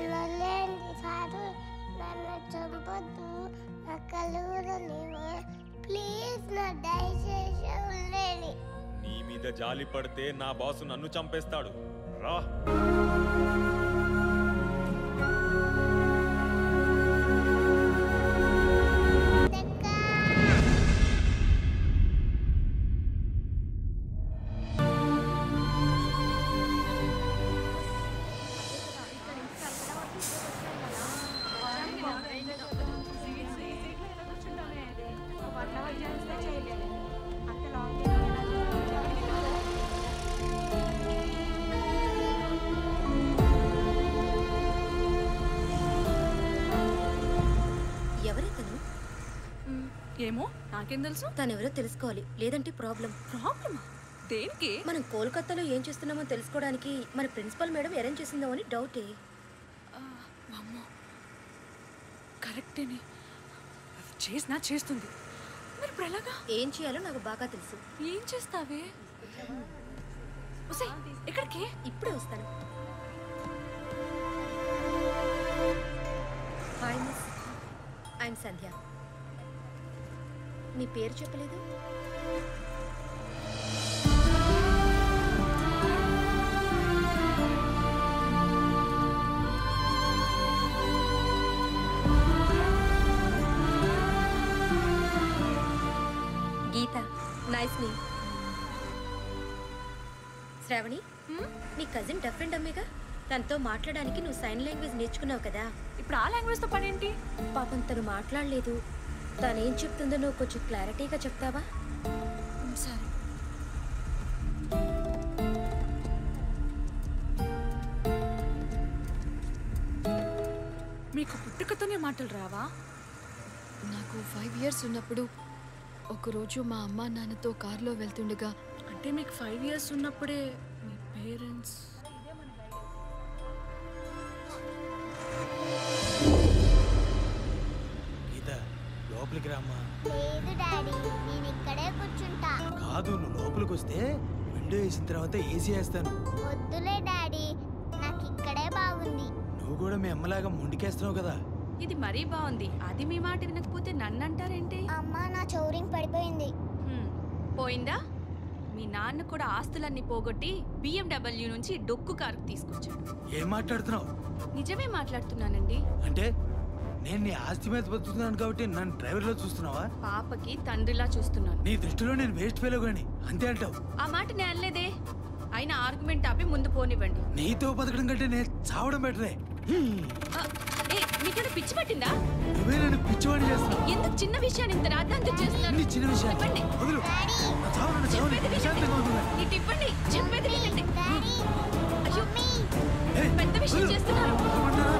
నన్ను లేండి సారు నన్ను చంపొద్దు నా కలుగురు లేవు ప్లీజ్ నా దయచేసి ఉండేది నీ మీద జాలి పడితే నా బాసు నన్ను చంపేస్తాడు రా ఎవరితను ఏమో నాకేం తెలుసు తనెవరో తెలుసుకోవాలి లేదంటే ప్రాబ్లం ప్రాబ్లమా దేనికి మనం కోల్కతాలో ఏం చేస్తున్నామో తెలుసుకోవడానికి మన ప్రిన్సిపల్ మేడం అరేంజ్ చేసిందో అని డౌటే అమ్మో కరెక్టేనే అది చేసినా చేస్తుంది మరి ఇప్పుడు ఎలాగా ఏం చేయాలో నాకు బాగా తెలుసు ఏం చేస్తావే ఒసేయ్, ఎక్కడికి ఇప్పుడే వస్తాను హాయ్ మిస్ ఐఎమ్ సంధ్య మీ పేరు చెప్పలేదు గీత నైస్ నేమ్ శ్రావణి నీ కజిన్ డఫ్ అండ్ అమ్మేగా తనతో మాట్లాడడానికి నువ్వు సైన్ లాంగ్వేజ్ నేర్చుకున్నావు కదా ఇప్పుడు ఆ లాంగ్వేజ్తో పని ఏంటి పాపం తను మాట్లాడలేదు తనేం చెప్తుందో నువ్వు కొంచెం క్లారిటీగా చెప్తావా సరే మీకు పుట్టుకతోనే మాటలు రావా నాకు ఫైవ్ ఇయర్స్ ఉన్నప్పుడు ఒకరోజు మా అమ్మ నాన్నతో కారులో వెళ్తుండగా అంటే మీకు ఫైవ్ ఇయర్స్ ఉన్నప్పుడే మీ పేరెంట్స్ గీత లోపలికి రామ్మా లేదు డాడీ నేను ఇక్కడే కూర్చుంటా కాదు నువ్వు లోపలికి వస్తే విండో వేసిన తర్వాత ఏసీ వేస్తాను వద్దులే డాడీ నాకు ఇక్కడే బాగుంది నువ్వు కూడా మీ అమ్మలాగా ముండికేస్తున్నావు కదా ఇది మరీ బాగుంది అది మీ మాట వినకపోతే నన్ను అంటారేంటి అమ్మ నా చౌరింగ్ పడిపోయింది హ్మ్, పోయిందా మీ నాన్న కూడా ఆస్తులన్నీ పోగొట్టి బిఎండబ్ల్యూ నుంచి డొక్కు కారు తీసుకొచ్చాడు ఏం మాట్లాడుతున్నావు నిజమే మాట్లాడుతున్నానండి అంటే నేను నీ ఆస్తి మీద బతుకుతున్నాను కాబట్టి నన్ను డ్రైవర్లో చూస్తున్నావా పాపకి తండ్రిలా చూస్తున్నాను నీ దృష్టిలో నేను వేస్ట్ ఫెలో గాని అంతే అంటావు ఆ మాట నేను అనలేదే అయినా ఆర్గ్యుమెంట్ ఆపి ముందు పోనివ్వండి నీతో బతకడం కంటే నేను చావడం బెటరే హ్మ్. ఆ, ఏ మీకన్నా పిచ్చి పట్టిందా నువ్వే నన్ను పిచ్చివాడిని చేస్తున్నావు ఎందుకు చిన్న విషయాన్ని ఇంత రాద్ధాంతం చేస్తున్నారు ఇన్ని చిన్న విషయాలు చెప్పండి వదులు నా చావు నన్ను చావని చెప్పేది ప్రశాంతంగా వినండి ఉంటున్నా. ఇటు ఇవ్వండి చెప్పేది వినండి డాడీ అయ్యో ఏయ్, పెద్ద విషయం వదులు. చేస్తున్నారు వదలమంటారా?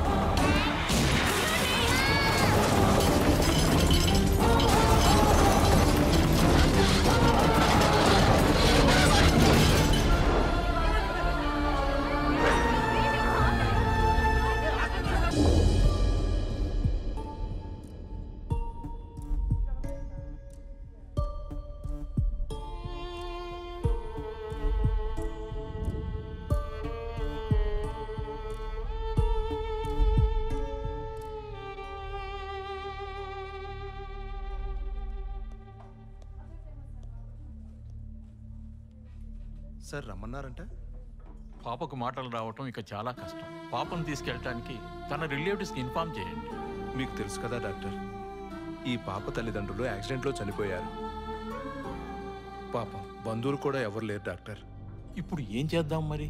సార్ రమ్మన్నారంట పాపకు మాటలు రావటం ఇక చాలా కష్టం పాపను తీసుకెళ్ళటానికి తన రిలేటివ్స్కి ఇన్ఫార్మ్ చేయండి మీకు తెలుసు కదా డాక్టర్ ఈ పాప తల్లిదండ్రులు యాక్సిడెంట్లో చనిపోయారు పాపం బంధువులు కూడా ఎవరు లేరు డాక్టర్ ఇప్పుడు ఏం చేద్దాం మరి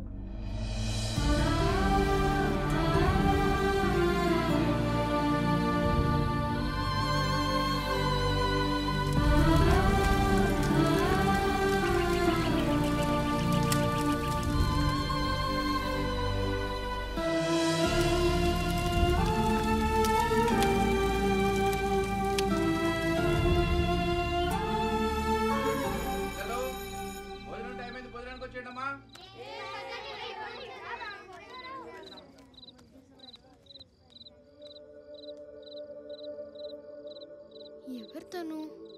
భోజనం టైం అయింది భోజనానికి వచ్చేయండమ్మా ఎవరు తను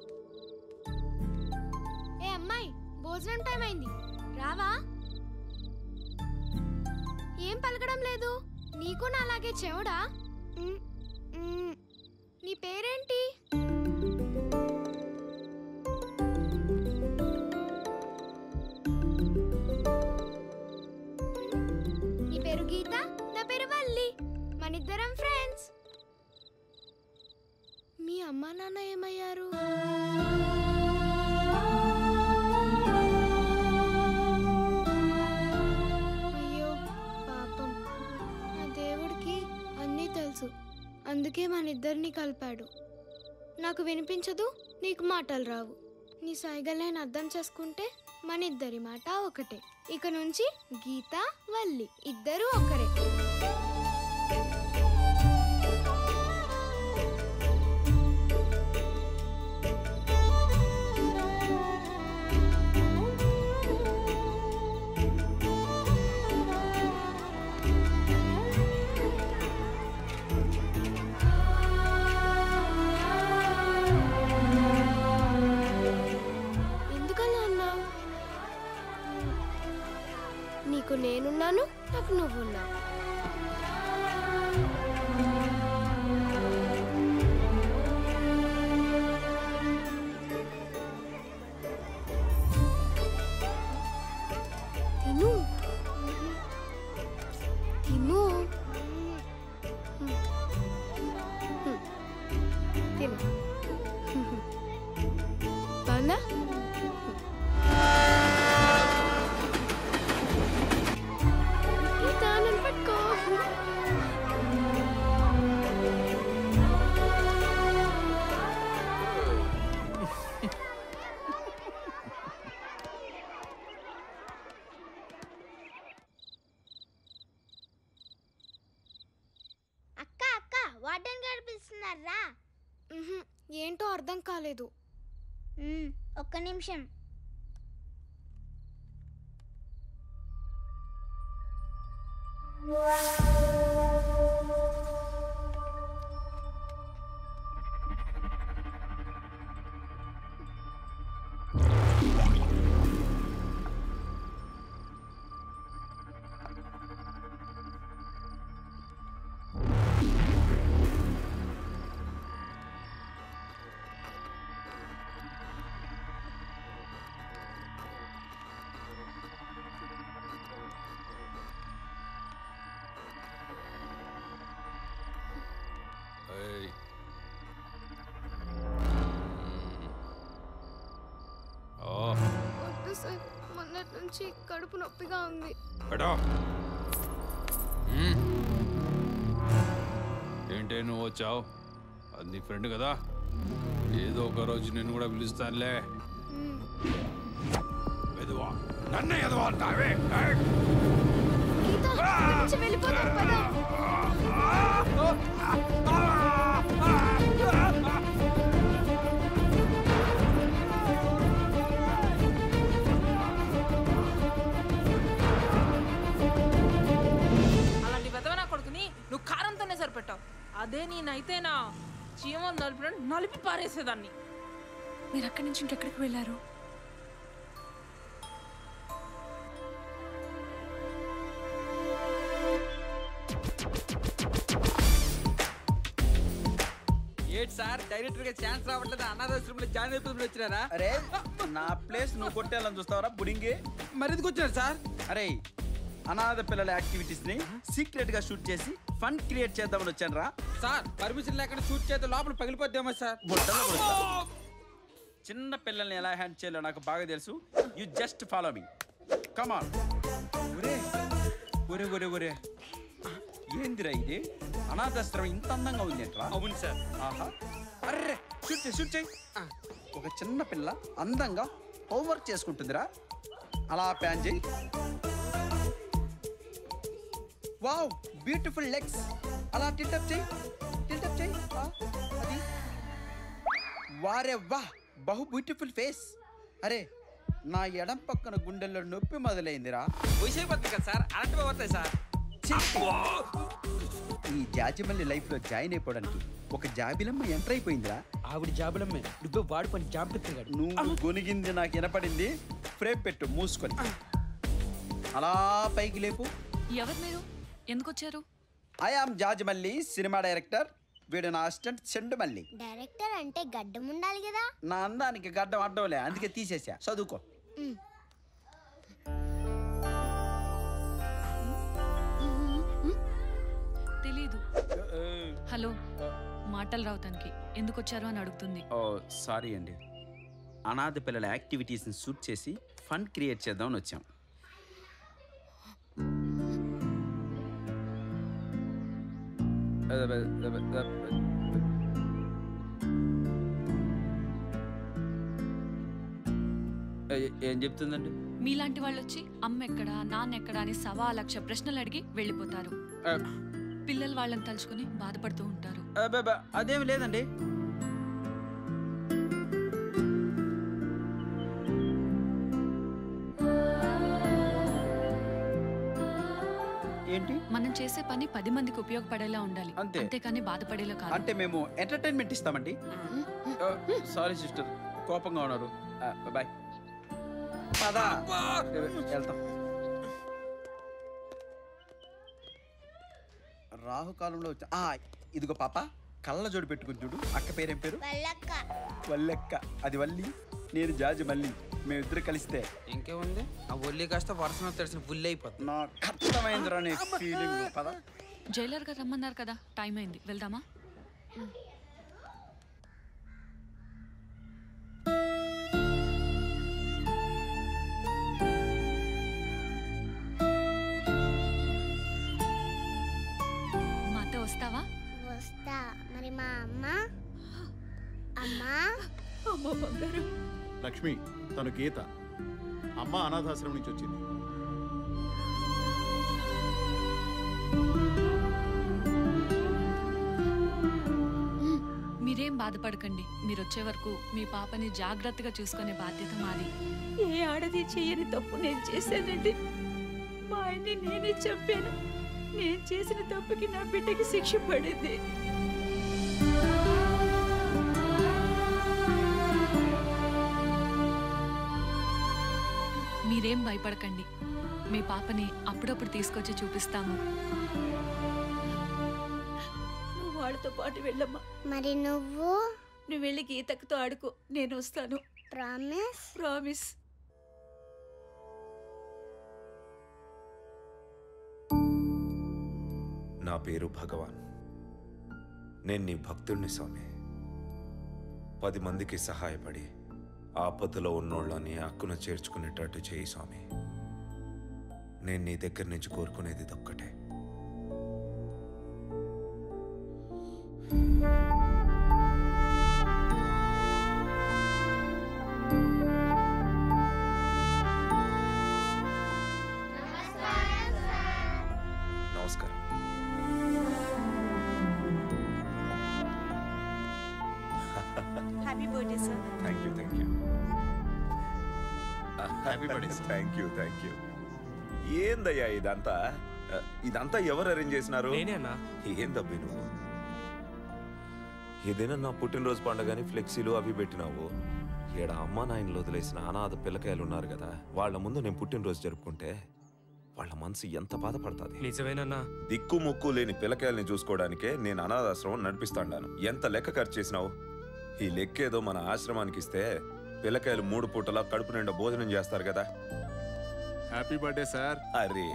ఏ అమ్మాయి భోజనం టైం అయింది రావా ఏం పలకడం లేదు నీకు నాలాగే చెవుడా మ్, మ్. నీ పేరేంటి నీ పేరు గీత నా పేరు వల్లి మనిద్దరం ఫ్రెండ్స్ మీ అమ్మా నాన్న ఏమయ్యారు అయ్యో పాపం ఆ దేవుడికి అన్నీ తెలుసు అందుకే మన ఇద్దరిని కలిపాడు నాకు వినిపించదు నీకు మాటలు రావు నీ సైగలు నేను అర్థం చేసుకుంటే మన ఇద్దరి మాట ఒకటే ఇక నుంచి గీత వల్లి ఇద్దరు ఒకరే ఎందుకలా అన్నావు నీకు నేనున్నాను నాకు నువ్వున్నావు తిను తిను తిను బాగుందా గీత నన్ను పట్టుకో అక్క అక్క వార్డెన్ గారు పిలుస్తున్నారా మ్హూ, ఏంటో అర్థం కాలేదు మ్మ్, ఒక్క నిమిషం వద్దు సార్ మొన్నటి నుంచి కడుపు నొప్పిగా ఉంది ఏంటే నువ్వు వచ్చావు అది నీ ఫ్రెండ్ కదా ఏదో ఒక రోజు నేను కూడా పిలుస్తానులే ఎదువా నన్ను ఎదువా అంటావే ఏయ్! గీత ఇక్కడి నుంచి వెళ్ళిపోదాం పద అలాంటి పెద్దవ నా కొడుకుని నువ్వు కారంతోనే సరిపెట్టావు అదే నేనైతేనా చీమలు నలిపిన నలిపి పారేసేదాన్ని మీరు అక్కడి నుంచి ఇంకెక్కడికి వెళ్ళారు ఏంటి సార్ డైరెక్టర్ గా ఛాన్స్ రావట్లేదు అనాథాశ్రమంలో జాయిన్ అయిపోతుంది వచ్చినారా అరే నా ప్లేస్ నువ్వు కొట్టేయాలని చూస్తావరా బుడింగి మరి ఎందుకు వచ్చారు సార్ అరే అనాథ పిల్లల యాక్టివిటీస్ ని సీక్రెట్ గా షూట్ చేసి ఫన్ క్రియేట్ చేద్దామని వచ్చాను రా సార్ పర్మిషన్ లేకుండా షూట్ చేస్తే లోపల పగిలిపోద్దేమో సార్ చిన్న పిల్లల్ని ఎలా హ్యాండ్ చేయాలో నాకు బాగా తెలుసు you just follow me come on ఒరే ఒరే ఒరే ఒరే ఏందిరా ఇది అనాథాశ్రమం ఇంత అందంగా ఉంది ఏంట్రా అవును సార్ ఆహా అర్రే షూట్ చేయి షూట్ చేయి ఒక చిన్న పిల్ల అందంగా హోంవర్క్ చేసుకుంటుందిరా అలా ప్యాన్ చేయి వావ్ బ్యూటిఫుల్ లెగ్స్ అలా టిల్టప్ చేయి టిల్టప్ చేయి ఆ, అది వారే వా బహు బ్యూటిఫుల్ ఫేస్ అరే నా ఎడం పక్కన గుండెల్లో నొప్పి మొదలైందిరా అయిపోతుంది కదా సార్ అలాంటివి అవుతాయి సార్ ఛీ! ఈ జాజిమల్లి లైఫ్ లో జాయిన్ అయిపోవడానికి ఒక జాబిలమ్మ ఎంటర్ అయిపోయిందిరా ఆవిడ జాబులమ్మే నువ్వే వాడు పని జాబ్ తిరిగాడు నువ్వు గొనిగింది నాకు వినపడింది ఫ్రేమ్ పెట్టు మూసుకొని అలా పైకి లేపు ఎవరు మీరు ఎందుకు వచ్చారు I am George Malli cinema director వీడు నా అసిస్టెంట్ చెండు మల్లి డైరెక్టర్ అంటే గడ్డం ఉండాలి కదా నా అందానికి గడ్డం అడ్డంలే అందుకే తీసేసా చదువుకో తెలీదు హలో మాటలు రావు తనకి ఎందుకు వచ్చారో అని అడుగుతుంది ఓ సారీ అండి అనాథ పిల్లల యాక్టివిటీస్ని షూట్ చేసి ఫండ్ క్రియేట్ చేద్దామని వచ్చాం ఏ- ఏం చెప్తుందండి మీలాంటి వాళ్ళు వచ్చి అమ్మ ఎక్కడా నాన్న ఎక్కడా అని సవా లక్ష ప్రశ్నలు అడిగి వెళ్ళిపోతారు పిల్లలు వాళ్ళని తలుచుకుని బాధపడుతూ ఉంటారు అబ్బబ్బా, అదేమి లేదండి ఏంటి మనం చేసే పని పది మందికి ఉపయోగపడేలా ఉండాలి అంతే. అంతేకాని బాధపడేలా కాదు అంటే మేము ఎంటర్టైన్మెంట్ ఇస్తామండి సారీ సిస్టర్ కోపంగా ఉన్నారు బాయ్ పదా వెళ్తాం రాహుకాలంలో వచ్చా ఆ, ఇదిగో పాప కళ్ళ జోడు పెట్టుకుని చూడు అక్క పేరేం పేరు వాళ్ళక్క వల్లెక్క అది వల్లి నేను జాజి మల్లి మేమిద్దరు కలిస్తే ఇంకేముంది ఆ ఒల్లి కాస్త వర్షం తెలిసిన బుల్లి అయిపోతుంది నా కష్టమైందిరా నీ ఫీలింగ్ పద జైలర్ గారు రమ్మన్నారు కదా టైం అయింది వెళ్దామా మాతో వస్తావా వస్తా మరి మా అమ్మ అమ్మా అమ్మ బంగారు లక్ష్మి తను గీత అమ్మ అనాథాశ్రమం నుంచి వచ్చింది మీరేం బాధపడకండి మీరు వచ్చే వరకు మీ పాపని జాగ్రత్తగా చూసుకునే బాధ్యత మాది ఏ ఆడది చేయని తప్పు నేను చేశానండి మా ఆయన్ని నేనే చంపాను నేను చేసిన తప్పుకి నా బిడ్డకి శిక్ష పడింది మీరేం భయపడకండి మీ పాపని అప్పుడప్పుడు తీసుకొచ్చి చూపిస్తాము నువ్వు వాళ్ళతో పాటు వెళ్ళమ్మా మరి నువ్వు నువ్వు వెళ్ళి గీతక్కతో ఆడుకో నేను వస్తాను ప్రామిస్ ప్రామిస్ నా పేరు భగవాన్ నేను నీ భక్తుడిని స్వామి పది మందికి సహాయపడి ఆపదలో ఉన్నోళ్ళని అక్కున చేర్చుకునేటట్టు చేయి స్వామి నేను నీ దగ్గర నుంచి కోరుకునేది ఇదొక్కటే నమస్కారం happy birthday sir thank you thank you Happy birthday, sir. Thank you thank you ఏందయ్యా ఇదంతా ఆ, ఇదంతా ఎవరు అరేంజ్ చేసినారు ఏందబ్బి నువ్వు ఏదైనా నా పుట్టినరోజు పండగని ఫ్లెక్సీలు అవి పెట్టినావు ఈడ అమ్మా నాయనలు వదిలేసిన అనాథ పిల్లకాయలు ఉన్నారు కదా వాళ్ళ ముందు నేను పుట్టినరోజు జరుపుకుంటే వాళ్ళ మనసు ఎంత బాధపడుతుంది నిజమేనన్నా దిక్కు ముక్కు లేని పిల్లకాయల్ని చూసుకోవడానికే నేను అనాథాశ్రమం నడిపిస్తాడాను ఎంత లెక్క ఖర్చు చేసినావు ఈ లెక్క ఏదో మన ఆశ్రమానికి ఇస్తే పిల్లకాయలు మూడు పూటలా కడుపు నిండా భోజనం చేస్తారు కదా హ్యాపీ బర్త్డే సార్ అరే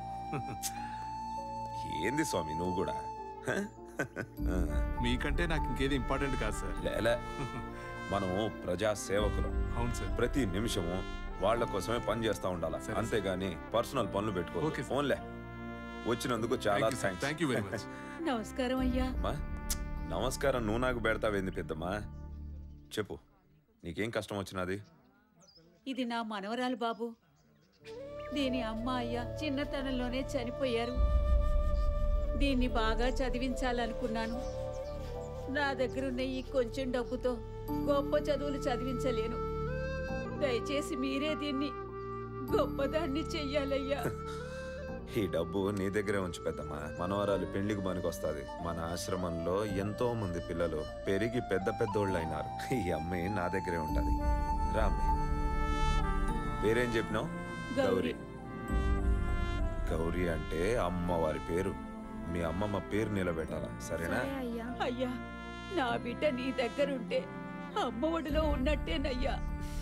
ఏంది స్వామి నువ్వు కూడా హ? మీకంటే నాకు ఇంకేది ఇంపార్టెంట్ కాదు సార్ లేలే మనం ప్రజా సేవకులం అవును సార్ ప్రతి నిమిషము వాళ్ళ కోసమే పని చేస్తా ఉండాలి అంతేగాని పర్సనల్ పనులు పెట్టుకో ఫోన్లే వచ్చినందుకు చాలా Thank you, sir. Thank you very much. నమస్కారం అయ్యా అమ్మా నమస్కారం నువ్వు నాకు పెడతావేంది పెద్దమ్మా చెప్పు నీకేం కష్టం వచ్చినది ఇది నా మనవరాలు బాబు దీని అమ్మ అయ్య చిన్నతనంలోనే చనిపోయారు దీన్ని బాగా చదివించాలనుకున్నాను నా దగ్గరున్న ఈ కొంచెం డబ్బుతో గొప్ప చదువులు చదివించలేను దయచేసి మీరే దీన్ని గొప్పదాన్ని చెయ్యాలయ్యా ఈ డబ్బు నీ దగ్గరే ఉంచు పెద్దమ్మా మనవరాలు పెళ్లికి పనికొస్తాది మన ఆశ్రమంలో ఎంతో మంది పిల్లలు పెరిగి పెద్ద పెద్దోళ్ళు అయినారు ఈ అమ్మాయి నా దగ్గరే ఉంటది రా అమ్మాయి పేరేం చెప్పినావు గౌరీ. గౌరీ అంటే అమ్మవారి పేరు మీ అమ్మమ్మ పేరు నిలబెట్టాలా సరేనా అయ్యా నా బిడ్డ నీ దగ్గరుంటే అమ్మ ఒడిలో ఉన్నట్టేనయ్యా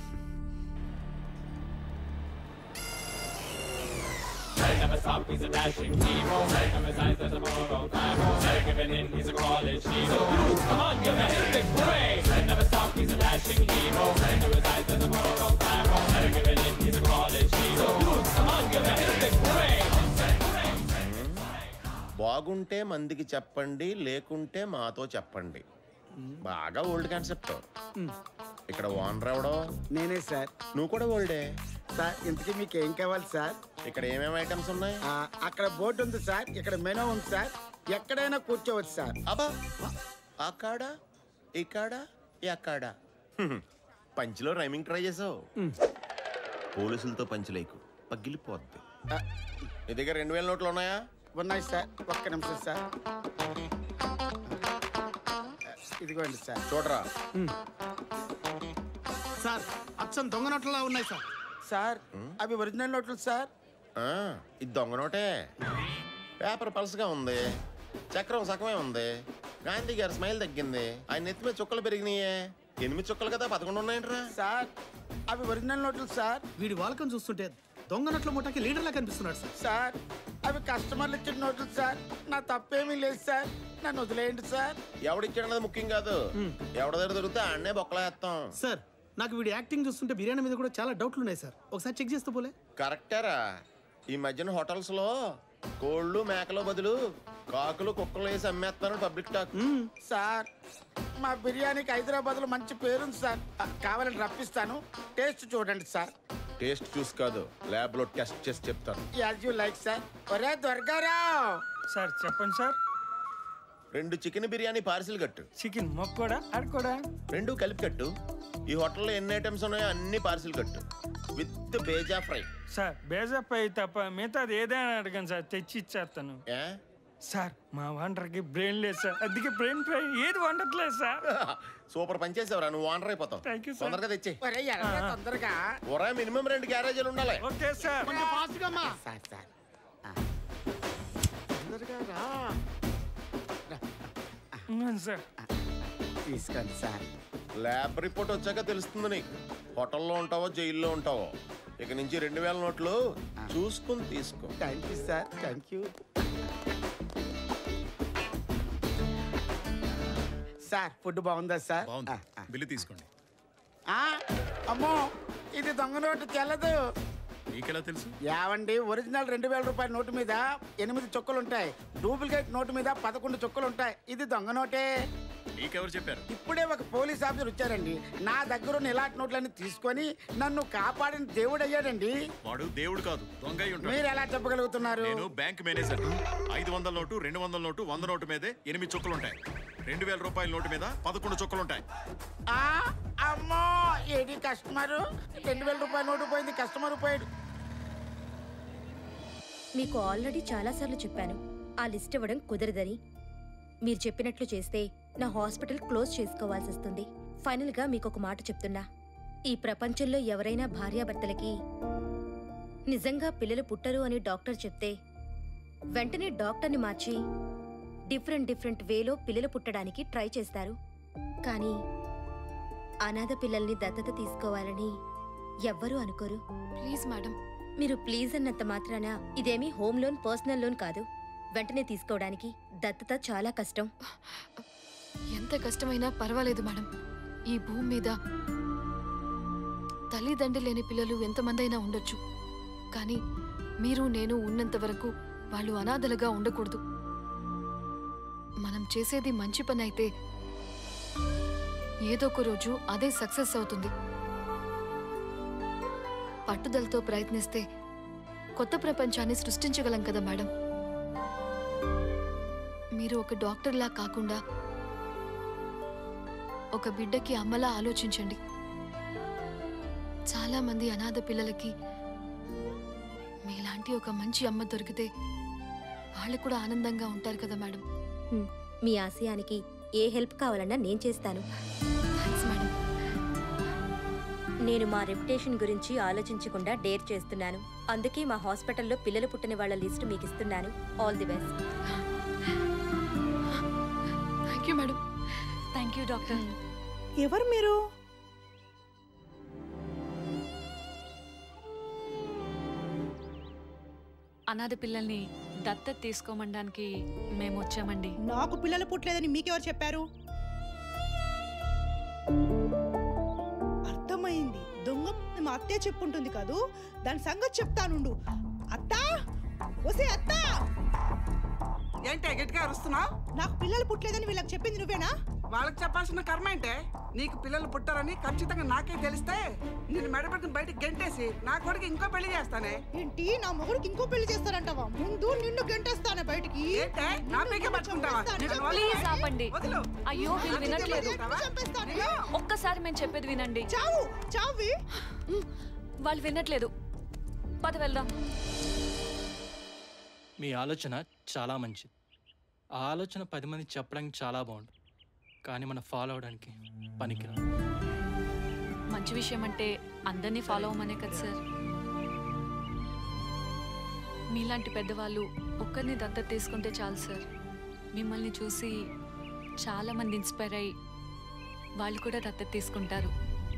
Never stop, he's a dashing hero. Never signs there's a moral time. Never giving in, he's a college hero. Come on, give him a big praise. Never stop, he's a dashing hero. Never signs there's a moral time. Never giving in, he's a college hero. Come on, give him a big praise. బాగుంటే మందికి చెప్పండి లేకుంటే మాతో చెప్పండి బాగా old concept ఇక్కడ owner ఎవడో నేనే సార్ నువ్వు కూడా ఓల్డే సార్ ఇంతకీ మీకు ఏం కావాలి సార్ ఇక్కడ ఏమేమి ఐటమ్స్ ఉన్నాయి ఆ, అక్కడ బోర్డు ఉంది సార్ ఇక్కడ మెనూ ఉంది సార్ ఎక్కడైనా కూర్చోవచ్చు సార్ అబ్బా అక్కడ ఇక్కడ ఎక్కడ పంచిలో రైమింగ్ ట్రై చేసావు పోలీసులతో పంచలేకు పగిలిపోద్ది నీ దగ్గర రెండు వేల నోట్లు ఉన్నాయా ఉన్నాయి సార్ ఒక్క నిమిషం సార్ ఇదిగోండి సార్ చూడరా సార్ అచ్చం దొంగ నోట్లలో ఉన్నాయి సార్ సార్ అవి ఒరిజినల్ నోట్లు సార్ ఆ, ఇది దొంగ నోటే పేపర్ పలసగా ఉంది చక్రం సగమే ఉంది గాంధీ గారి స్మైల్ తగ్గింది ఆయన నెత్తి మీద చుక్కలు పెరిగినాయే ఎనిమిది చుక్కలు కదా పదకొండు ఉన్నాయంట్రా సార్ అవి ఒరిజినల్ నోట్లు సార్ వీడి వాలకం చూస్తుంటే దొంగ నోట్ల ముఠాకి లీడర్లా కనిపిస్తున్నాడు సార్ సార్ అవి కస్టమర్లు ఇచ్చిన నోట్లు సార్ నా తప్పేమీ లేదు సార్ నన్ను వదిలేయండి సార్ ఎవడిచ్చాడన్నది ముఖ్యం కాదు ఎవడ దగ్గర దొరికితే ఆడనే బొక్కలేస్తాం సార్ నాకు వీడి యాక్టింగ్ చూస్తుంటే బిర్యానీ మీద కూడా చాలా డౌట్లు ఉన్నాయి సార్ ఒకసారి చెక్ చేస్తే పోలే కరెక్టేరా ఈ మధ్యన హోటల్స్ లో కోళ్ళు మేకల బదులు కాకులు కుక్కలు వేసి అమ్మేస్తాను పబ్లిక్ టాక్ సార్ మా బిర్యానీకి హైదరాబాద్లో మంచి పేరుంది సార్ ఆ, కావాలని రప్పిస్తాను టేస్ట్ చూడండి సార్ టేస్ట్ చూసి కాదు ల్యాబ్ లో టెస్ట్ చేసి చెప్తాను యాజ్ యూ లైక్ సార్ ఒరే దొరగారావు సార్ చెప్పండి సార్ రెండు చికెన్ బిర్యానీ పార్సిల్ కట్టు చికెన్ మొక్కోడా అడుకోడా రెండు కలిపి కట్టు ఈ హోటల్లో ఎన్ని ఐటమ్స్ ఉన్నాయో అన్ని పార్సిల్ కట్టు విత్ బేజా ఫ్రై సార్ బేజప్ అయి తప్ప మిగతాది ఏదైనా అడగండి సార్ తెచ్చి ఇచ్చేస్తాను సార్ మా వంటర్కి బ్రెయిన్ లేదు సార్ అందుకే బ్రెయిన్ ఫ్రై ఏది వండట్లేదు సార్ సూపర్ పని చేసావురా నువ్వు ఓనర్ అయిపోతావు Thank you, sir. తొందరగా తెచ్చి ఒరే ఎలాగ తొందరగా ఒరా మినిమం రెండు గ్యారేజీలు ఉండాలి ఓకే సార్ కొంచెం ఫాస్ట్గా అమ్మా సార్ సార్ ఆ. తొందరగా రా సార్ తీసుకోండి సార్ ల్యాబ్ రిపోర్ట్ వచ్చాక తెలుస్తుంది నీకు హోటల్లో ఉంటావో జైల్లో ఉంటావో ఇక నుంచి రెండు వేల నోట్లు చూసుకుని తీసుకో thank you sir thank you sir food బాగుందా సార్ ఆ, ఆ. బిల్లు తీసుకోండి ఆ, అమ్మో ఇది దొంగ నోటు చెల్లదు నీకెలా తెలుసు యావండి ఒరిజినల్ రెండు వేల రూపాయల నోటు మీద ఎనిమిది చుక్కలు ఉంటాయి డూప్లికేట్ నోటు మీద పదకొండు చుక్కలు ఉంటాయి ఇది దొంగ నోటే నీకెవరు చెప్పారు ఇప్పుడే ఒక పోలీస్ ఆఫీసర్ వచ్చారండి నా దగ్గర ఉన్న ఇలాంటి నోట్లన్నీ తీసుకొని నన్ను కాపాడిన దేవుడు అయ్యాడండి వాడు దేవుడు కాదు దొంగ అయి ఉంటాడు. మీరు ఎలా చెప్పగలుగుతున్నారు నేను బ్యాంక్ మేనేజర్ ఐదు వందల నోటు రెండు వందల నోటు వంద నోటు మీదే ఎనిమిది చుక్కలు ఉంటాయి రెండు వేల రూపాయల నోటు మీద పదకొండు చుక్కలు ఉంటాయి ఆ, అమ్మో ఏది కస్టమరు రెండు వేల రూపాయల నోటు పోయింది కస్టమర్ పోయాడు మీకు ఆల్రెడీ చాలాసార్లు చెప్పాను ఆ లిస్ట్ ఇవ్వడం కుదరదని మీరు చెప్పినట్లు చేస్తే నా హాస్పిటల్ క్లోజ్ చేసుకోవాల్సి వస్తుంది ఫైనల్గా మీకు ఒక మాట చెప్తున్నా ఈ ప్రపంచంలో ఎవరైనా భార్యాభర్తలకి నిజంగా పిల్లలు పుట్టరు అని డాక్టర్ చెప్తే వెంటనే డాక్టర్ని మార్చి డిఫరెంట్ డిఫరెంట్ వేలో పిల్లలు పుట్టడానికి ట్రై చేస్తారు కానీ అనాథ పిల్లల్ని దత్తత తీసుకోవాలని ఎవ్వరూ అనుకోరు ప్లీజ్ మేడం మీరు ప్లీజ్ అన్నంత మాత్రాన ఇదేమీ హోమ్ లోన్ పర్సనల్ లోన్ కాదు వెంటనే తీసుకోవడానికి దత్తత చాలా కష్టం ఎంత కష్టమైనా పర్వాలేదు మేడం ఈ భూమి మీద తల్లిదండ్రులు లేని పిల్లలు ఎంతమంది అయినా ఉండొచ్చు కానీ మీరు నేను ఉన్నంత వరకు వాళ్ళు అనాథలుగా ఉండకూడదు మనం చేసేది మంచి పని అయితే ఏదో ఒక రోజు అదే సక్సెస్ అవుతుంది పట్టుదలతో ప్రయత్నిస్తే కొత్త ప్రపంచాన్ని సృష్టించగలం కదా మేడం మీరు ఒక డాక్టర్లా కాకుండా ఒక బిడ్డకి అమ్మలా ఆలోచించండి చాలా మంది అనాథ పిల్లలకి మీలాంటి ఒక మంచి అమ్మ దొరికితే వాళ్ళు కూడా ఆనందంగా ఉంటారు కదా మేడం హ్మ్, మీ ఆశయానికి ఏ హెల్ప్ కావాలన్నా నేను చేస్తాను థ్యాంక్స్ మేడం నేను మా రెప్యుటేషన్ గురించి ఆలోచించకుండా డేర్ చేస్తున్నాను అందుకే మా హాస్పిటల్లో పిల్లలు పుట్టిన వాళ్ళ లిస్టు మీకు ఇస్తున్నాను all the best thank you madam thank you doctor ఎవరు మీరు అనాథ పిల్లల్ని దత్తత తీసుకోమనడానికి మేము వచ్చామండి నాకు పిల్లలు పుట్టలేదని మీకెవరు చెప్పారు అర్థమైంది దొంగ మా అత్తే చెప్పుంటుంది కదూ దాని సంగతి చెప్తానుండు అత్తా వసే అత్తా ఏంటే గట్టిగా అరుస్తున్నావు నాకు పిల్లలు పుట్టలేదని వీళ్ళకి చెప్పింది నువ్వేనా వాళ్ళకి చెప్పాల్సిన కర్మ ఏంటే నీకు పిల్లలు పుట్టారని ఖచ్చితంగా నాకే తెలిస్తే నేను మెడపెట్టుకుని బయటకు గెంటేసి నా కొడుకు ఇంకో పెళ్లి చేస్తానే ఏంటి నా మొగుడికి ఇంకో పెళ్లి చేస్తారంటావా ముందు నిన్ను గంటేస్తానే బయటికి ఏంటే నా పీకే పట్టుకుంటావా నేను వదలను. ప్లీజ్ ఆపండి వదిలు. అయ్యో వీళ్ళు నా వినట్లేదు చేతిలో చంపేస్తాను. ఒక్కసారి మేము చెప్పేది వినండి చావు చావి వాళ్ళు వినట్లేదు పద వెళ్దాం మీ ఆలోచన చాలా మంచిది ఆ ఆలోచన పది మంది చెప్పడానికి చాలా బాగుంటుంది కానీ మనం ఫాలో అవడానికి పనికిరాదు మంచి విషయం అంటే అందరినీ ఫాలో అవ్వమనే కదా సార్ మీలాంటి పెద్దవాళ్ళు ఒక్కరిని దత్తత తీసుకుంటే చాలు సార్ మిమ్మల్ని చూసి చాలామంది ఇన్స్పైర్ అయ్యి వాళ్ళు కూడా దత్తత తీసుకుంటారు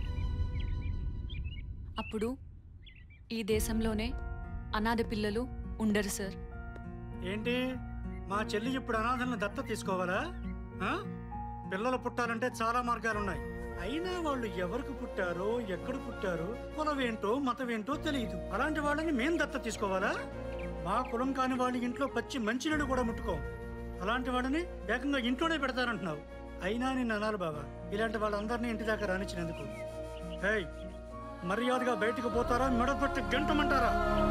అప్పుడు ఈ దేశంలోనే అనాథ పిల్లలు ఉండరు సార్ ఏంటి మా చెల్లి ఇప్పుడు అనాథలను దత్త తీసుకోవాలా ఆ? పిల్లలు పుట్టాలంటే చాలా మార్గాలు ఉన్నాయి అయినా వాళ్ళు ఎవరికి పుట్టారో ఎక్కడ పుట్టారో కులమేంటో మతమేంటో తెలియదు అలాంటి వాళ్ళని మేం దత్త తీసుకోవాలా మా కులం కాని వాళ్ళ ఇంట్లో పచ్చి మంచినీళ్ళు కూడా ముట్టుకోం అలాంటి వాళ్ళని ఏకంగా ఇంట్లోనే పెడతారంటున్నావు అయినా నిన్ను అనాలి బాబా ఇలాంటి వాళ్ళందరినీ ఇంటి దాకా రానిచ్చినందుకు హే మర్యాదగా బయటకు పోతారా మెడపట్టి గంటమంటారా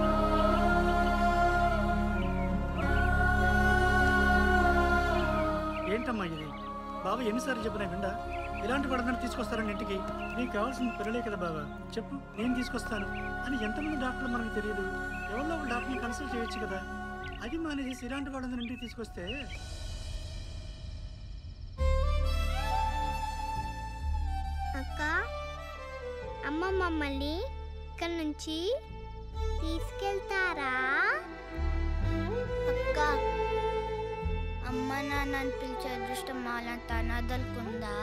ఏంటమ్మా ఇది బాబా ఎన్నిసార్లు చెప్పినా విండా ఇలాంటి వాళ్ళందరినీ తీసుకొస్తారని ఇంటికి నీకు కావాల్సిన పిల్లలే కదా బాబా చెప్పు నేను తీసుకొస్తాను అని ఎంతమంది డాక్టర్లు మనకు తెలియదు ఎవరిలో ఒక డాక్టర్ని కన్సల్ట్ చేయొచ్చు కదా అది మానేసి ఇలాంటి వాళ్ళందరినీ ఇంటికి తీసుకొస్తే అక్క అమ్మ మమ్మల్ని ఇక్కడ నుంచి తీసుకెళ్తారా అక్క అమ్మ నాన్నని పిలిచే అదృష్టం మాలంత అనాథలకుందా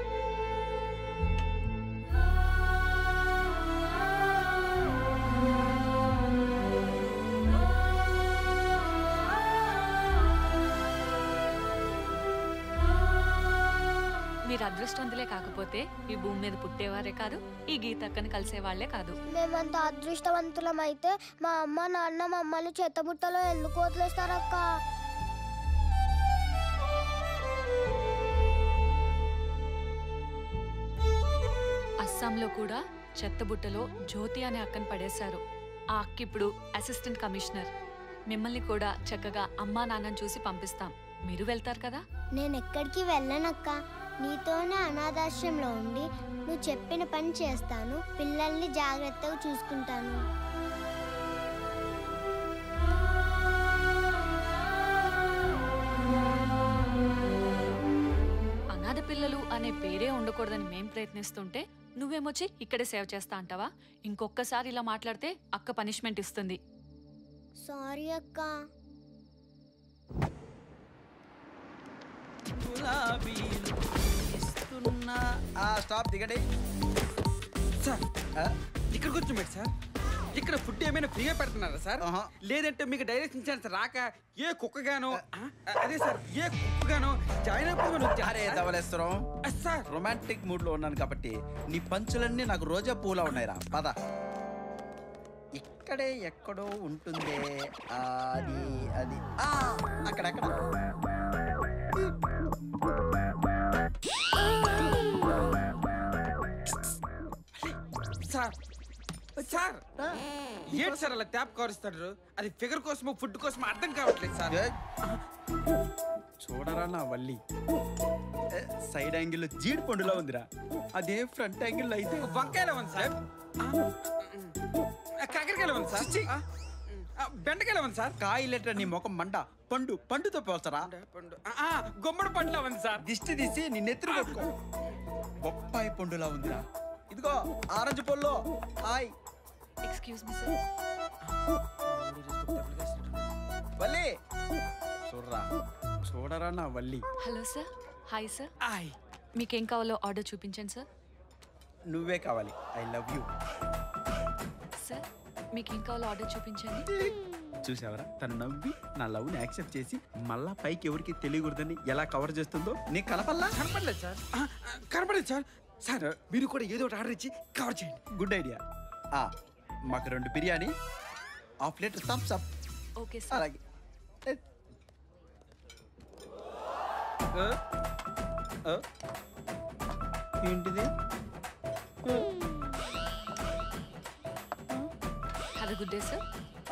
మీరు అదృష్టవంతులే కాకపోతే ఈ భూమి మీద పుట్టేవారే కాదు ఈ గీతక్కని కలిసే వాళ్ళే కాదు మేమంత అదృష్టవంతులమైతే మా అమ్మ నాన్న మమ్మల్ని చెత్తబుట్టలో ఎందుకు వదిలేస్తారక్క అస్సాంలో కూడా చెత్తబుట్టలో జ్యోతి అనే అక్కని పడేశారు ఆ అక్క ఇప్పుడు అసిస్టెంట్ కమిషనర్ మిమ్మల్ని కూడా చక్కగా అమ్మా నాన్నని చూసి పంపిస్తాం మీరు వెళ్తారు కదా నేను ఎక్కడికి వెళ్ళనక్క నీతోనే అనాథాశ్రయంలో ఉండి నువ్వు చెప్పిన పని చేస్తాను పిల్లల్ని జాగ్రత్తగా చూసుకుంటాను అనాథ పిల్లలు అనే పేరే ఉండకూడదని మేం ప్రయత్నిస్తుంటే నువ్వేమొచ్చి ఇక్కడే సేవ్ చేస్తా అంటావా ఇంకొక్కసారి ఇలా మాట్లాడితే అక్క పనిష్మెంట్ ఇస్తుంది సారీ అక్క గులాబీలు ఇస్తున్నా ఆ స్టాప్ దిగండి సార్ ఇక్కడ కూర్చోబెట్టి సార్ ఇక్కడ ఫుడ్ ఏమైనా ఫ్రీగా పెడుతున్నారా సార్ లేదంటే మీకు డైరెక్షన్ ఛాన్స్ రాక ఏ కుక్కగానో ఆ, అదే సార్ ఏ కుక్కగానో జాయిన్ అయిపోయి అరే ధవలేశ్వరం రొమాంటిక్ మూడ్ లో ఉన్నాను కాబట్టి నీ పంచులన్నీ నాకు రోజా పూలా ఉన్నాయిరా పద ఇక్కడే ఎక్కడో ఉంటుందే ఆ, అది అది ఆ, అక్కడక్కడ సార్ సార్ ఏంటి సార్ అలా ట్యాప్ కారుస్తారు అది ఫిగర్ కోసమో ఫుడ్ కోసమో అర్థం కావట్లేదు సార్ చూడరా నా వల్లి ఏ, సైడ్ యాంగిల్ జీడి పండులా ఉందిరా అదే ఫ్రంట్ యాంగిల్ అయితే వంకాయలు ఉంది సార్ కాకరకాయలు ఉంది సార్ ఆ, ఆ, బెండకాయలు ఉంది సార్ కాయలేట నీ ముఖం మండ పండు పండుతో పోల్చరా పండు ఆ, ఆ, గుమ్మడి పండులో ఉంది సార్ దిష్టి తీసి నీ నెత్తిన కొట్టుకో బొప్పాయి పండులా ఉందిరా ఇదిగో ఆరెంజ్ పొల్లో hi excuse me sir Valli చూడరా చూడరా నా Valli hello sir hi sir మీకేం కావాలో ఆర్డర్ చూపించండి సార్ నువ్వే కావాలి ఐ లవ్ యూ సార్ మీకేం కావాలో ఆర్డర్ చూపించండి చూసావరా తను నవ్వి నా లవ్ ని యాక్సెప్ట్ చేసి మళ్ళా పైకి ఎవరికి తెలియకూడదని ఎలా కవర్ చేస్తుందో నీకు కనపల్లా కనపడలేదు సార్ ఆ, ఆ, కనపడలేదు సార్ సార్ మీరు కూడా ఏదో ఒకటి ఆర్డర్ ఇచ్చి కవర్ చేయండి గుడ్ ఐడియా ఆ మాకు రెండు biryani half litre Thums Up okay sir అలాగే ఆ, ఆ, ఏంటిది have a good day sir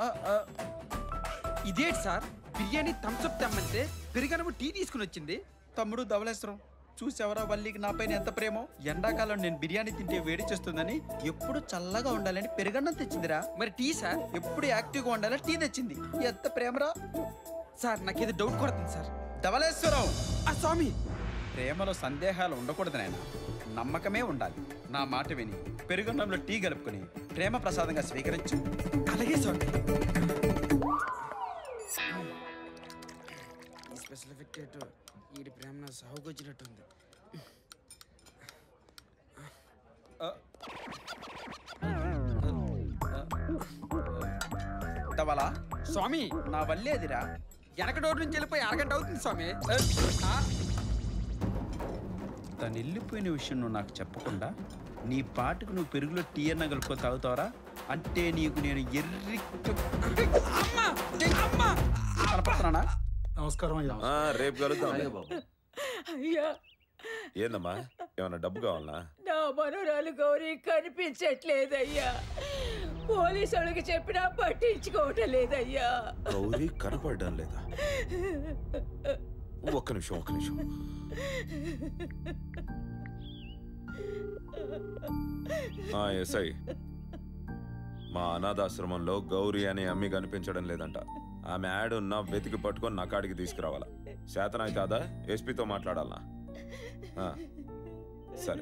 ఇదేంటి సార్ బిర్యానీ థమ్స్అప్ తెమ్మంటే పెరిగనము టీ తీసుకుని వచ్చింది తమ్ముడు ధవలేశ్వరం చూసావరా వల్లికి నా పైన ఎంత ప్రేమో ఎండాకాలం నేను బిర్యానీ తింటే వేడి చేస్తుందని ఎప్పుడు చల్లగా ఉండాలని పెరుగన్నం తెచ్చిందిరా మరి టీ సార్ ఎప్పుడు యాక్టివ్గా ఉండాలని టీ తెచ్చింది ఎంత ప్రేమరా సార్ నాకు ఏదో డౌట్ కొడుతుంది సార్ ధవలేశ్వరం ఆ స్వామి ప్రేమలో సందేహాలు ఉండకూడదు నాయన నమ్మకమే ఉండాలి నా మాట విని పెరుగన్నంలో టీ కలుపుకొని ప్రేమ ప్రసాదంగా స్వీకరించు అలాగే స్వామి ఈ స్పెషల్ ఎఫెక్ట్ ఏంటో ఈడి ప్రేమ నా సాగుకు వచ్చినట్టుంది ధవలా స్వామి నా వల్లే అదిరా వెనక డోర్ నుంచి వెళ్ళిపోయి అరగంట అవుతుంది స్వామి ఆ, తను వెళ్ళిపోయిన విషయం నువ్వు నాకు చెప్పకుండా నీ పాటుకు నువ్వు పెరుగులో టీ అన్న కలుపుకొని తాగుతావరా అంటే నీకు నేను ఎర్రి కనపడుతున్నానా నమస్కారం అయ్యా ఆ, రేపు కలుద్దాం అయ్యా ఏందమ్మా ఏమన్నా డబ్బు కావాలనా నా మనోరాలు గౌరీ కనిపించట్లేదయ్యా పోలీసు వాళ్ళకి చెప్పినా పట్టించుకోవటం లేదయ్యా గౌరీ కనపడడం లేదా ఒక్క నిమిషం ఒక్క నిమిషం ఆ, ఎస్ఐ మా అనాథాశ్రమంలో గౌరీ అనే అమ్మి కనిపించడం లేదంట ఆమె యాడ్ ఉన్న వెతికి పట్టుకొని నా కాడికి తీసుకురావాలా శాతనాయ్ కాదా ఎస్పీతో మాట్లాడాలా ఆ, సరే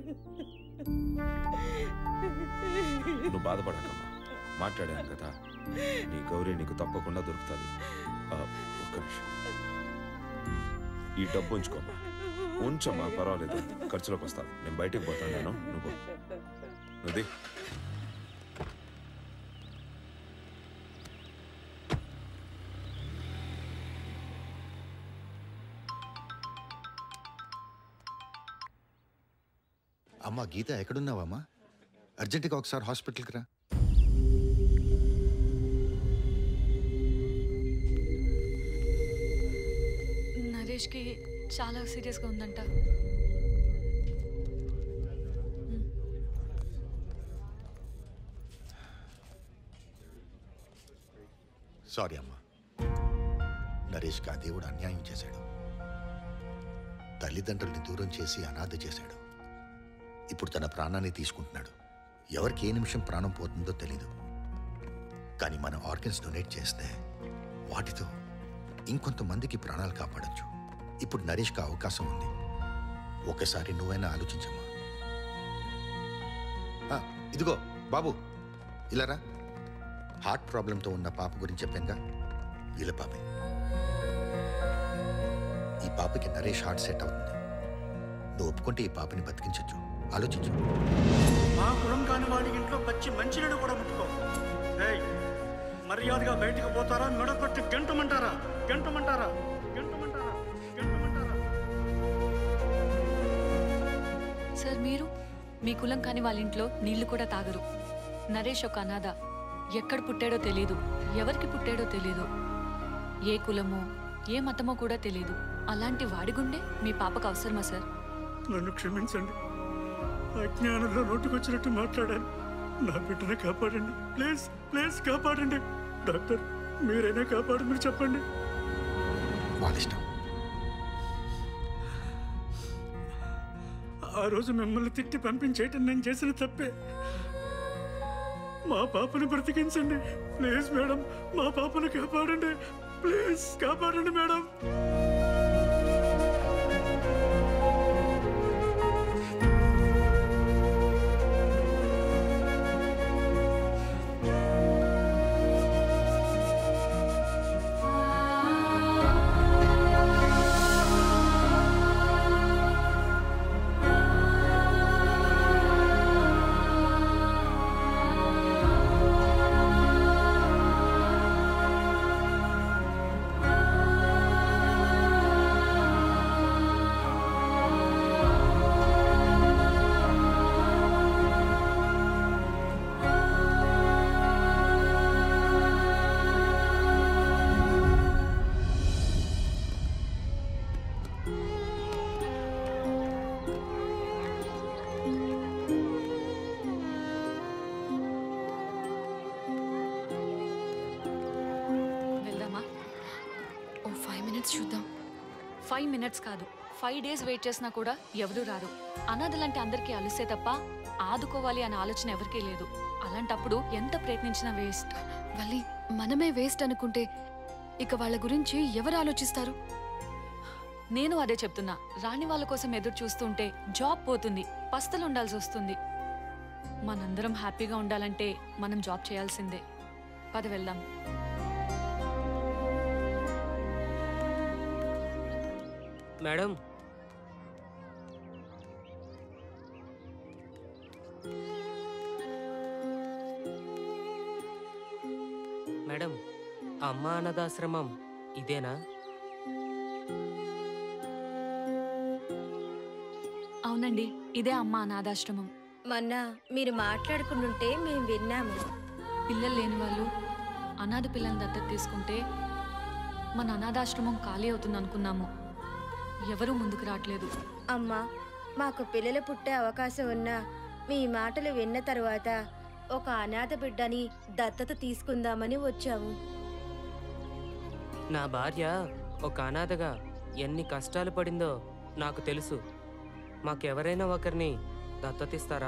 నువ్వు బాధపడకమ్మా మాట్లాడాను కదా నీ గౌరీ నీకు తప్పకుండా దొరుకుతుంది ఆ, ఒక్క నిమిషం ఈ డబ్బు ఉంచుకోమ్మా ఉంచమ్మా పర్వాలేదు ఖర్చులోకి వస్తాను నేను బయటికి పోతాను నేను నువ్వు పో. నువ్వు అమ్మా గీత ఎక్కడున్నావమ్మా అర్జెంటుగా ఒకసారి హాస్పిటల్కి రా నరేష్కి చాలా సీరియస్గా ఉందంట సారీ అమ్మా నరేష్కి ఆ దేవుడు అన్యాయం చేశాడు తల్లిదండ్రుల్ని దూరం చేసి అనాథ చేశాడు ఇప్పుడు తన ప్రాణాన్ని తీసుకుంటున్నాడు ఎవరికి ఏ నిమిషం ప్రాణం పోతుందో తెలీదు కానీ మన ఆర్గన్స్ డొనేట్ చేస్తే వాటితో ఇంకొంతమందికి ప్రాణాలు కాపాడొచ్చు ఇప్పుడు నరేష్కి ఆ అవకాశం ఉంది ఒకసారి నువ్వైనా ఆలోచించమ్మా ఆ, ఇదిగో బాబు ఇలా రా హార్ట్ ప్రాబ్లంతో ఉన్న పాప గురించి చెప్పానుగా వీళ్ళ పాపే ఈ పాపకి నరేష్ హార్ట్ సెట్ అవుతుంది నువ్వు ఒప్పుకుంటే ఈ పాపని బతికించొచ్చు ఆలోచించు మా కులం కాని వాడి ఇంట్లో పచ్చి మంచినీడు కూడా ముట్టుకో ఏయ్, మర్యాదగా బయటకు పోతారా మెడపట్టి గంటమంటారా గంటమంటారా గంటమంటారా గంటమంటారా సార్ మీరు మీ కులం కాని వాళ్ళ ఇంట్లో నీళ్లు కూడా తాగరు నరేష్ ఒక అనాథ ఎక్కడ పుట్టాడో తెలీదు ఎవరికి పుట్టాడో తెలీదు ఏ కులమో ఏ మతమో కూడా తెలీదు అలాంటి వాడి గుండె మీ పాపకు అవసరమా సార్ నన్ను క్షమించండి అజ్ఞానంలో నోటుకొచ్చినట్టు మాట్లాడాను నా బిడ్డను కాపాడండి ప్లీజ్ ప్లీజ్ కాపాడండి డాక్టర్ మీరైనా కాపాడమని చెప్పండి వాళ్ళిష్టం ఆ రోజు మిమ్మల్ని తిట్టి పంపించేయటం నేను చేసిన తప్పే మా పాపను బ్రతికించండి ప్లీజ్ మేడం మా పాపను కాపాడండి ప్లీజ్ కాపాడండి మేడం ఫైవ్ మినిట్స్ కాదు ఫైవ్ డేస్ వెయిట్ చేసినా కూడా ఎవరూ రారు అనాథలంటే అందరికీ అలిసే తప్ప ఆదుకోవాలి అనే ఆలోచన ఎవరికీ లేదు అలాంటప్పుడు ఎంత ప్రయత్నించినా వేస్ట్ మళ్ళీ మనమే వేస్ట్ అనుకుంటే ఇక వాళ్ళ గురించి ఎవరు ఆలోచిస్తారు నేను అదే చెప్తున్నా రాని వాళ్ళ కోసం ఎదురు చూస్తుంటే జాబ్ పోతుంది పస్తలు ఉండాల్సి వస్తుంది మనందరం హ్యాపీగా ఉండాలంటే మనం జాబ్ చేయాల్సిందే పద వెళ్దాం మేడం మేడం అమ్మ అనాథాశ్రమం ఇదేనా అవునండి ఇదే అమ్మ అనాథాశ్రమం మొన్న మీరు మాట్లాడుకుంటుంటే మేము విన్నాము పిల్లలు లేని వాళ్ళు అనాథ పిల్లల్ని దత్తత తీసుకుంటే మన అనాథాశ్రమం ఖాళీ అవుతుంది అనుకున్నాము ఎవరూ ముందుకు రావట్లేదు అమ్మా మాకు పిల్లలు పుట్టే అవకాశం ఉన్నా మీ మాటలు విన్న తరువాత ఒక అనాథ బిడ్డని దత్తత తీసుకుందామని వచ్చాము నా భార్య ఒక అనాథగా ఎన్ని కష్టాలు పడిందో నాకు తెలుసు మాకెవరైనా ఒకరిని దత్తతిస్తారా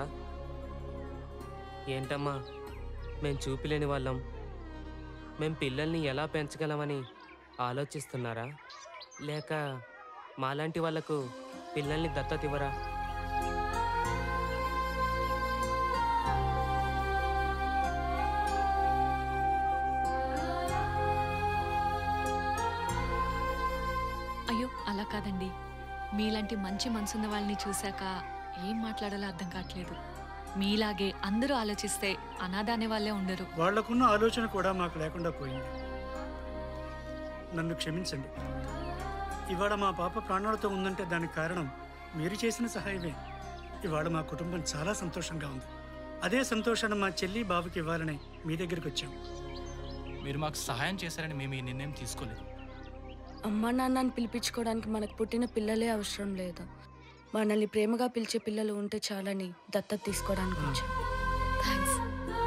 ఏంటమ్మా మేం చూపిలేని వాళ్ళం మేం పిల్లల్ని ఎలా పెంచగలమని ఆలోచిస్తున్నారా లేక మాలాంటి వాళ్లకు పిల్లల్ని దత్తత ఇవ్వరా అయ్యో అలా కాదండి మీలాంటి మంచి మనసున్న వాళ్ళని చూశాక ఏం మాట్లాడాలో అర్థం కావట్లేదు మీలాగే అందరూ ఆలోచిస్తే అనాథ అనే వాళ్ళే ఉండరు వాళ్లకున్న ఆలోచన కూడా మాకు లేకుండా పోయింది నన్ను క్షమించండి ఇవాళ మా పాప ప్రాణాలతో ఉందంటే దానికి కారణం మీరు చేసిన సహాయమే ఇవాళ మా కుటుంబం చాలా సంతోషంగా ఉంది అదే సంతోషాన్ని మా చెల్లి బాబుకి ఇవ్వాలని మీ దగ్గరికి వచ్చాం మీరు మాకు సహాయం చేశారని మేము ఈ నిర్ణయం తీసుకోలేదు అమ్మా నాన్నని పిలిపించుకోవడానికి మనకు పుట్టిన పిల్లలే అవసరం లేదు మనల్ని ప్రేమగా పిలిచే పిల్లలు ఉంటే చాలని దత్తత తీసుకోవడానికి వచ్చాం థ్యాంక్స్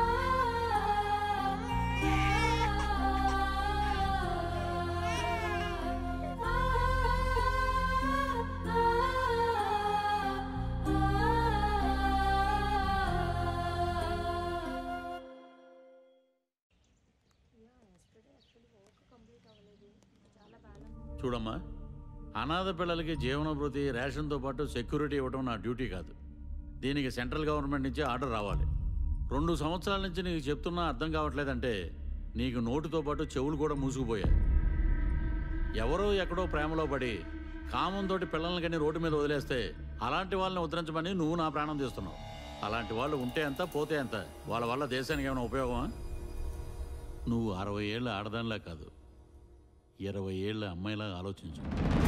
చూడమ్మా అనాథ పిల్లలకి జీవనభృతి రేషన్తో పాటు సెక్యూరిటీ ఇవ్వడం నా డ్యూటీ కాదు దీనికి సెంట్రల్ గవర్నమెంట్ నుంచి ఆర్డర్ రావాలి రెండు సంవత్సరాల నుంచి నీకు చెప్తున్నా అర్థం కావట్లేదంటే నీకు నోటితో పాటు చెవులు కూడా మూసుకుపోయాయి ఎవరో ఎక్కడో ప్రేమలో పడి కామంతోటి పిల్లల్ని కానీ రోడ్డు మీద వదిలేస్తే అలాంటి వాళ్ళని ఉద్ధరించమని నువ్వు నా ప్రాణం తీస్తున్నావు అలాంటి వాళ్ళు ఉంటే ఎంత పోతే ఎంత వాళ్ళ వల్ల దేశానికి ఏమైనా ఉపయోగమా నువ్వు అరవై ఏళ్ళ ఆడదానిలా కాదు ఇరవై ఏళ్ళ అమ్మాయిలా ఆలోచించు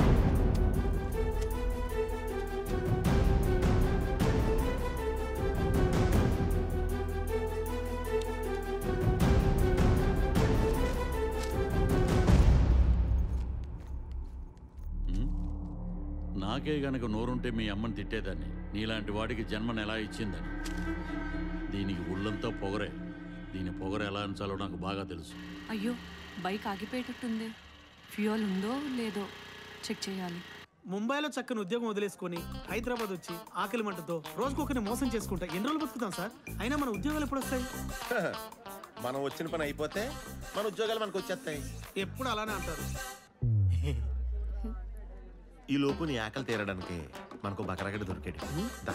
ఉమ్? నాకే గనక నోరుంటే మీ అమ్మని తిట్టేదాన్ని నీలాంటి వాడికి జన్మను ఎలా ఇచ్చిందని దీనికి ఉళ్ళంతా పొగరే దీని పొగర ఎలా అంచాలో నాకు బాగా తెలుసు అయ్యో బైక్ ఆగిపోయేటట్టుంది ఫ్యూయల్ ఉందో లేదో చెక్ చేయాలి ముంబైలో చక్కని ఉద్యోగం వదిలేసుకొని హైదరాబాద్ వచ్చి ఆకలి మంటతో రోజుకొకరిని మోసం చేసుకుంటా ఎన్ని రోజులు బతుకుతాం సార్ అయినా మన ఉద్యోగాలు ఎప్పుడు వస్తాయి మనం వచ్చిన పని అయిపోతే మన ఉద్యోగాలు మనకు వచ్చేస్తాయి ఎప్పుడు అలానే అంటారు ఈ లోపు నీ ఆకలి తీరడానికి మనకు బకరగడి దొరికాడు దా.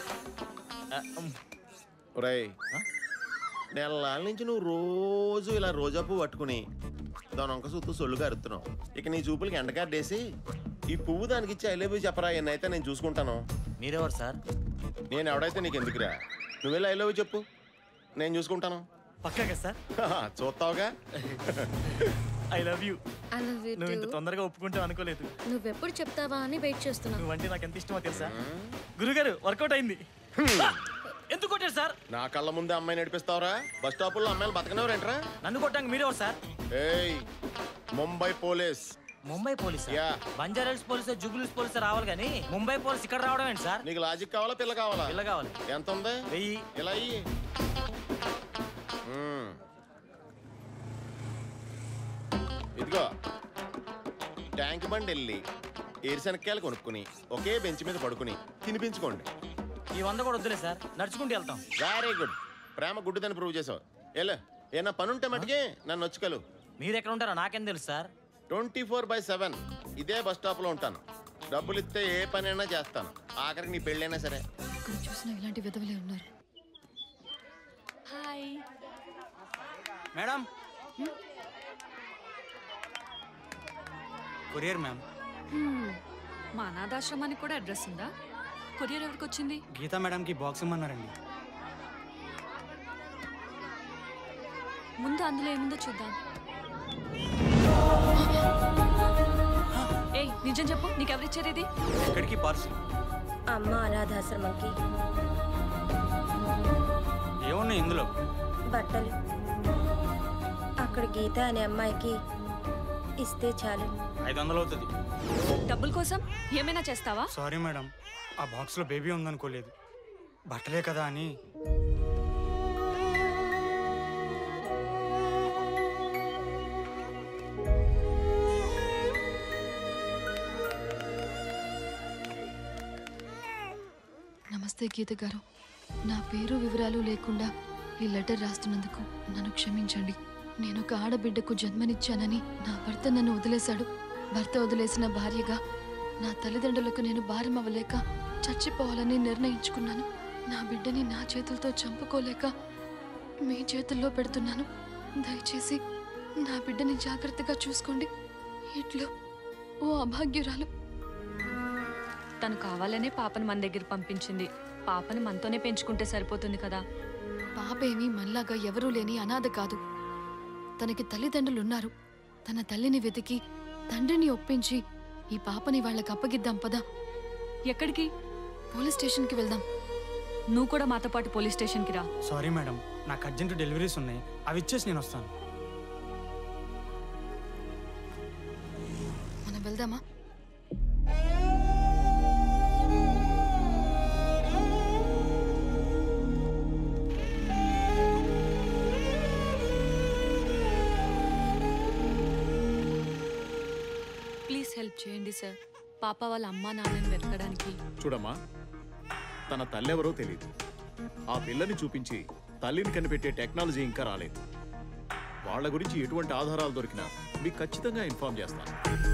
ఒరేయ్ నెలల నుంచి నువ్వు రోజు ఇలా రోజా పువ్వు పట్టుకుని దాని వంక సుత్తు సొల్లుగా అరుతున్నావు ఇక నీ చూపులకి ఎండగాడేసి ఈ పువ్వు దానికి ఇచ్చి ఐలేబీ చెప్పరా ఎన్నైతే నేను చూసుకుంటాను మీరెవరు సార్ నేను ఎవడైతే నీకు ఎందుకురా నువ్వెళ్ళి ఐ లవ్ యూ చెప్పు నేను చూసుకుంటాను పక్కాగా సార్ చూస్తావుగా I love you I love you నువ్వు ఇంత too. తొందరగా ఒప్పుకుంటావు అనుకోలేదు నువ్వెప్పుడు చెప్తావా అని వెయిట్ చేస్తున్నా నువ్వంటే నాకు ఎంత ఇష్టమో తెలుసా గురుగారు వర్కౌట్ అయింది ఎందుకు కొట్టారు సార్ నా కళ్ళ ముందే అమ్మాయి నడిపిస్తావురా బస్ స్టాపుల్లో అమ్మాయిలు బతకనేవారేంట్రా నన్ను కొట్టడానికి మీరెవరు సార్ ఏయ్ ముంబై పోలీస్ ముంబై పోలీస్ యా బంజారాల్స్ పోలీస్ జుగులీస్ పోలీస్ రావాలి కానీ ముంబై పోలీస్ ఇక్కడ రావడం ఏంటి సార్ నీకు లాజిక్ కావాలా పిల్ల కావాలా పిల్ల కావాలి ఎంత ఉంది వెయ్యి ఇలా అయ్యి ఇదిగో ట్యాంక్ బండ్ వెళ్ళి ఏరుశనక్కాయలు కొనుక్కుని ఒకే బెంచ్ మీద పడుకుని తినిపించుకోండి ఈ వంద కూడా వద్దులే సార్ నడుచుకుంటూ వెళ్తాం వెరీ గుడ్ ప్రేమ గుడ్డుదని ప్రూవ్ చేసావు ఎలా ఏనా పనుంటే మటుకే నన్ను వచ్చుకలు మీరు ఎక్కడ ఉంటారో నాకేం తెలుసు sir twenty four by seven ఇదే బస్ స్టాప్లో ఉంటాను డబ్బులు ఇస్తే ఏ పనైనా చేస్తాను ఆఖరికి నీ పెళ్ళైనా సరే ఇక్కడ చూసిన ఇలాంటి విధవలే ఉన్నారు హాయ్ మేడం కొరియర్ మ్యామ్ హ్మ్. మా అనాథాశ్రమానికి కూడా అడ్రస్ ఉందా కొరియర్ ఎవరికి వచ్చింది గీతా మేడంకి బాక్స్ ఇమ్మన్నారండి ముందు అందులో ఏముందో చూద్దాం ఏయ్ నిజం చెప్పు నీకెవరిచ్చారు ఇది ఎక్కడికి పార్సల్ అమ్మ అనాథాశ్రమంకి ఏమున్నాయి ఇందులో బట్టలు అక్కడ గీత అనే అమ్మాయికి ఇస్తే చాలు ఐదు వందలు అవుతుంది డబ్బుల కోసం ఏమైనా చేస్తావా సారీ మేడం ఆ బాక్స్లో బేబీ ఉందనుకోలేదు బట్టలే కదా అని నమస్తే గీత గారు నా పేరు వివరాలు లేకుండా ఈ లెటర్ రాస్తున్నందుకు నన్ను క్షమించండి నేను ఒక ఆడబిడ్డకు జన్మనిచ్చానని నా భర్త నన్ను వదిలేశాడు భర్త వదిలేసిన భార్యగా నా తల్లిదండ్రులకు నేను భారం అవ్వలేక చచ్చిపోవాలని నిర్ణయించుకున్నాను నా బిడ్డని నా చేతులతో చంపుకోలేక మీ చేతుల్లో పెడుతున్నాను దయచేసి నా బిడ్డని జాగ్రత్తగా చూసుకోండి ఇట్లో ఓ అభాగ్యురాలు తను కావాలనే పాపను మన దగ్గర పంపించింది పాపను మనతోనే పెంచుకుంటే సరిపోతుంది కదా పాపేమి మనలాగా ఎవరూ లేని అనాథ కాదు తనకి తల్లిదండ్రులు ఉన్నారు తన తల్లిని వెతికి తండ్రిని ఒప్పించి ఈ పాపని వాళ్ళకి అప్పగిద్దాం పదా ఎక్కడికి పోలీస్ స్టేషన్కి వెళ్దాం నువ్వు కూడా మాతో పాటు పోలీస్ స్టేషన్కి రా సారీ మేడం నాకు అర్జెంట్ డెలివరీస్ ఉన్నాయి అవి ఇచ్చేసి నేను వస్తాను మనం వెళ్దామా ప్లీజ్ హెల్ప్ చేయండి సార్ పాప వాళ్ళ అమ్మా నాన్నని వెతకడానికి చూడమ్మా తన తల్లెవరో తెలియదు ఆ పిల్లని చూపించి తల్లిని కనిపెట్టే టెక్నాలజీ ఇంకా రాలేదు వాళ్ళ గురించి ఎటువంటి ఆధారాలు దొరికినా మీకు ఖచ్చితంగా ఇన్ఫార్మ్ చేస్తాను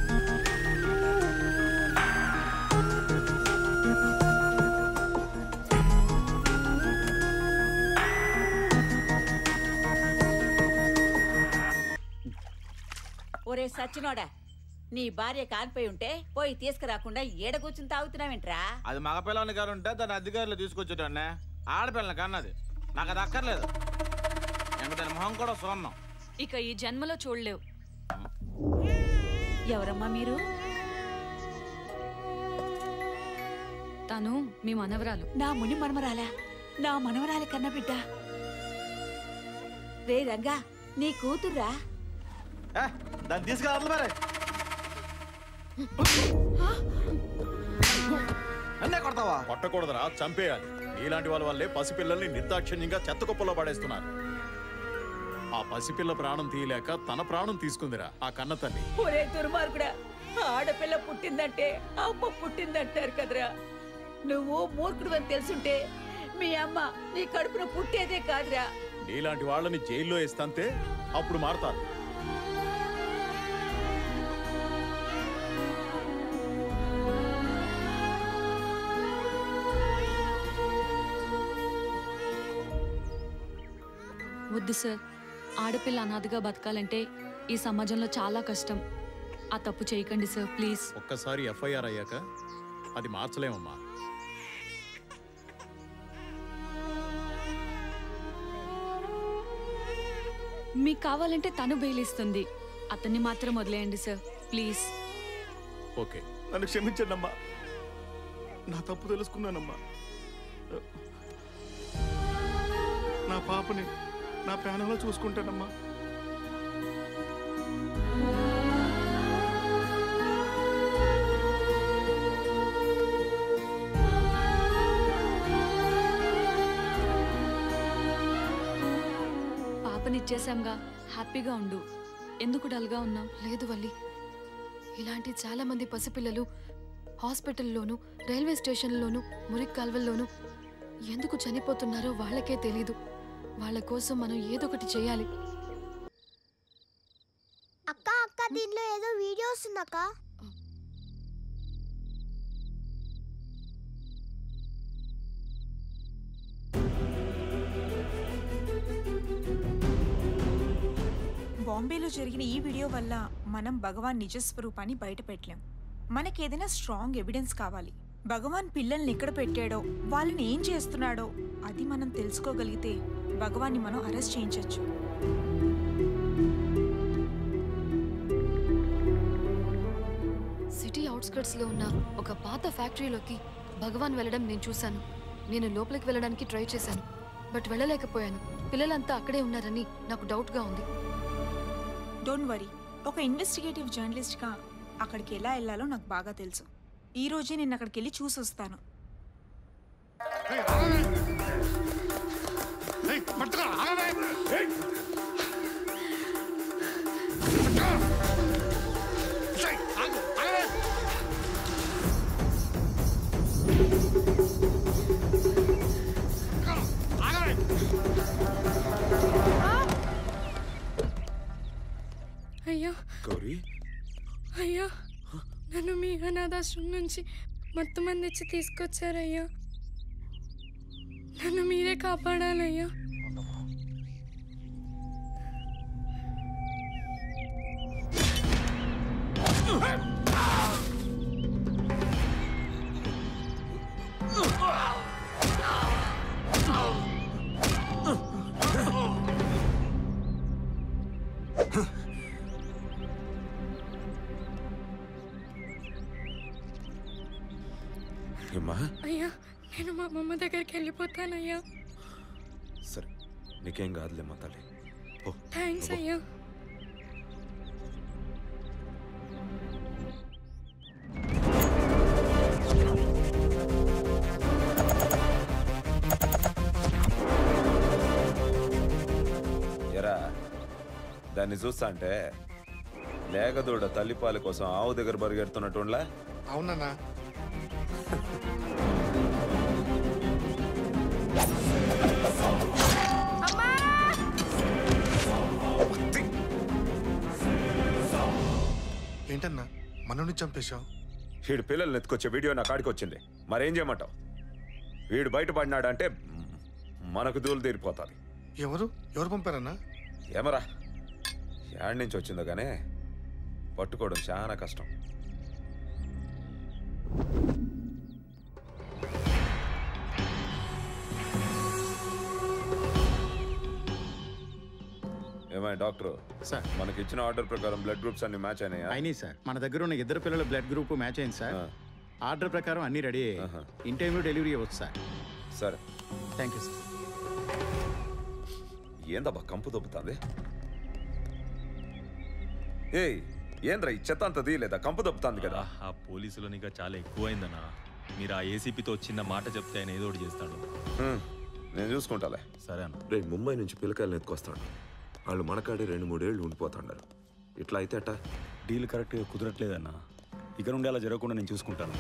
ఒరే సచ్చినోడా నీ భార్య కానిపోయి ఉంటే పోయి తీసుకురాకుండా ఏడ కూర్చుని తాగుతున్నావేంట్రా అది మగపిల్లని గారు ఉంటే దాని అధికారులు తీసుకొచ్చేటండి ఆడపిల్లని కన్నది నాకు అది అక్కర్లేదు ఇంక దాని మొహం కూడా చూడన్నాం ఇక ఈ జన్మలో చూడలేవు ఎవరమ్మా మీరు తను మీ మనవరాలు నా ముని మనమరాలా నా మనవరాలి కన్న బిడ్డ రే రంగా నీ కూతుర్రా దాన్ని తీసుకురావాలి మరి అన్నే కొడతావా కొట్టకూడదురా చంపేయాలి ఇలాంటి వాళ్ళ వల్లే పసిపిల్లల్ని నిర్దాక్షిణ్యంగా చెత్త కుప్పలో పడేస్తున్నారు ఆ పసిపిల్ల ప్రాణం తీయలేక తన ప్రాణం తీసుకుందిరా ఆ కన్న తల్లి ఒరే దుర్మార్గుడా ఆడపిల్ల పుట్టిందంటే అమ్మ పుట్టిందంటారు కదరా నువ్వు మూర్ఖుడు అని తెలుసుంటే మీ అమ్మ నీ కడుపున పుట్టేదే కాదురా నీలాంటి వాళ్ళని జైల్లో వేస్తంతే అప్పుడు మారతారు వద్దు సార్ ఆడపిల్ల అనాథగా బతకాలంటే ఈ సమాజంలో చాలా కష్టం ఆ తప్పు చేయకండి సార్ ప్లీజ్ ఒక్కసారి ఎఫ్ఐఆర్ అయ్యాక అది మార్చలేమమ్మా మీకు కావాలంటే తను బెయిల్ ఇస్తుంది అతన్ని మాత్రం వదిలేయండి సార్ ప్లీజ్ ఓకే నన్ను క్షమించండి అమ్మా నా తప్పు తెలుసుకున్నానమ్మా నా పాపని నా ప్రాణంలో చూసుకుంటానమ్మా పాపనిచ్చేసాంగా హ్యాపీగా ఉండు ఎందుకు డల్గా ఉన్నావు లేదు వల్లి ఇలాంటి చాలా మంది పసిపిల్లలు హాస్పిటల్లోనూ రైల్వే స్టేషన్లోనూ మురికి కాల్వల్లోనూ ఎందుకు చనిపోతున్నారో వాళ్ళకే తెలీదు వాళ్ళ కోసం మనం ఏదో ఒకటి చేయాలి అక్క అక్క దీనిలో ఏదో వీడియో వస్తుందక్క బాంబేలో జరిగిన ఈ వీడియో వల్ల మనం భగవాన్ నిజస్వరూపాన్ని బయట పెట్టలేం మనకేదైనా స్ట్రాంగ్ ఎవిడెన్స్ కావాలి భగవాన్ పిల్లల్ని ఎక్కడ పెట్టాడో వాళ్ళని ఏం చేస్తున్నాడో అది మనం తెలుసుకోగలిగితే భగవాన్ని మనం అరెస్ట్ చేయించవచ్చు సిటీ అవుట్స్కర్ట్స్లో ఉన్న ఒక పాత ఫ్యాక్టరీలోకి భగవాన్ వెళ్ళడం నేను చూశాను నేను లోపలికి వెళ్ళడానికి ట్రై చేశాను బట్ వెళ్ళలేకపోయాను పిల్లలంతా అక్కడే ఉన్నారని నాకు డౌట్గా ఉంది డోంట్ వరీ ఒక ఇన్వెస్టిగేటివ్ జర్నలిస్ట్గా అక్కడికి ఎలా వెళ్ళాలో నాకు బాగా తెలుసు ఈ రోజే నేను అక్కడికి వెళ్ళి చూసి వస్తాను అయ్యో గౌరీ అయ్యో నన్ను మీ అనాథాశ్రమం నుంచి మొత్తం మంది ఇచ్చి తీసుకొచ్చారయ్యా నన్ను మీరే కాపాడాలయ్యా ఏమ్మా అయ్యా నేను మా అమ్మమ్మ దగ్గరికి వెళ్ళిపోతానయ్యా సరే నీకేం కాదులేమ్మా తల్లి ఓ థ్యాంక్స్ అయ్యా ఎరా దాన్ని చూస్తా అంటే లేగదూడ తల్లిపాల కోసం ఆవు దగ్గర బరిగెడుతున్నట్టుండ్లా అవునన్నా ఏంటన్నా మనల్ని చంపేశావు వీడు పిల్లల్ని ఎత్తుకొచ్చే వీడియో నా కాడికి వచ్చింది మరేం చేయమంటావు వీడు బయటపడినాడంటే మనకు దూలు తీరిపోతుంది ఎవరు ఎవరు పంపారన్నా ఏమరా యాడ్ నుంచి వచ్చిందో కానీ పట్టుకోవడం చాలా కష్టం ఏమై డాక్టర్ సార్ మనకి ఇచ్చిన ఆర్డర్ ప్రకారం బ్లడ్ గ్రూప్స్ అన్ని మ్యాచ్ అయినాయా అయినాయి సార్ మన దగ్గర ఉన్న ఇద్దరు పిల్లల బ్లడ్ గ్రూప్ మ్యాచ్ అయింది సార్ ఆర్డర్ ప్రకారం అన్ని రెడీ అయ్యాయి ఇన్ టైంలో డెలివరీ అవ్వచ్చు సార్ సరే థ్యాంక్ యూ సార్ ఏందబ్బా కంపు దొబ్బుతుంది ఏయ్ ఏంద్రా ఈ చెత్త అంత తీయలేదా కంపు దొబ్బుతుంది కదా ఆ పోలీసులు ఇంకా చాలా ఎక్కువైందన్నా మీరు ఆ ఏసీపీతో చిన్న మాట చెప్తే ఆయన ఏదో ఒకటి చేస్తాడు హ్మ్, నేను చూసుకుంటాలే సరే అన్న రే ముంబై నుంచి పిల్లకాయలను ఎత్తుకొస్తాడు వాళ్ళు మనకాడే రెండు మూడేళ్ళు ఉండిపోతాడారు ఇట్లా అయితే అట్ట డీల్ కరెక్ట్గా కుదరట్లేదన్నా ఇక నుండి అలా జరగకుండా నేను చూసుకుంటాను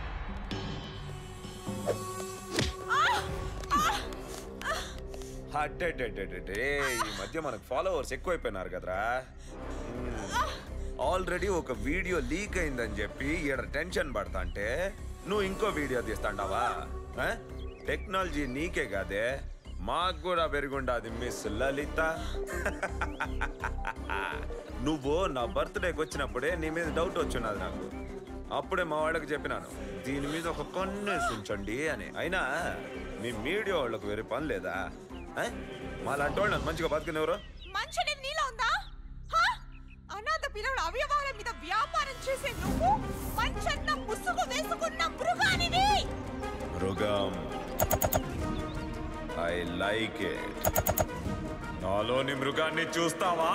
అడ్డెడ్డెడ్డెడ్డే ఈ మధ్య మనకు ఫాలోవర్స్ ఎక్కువైపోయినారు కదరా ఆల్రెడీ ఒక వీడియో లీక్ అయిందని చెప్పి ఈడ టెన్షన్ పడతా అంటే నువ్వు ఇంకో వీడియో తీస్తాండావా ఆ? టెక్నాలజీ నీకే కాదే మాకు కూడా పెరుగుండాది మిస్ లలిత నువ్వు నా బర్త్డేకి వచ్చినప్పుడే నీ మీద డౌట్ వచ్చినది నాకు అప్పుడే మా వాళ్ళకి చెప్పినాను దీని మీద ఒక కన్నేసి ఉంచండి అని అయినా మీ మీడియా వాళ్ళకు వేరే పని లేదా ఆ? మాలాంటి వాళ్ళు నన్ను మంచిగా బతికినెవరు మంచి అనేది నీలో ఉందా హా? అనాథ పిల్లల అవయవాల మీద వ్యాపారం చేసే నువ్వు మంచన్న ముసుగు వేసుకున్న మృగానివి మృగం ఐ లైక్ ఇట్ నాలోని మృగాన్ని చూస్తావా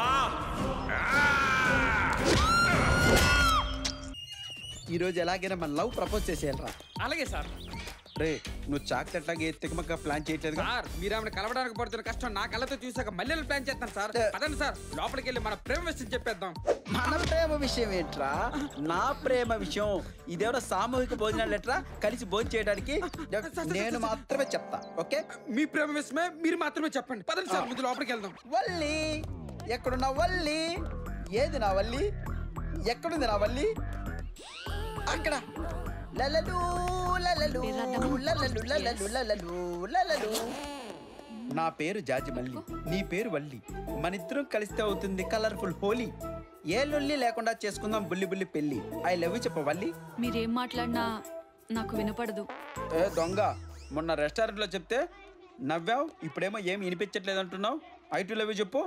ఈ రోజు ఎలాగైనా మన లవ్ ప్రపోజ్ చేసేయాలరా అలాగే సార్ రే నువ్వు చాక్లెట్ లాగా ఏ తికమక్క ప్లాన్ చేయట్లేదు సార్ మీరు ఆమెను కలవడానికి పడుతున్న కష్టం నా కళ్ళతో చూసాక మళ్ళీ ప్లాన్ చేస్తాను సార్ పదండి సార్ లోపలికి వెళ్ళి మన ప్రేమ విషయం చెప్పేద్దాం మన ప్రేమ విషయం ఏంట్రా నా ప్రేమ విషయం ఇదేవో సామూహిక భోజనాలు ఎట్రా కలిసి భోజనం చేయడానికి నేను మాత్రమే చెప్తా ఓకే మీ ప్రేమ విషయమే మీరు మాత్రమే చెప్పండి పదండి సార్ ముందు లోపలికి వెళ్దాం వల్లి ఎక్కడున్నా వల్లి ఏది నా వల్లి ఎక్కడుంది నా వల్లి అక్కడ లలలు లలలు లలలు లలలు లలలు లలలు నా పేరు జాజి మల్లి నీ పేరు వల్లి మనిద్దరం కలిస్తే అవుతుంది కలర్ఫుల్ హోలీ ఏ లొల్లి లేకుండా చేసుకుందాం బుల్లి బుల్లి పెళ్లి ఐ లవ్ యూ చెప్ప వల్లి మీరేం మాట్లాడినా నాకు వినపడదు ఏ దొంగ మొన్న రెస్టారెంట్లో చెప్తే నవ్వావు ఇప్పుడేమో ఏం వినిపించట్లేదు అంటున్నావు ఐ టు లవ్ యూ చెప్పు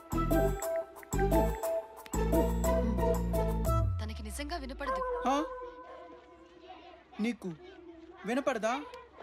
తనకి నిజంగా వినపడదు హా? నీకు వినపడదా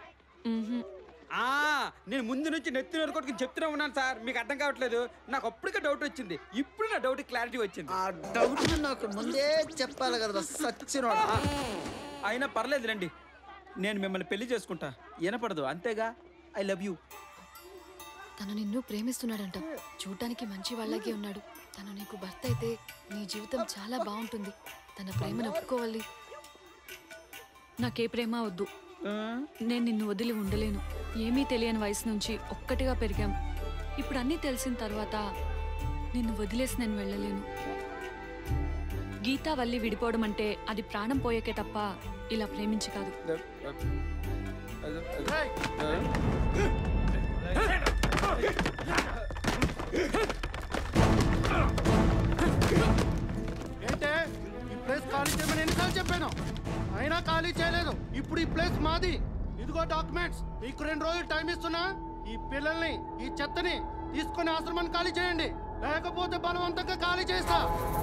ఆ నేను ముందు నుంచి నెత్తి వరకు చెప్తూనే ఉన్నాను సార్ మీకు అర్థం కావట్లేదు నాకు అప్పటికే డౌట్ వచ్చింది ఇప్పుడు నా డౌట్ క్లారిటీ వచ్చింది ఆ డౌట్ నాకు ముందే చెప్పాలి కదా సచ్చినోడా అయినా పర్లేదు రండి నేను మిమ్మల్ని పెళ్లి చేసుకుంటా వినపడదు అంతేగా ఐ లవ్ యూ తను నిన్ను ప్రేమిస్తున్నాడంట చూడటానికి మంచి వాళ్ళగే ఉన్నాడు తను నీకు భర్త అయితే నీ జీవితం చాలా బాగుంటుంది తన ప్రేమను ఒప్పుకోవాలి నాకే ప్రేమ వద్దు నేను నిన్ను వదిలి ఉండలేను ఏమీ తెలియని వయసు నుంచి ఒక్కటిగా పెరిగాం ఇప్పుడు అన్నీ తెలిసిన తర్వాత నిన్ను వదిలేసి నేను వెళ్ళలేను గీతా వల్లి విడిపోవడం అంటే అది ప్రాణం పోయేకే తప్ప ఇలా ప్రేమించి కాదు ఏంటే ఈ ప్లేస్ ఖాళీ చేయమని ఎన్నిసార్లు చెప్పాను అయినా ఖాళీ చేయలేదు ఇప్పుడు ఈ ప్లేస్ మాది ఇదిగో డాక్యుమెంట్స్ మీకు రెండు రోజులు టైం ఇస్తున్నా ఈ పిల్లల్ని ఈ చెత్తని తీసుకొని ఆశ్రమాన్ని ఖాళీ చేయండి లేకపోతే బలవంతంగా ఖాళీ చేస్తా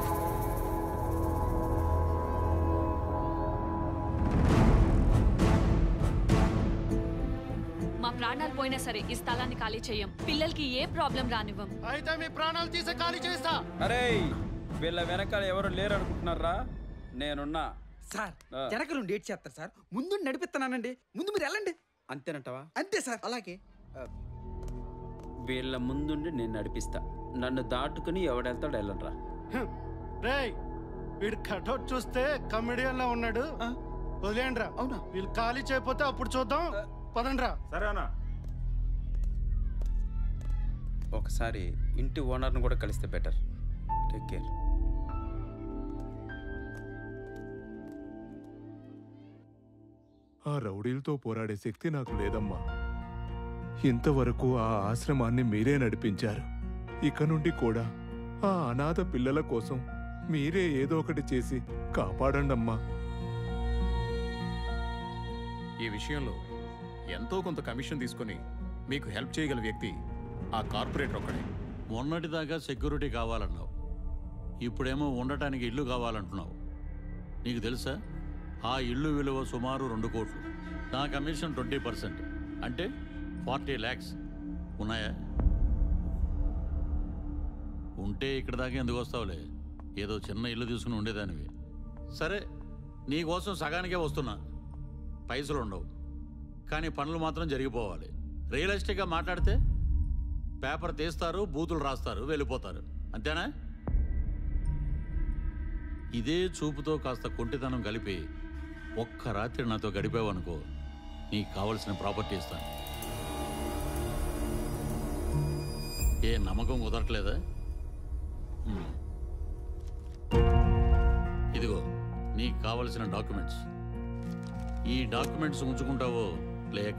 మా ప్రాణాలు పోయినా సరే ఈ స్థలాన్ని ఖాళీ చెయ్యం పిల్లలకి ఏ ప్రాబ్లం రానివ్వం అయితే మీ ప్రాణాలు తీసే ఖాళీ చేస్తా అరే వీళ్ళ వెనకాల ఎవరు లేరు అనుకుంటున్నారా నేనున్నా సార్ వెనక నుండి డేట్ చేస్తారు సార్ ముందు నడిపిస్తున్నానండి ముందు మీరు వెళ్ళండి అంతేనంటావా అంతే సార్ అలాగే వీళ్ళ ముందుండి నేను నడిపిస్తా నన్ను దాటుకుని ఎవడెళ్తాడు వెళ్ళరా రేయ్ వీడు కటౌట్ చూస్తే కమెడియన్ లా ఉన్నాడు వదిలేండ్రా అవునా వీళ్ళు ఖాళీ చేయకపోతే అప్పుడు చూద్దాం పదండ్రా సరేనా ఒకసారి ఇంటి ఓనర్ని కూడా కలిస్తే బెటర్ టేక్ కేర్ ఆ రౌడీలతో పోరాడే శక్తి నాకు లేదమ్మా ఇంతవరకు ఆ ఆశ్రమాన్ని మీరే నడిపించారు ఇక నుండి కూడా ఆ అనాథ పిల్లల కోసం మీరే ఏదో ఒకటి చేసి కాపాడండమ్మా ఈ విషయంలో ఎంతో కొంత కమిషన్ తీసుకొని మీకు హెల్ప్ చేయగల వ్యక్తి ఆ కార్పొరేటర్ ఒక్కడే మొన్నటిదాకా సెక్యూరిటీ కావాలన్నావు ఇప్పుడేమో ఉండటానికి ఇల్లు కావాలంటున్నావు నీకు తెలుసా ఆ ఇల్లు విలువ సుమారు రెండు కోట్లు నా కమిషన్ ట్వంటీ పర్సెంట్ అంటే ఫార్టీ ల్యాక్స్ ఉన్నాయా ఉంటే ఇక్కడ దాకా ఎందుకు వస్తావులే ఏదో చిన్న ఇల్లు తీసుకుని ఉండేదానివి సరే నీకోసం సగానికే వస్తున్నా పైసలు ఉండవు కానీ పనులు మాత్రం జరిగిపోవాలి రియలిస్టిక్గా మాట్లాడితే పేపర్ తీస్తారు బూతులు రాస్తారు వెళ్ళిపోతారు అంతేనా ఇదే చూపుతో కాస్త కొంటితనం కలిపి ఒక్క రాత్రి నాతో గడిపావనుకో నీకు కావలసిన ప్రాపర్టీ ఇస్తాను ఏ నమ్మకం కుదరట్లేదా ఉమ్. ఇదిగో నీకు కావలసిన డాక్యుమెంట్స్ ఈ డాక్యుమెంట్స్ ఉంచుకుంటావో లేక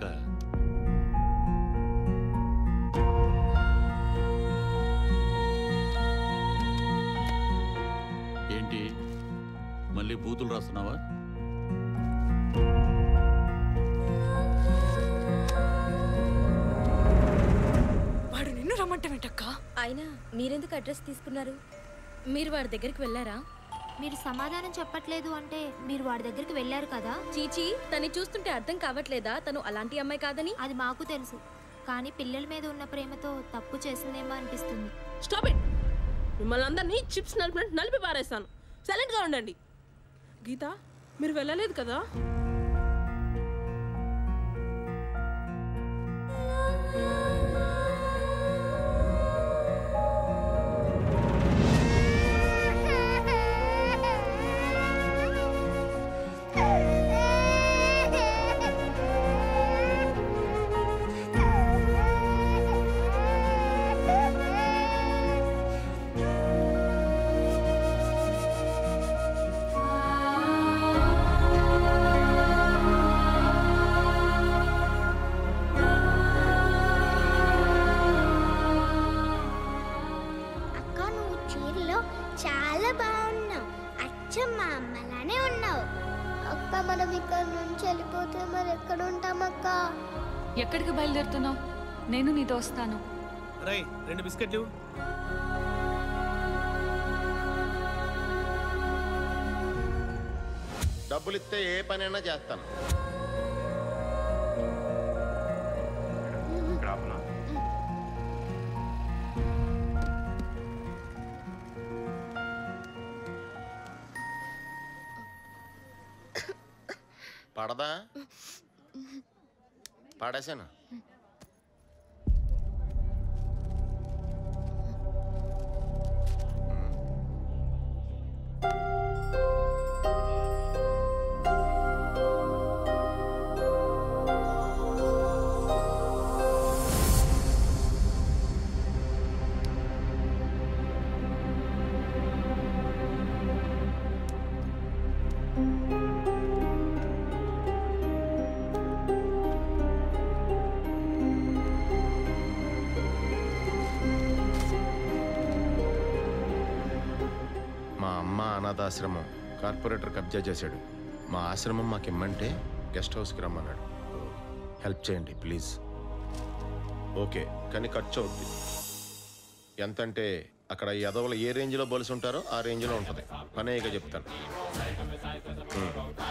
ఏంటి మళ్ళీ బూతులు రాస్తున్నావా వాడు నిన్ను రమ్మంటావేంటక్క అయినా మీరెందుకు అడ్రస్ తీసుకున్నారు మీరు వాడి దగ్గరికి వెళ్ళారా మీరు సమాధానం చెప్పట్లేదు అంటే మీరు వాడి దగ్గరికి వెళ్ళారు కదా చీచీ తను చూస్తుంటే అర్థం కావట్లేదా తను అలాంటి అమ్మాయి కాదని అది మాకు తెలుసు కానీ పిల్లల మీద ఉన్న ప్రేమతో తప్పు చేసిందేమో అనిపిస్తుంది స్టాప్ ఇట్ మిమ్మల్ని అందరినీ చిప్స్ నలిపినట్టు నలిపి పారేస్తాను సైలెంట్గా ఉండండి గీత మీరు వెళ్ళలేదు కదా ఇక్కడ నుంచి వెళ్ళిపోతే మరి ఎక్కడ ఉంటామక్క ఎక్కడికి బయలుదేరుతున్నావు నేను నీతో వస్తాను రై రెండు బిస్కెట్లు ఇవ్వు. డబ్బులు ఇస్తే ఏ పనైనా చేస్తాను పడదా పడేసాను మా అమ్మ అనాథాశ్రమం కార్పొరేటర్ కబ్జా చేశాడు మా ఆశ్రమం మాకు ఇమ్మంటే గెస్ట్ హౌస్కి రమ్మన్నాడు హెల్ప్ చేయండి ప్లీజ్ ఓకే కానీ ఖర్చు అవుద్ది ఎంతంటే అక్కడ ఈ ఎదవలు ఏ రేంజ్లో బలిసి ఉంటారో ఆ రేంజ్లో ఉంటుంది పనేగా చెప్తాను ఉమ్.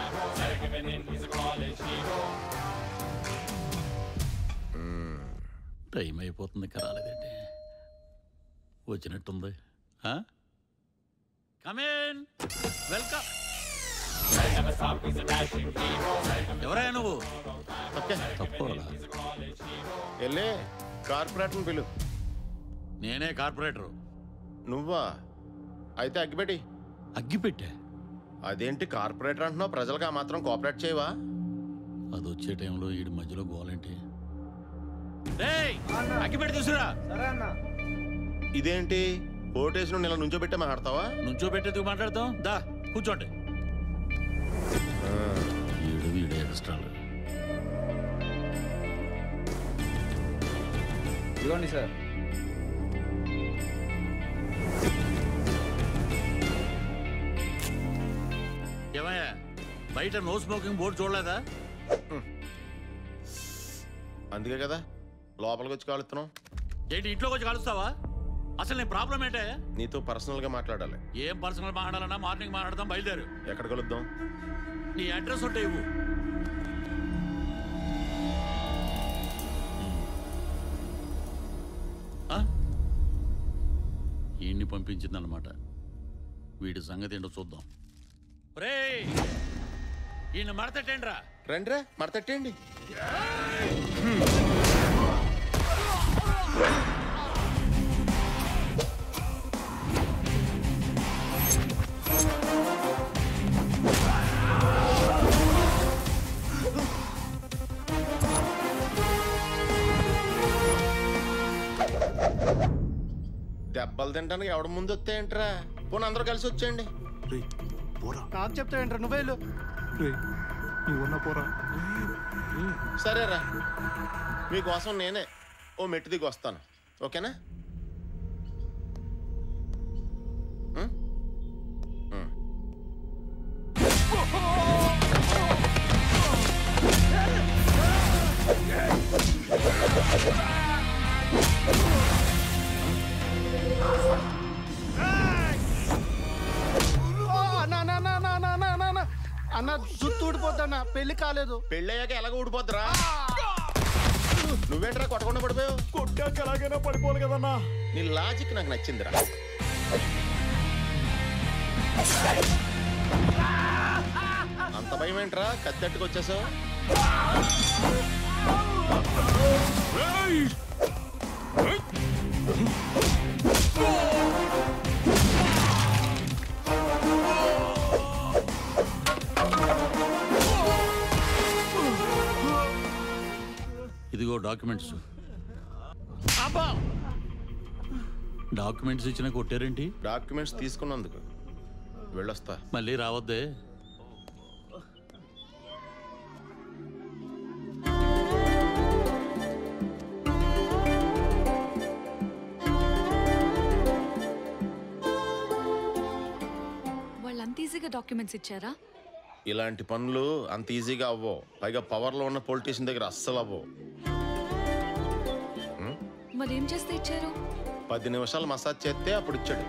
ఉమ్. టైం అయిపోతుంది ఇంకా రాలేదండి వచ్చినట్టుంది కమేన్ వెల్కమ్ ఎవరయ్యా నువ్వు తప్పుకోవాలా వెళ్ళే కార్పొరేటర్ని పిలు నేనే కార్పొరేటరు నువ్వా అయితే అగ్గిపెట్టి అగ్గిపెట్టే అదేంటి కార్పొరేటర్ అంటున్నావు ప్రజలకు ఆ మాత్రం కోఆపరేట్ చేయవా అది వచ్చే టైంలో ఈ మధ్యలో గోలేంటి అగ్గిపెట్టి తీసుకురా ఇదేంటి ఓటేసిన నెల నుంచో పెట్టే మాట్లాడతావా నుంచో పెట్టేందుకు మాట్లాడతాం దా కూర్చోండి ఈడు వీడు ఎక్స్ట్రాలు ఇదిగోండి సార్ ఏమయ్యా బయట నో స్మోకింగ్ బోర్డు చూడలేదా అందుకే కదా లోపలికి వచ్చి కాలుస్తున్నాం ఏంటి ఇంట్లోకి వచ్చి కలుస్తావా అసలు నీ ప్రాబ్లం ఏంటే నీతో పర్సనల్ గా మాట్లాడాలి ఏం పర్సనల్ మాట్లాడాలన్నా మార్నింగ్ మాట్లాడదాం బయలుదేరు ఎక్కడ కలుద్దాం నీ అడ్రస్ ఉంటే ఇవ్వు ఆ? ఈయన్ని పంపించిందన్నమాట వీడి సంగతి ఏంటో చూద్దాం రే ఈయన మడతట్టేంట్రా రండిరా మడతట్టేయండి దెబ్బలు తింటానికి ఎవడ ముందు వస్తాయంట్రా పోనీ అందరూ కలిసి వచ్చేయండి నాకు చెప్తా ఏంట్రా నువ్వే వెళ్ళు నువ్వున్న పోరా సరేరా మీకోసం నేనే ఓ మెట్టు దిగి వస్తాను ఓకేనా ఉం? ఉం. ఓ, అన్న, అన్న, అన్న, అన్న, అన్న, అన్న, అన్న, అన్న. అన్న జుట్టు ఊడిపోద్దన్న పెళ్లి కాలేదు పెళ్ళయ్యాక ఎలాగ ఊడిపోద్దురా నువ్వేంట్రా కొట్టకుండా పడిపోయావు కొట్టాక ఎలాగైనా పడిపోవాలి కదన్నా నీ లాజిక్ నాకు నచ్చిందిరా అంత భయం ఏంట్రా కత్తెట్టుకు వచ్చేసావు ఇదిగో డాక్యుమెంట్స్ డాక్యుమెంట్స్ ఇచ్చిన కొట్టారేంటి డాక్యుమెంట్స్ తీసుకున్నందుకు వెళ్ళొస్తా మళ్ళీ రావద్దే వాళ్ళు అంత ఈజీగా డాక్యుమెంట్స్ ఇచ్చారా ఇలాంటి పనులు అంత ఈజీగా అవ్వవు పైగా పవర్లో ఉన్న పొలిటీషియన్ దగ్గర అస్సలు అవ్వవు మరేం చేస్తే ఇచ్చారు పది నిమిషాలు మసాజ్ చేస్తే అప్పుడు ఇచ్చాడు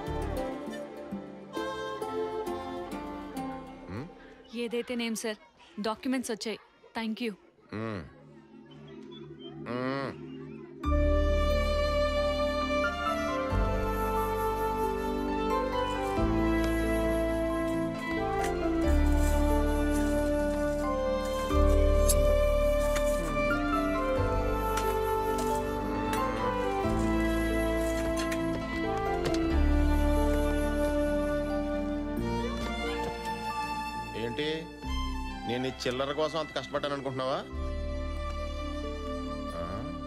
ఏదైతే నేమ్ సార్ డాక్యుమెంట్స్ వచ్చాయి థ్యాంక్ యూ మ్మ్. మ్మ్. ఏంటి నేను ఈ చిల్లర కోసం అంత కష్టపడ్డాను అనుకుంటున్నావా ఆ?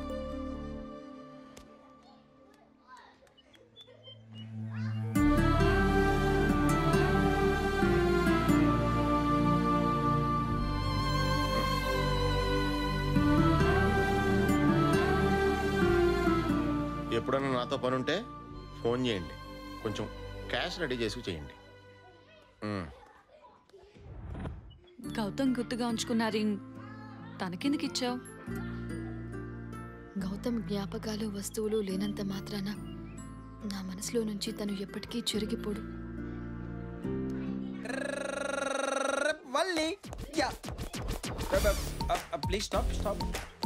ఎప్పుడైనా నాతో పని ఉంటే ఫోన్ చేయండి కొంచెం క్యాష్ రెడీ చేసి చేయండి మ్మ్. గౌతమ్ గుర్తుగా ఉంచుకున్న రింగ్ తనకెందుకు ఇచ్చావు గౌతమ్ జ్ఞాపకాలు వస్తువులు లేనంత మాత్రాన నా మనసులో నుంచి తను ఎప్పటికీ చెరిగిపోడు Valli yeah please stop stop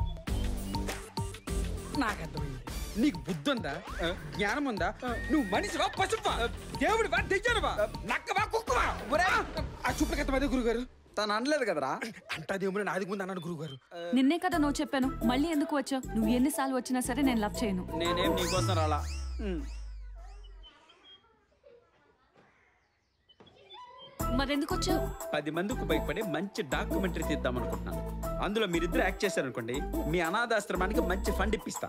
నాకు అర్థమైంది నీకు బుద్ధి ఉందా ఆ, జ్ఞానం ఉందా నువ్వు మనిషివా పశువా దేవుడివా దెయ్యానువా నక్కవా కుక్కవా ఒరే ఆ చూపులు కథ మధ్య గురుగారు తను అనలేదు కదరా అంటదేమో నాది ముందు అన్నాడు గురుగారు నిన్నే కదా నువ్వు చెప్పాను మళ్ళీ ఎందుకు వచ్చావు నువ్వు ఎన్నిసార్లు వచ్చినా సరే నేను లవ్ చేయను నేనేం నీకోసం రాలా మరెందుకు వచ్చావు పది మందికి భయపడి మంచి డాక్యుమెంటరీ తీద్దాం అనుకుంటున్నాను అందులో మీరిద్దరు యాక్ట్ చేశారనుకోండి మీ అనాథాశ్రమానికి మంచి ఫండ్ ఇప్పిస్తా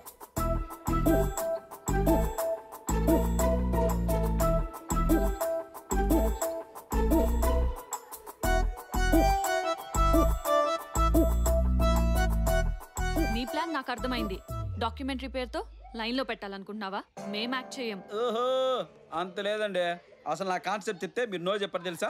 నీ ప్లాన్ నాకు అర్థమైంది డాక్యుమెంటరీ పేరుతో లైన్లో పెట్టాలనుకుంటున్నావా మేం యాక్ట్ చేయం ఓహో అంత లేదండి అసలు నా కాన్సెప్ట్ చెప్తే మీరు నో చెప్పరు తెలుసా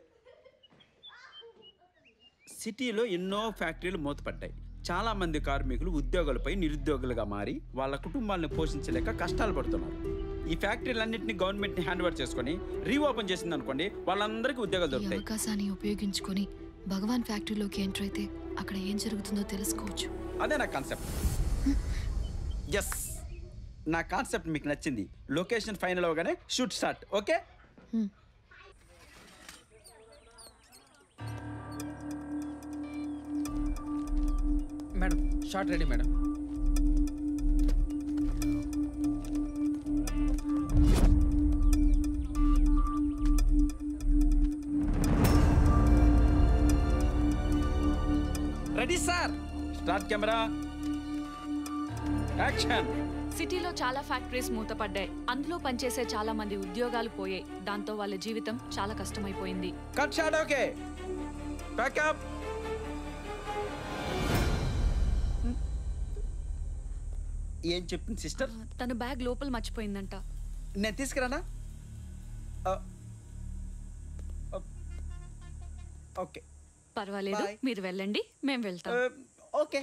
సిటీలో ఎన్నో ఫ్యాక్టరీలు మూతపడ్డాయి చాలా మంది కార్మికులు ఉద్యోగాలపై నిరుద్యోగులుగా మారి వాళ్ళ కుటుంబాలను పోషించలేక కష్టాలు పడుతున్నారు ఈ ఫ్యాక్టరీలన్నింటినీ గవర్నమెంట్ ని హ్యాండ్ ఓవర్ చేసుకొని రీఓపెన్ చేసింది అనుకోండి వాళ్ళందరికీ ఉద్యోగాలు ఈ దొరుకుతాయి అవకాశాన్ని ఉపయోగించుకొని భగవాన్ ఫ్యాక్టరీలోకి ఎంటర్ అయితే అక్కడ ఏం జరుగుతుందో తెలుసుకోవచ్చు అదే నా కాన్సెప్ట్ ఎస్ నా కాన్సెప్ట్ మీకు నచ్చింది లొకేషన్ ఫైనల్ అవగానే shoot start okay madam shot ready madam ready sir start camera action సిటీలో చాలా ఫ్యాక్టరీస్ మూతపడ్డాయి అందులో పనిచేసే చాలా మంది ఉద్యోగాలు పోయాయి దాంతో వాళ్ళ జీవితం చాలా కష్టమైపోయింది కట్ షాట్ ఓకే ప్యాకప్ ఏం చెప్పింది సిస్టర్ తన బ్యాగ్ లోపల మర్చిపోయిందంట నేను తీసుకురానా ఓకే పర్వాలేదు Bye. మీరు వెళ్ళండి మేము వెళ్తాం ఓకే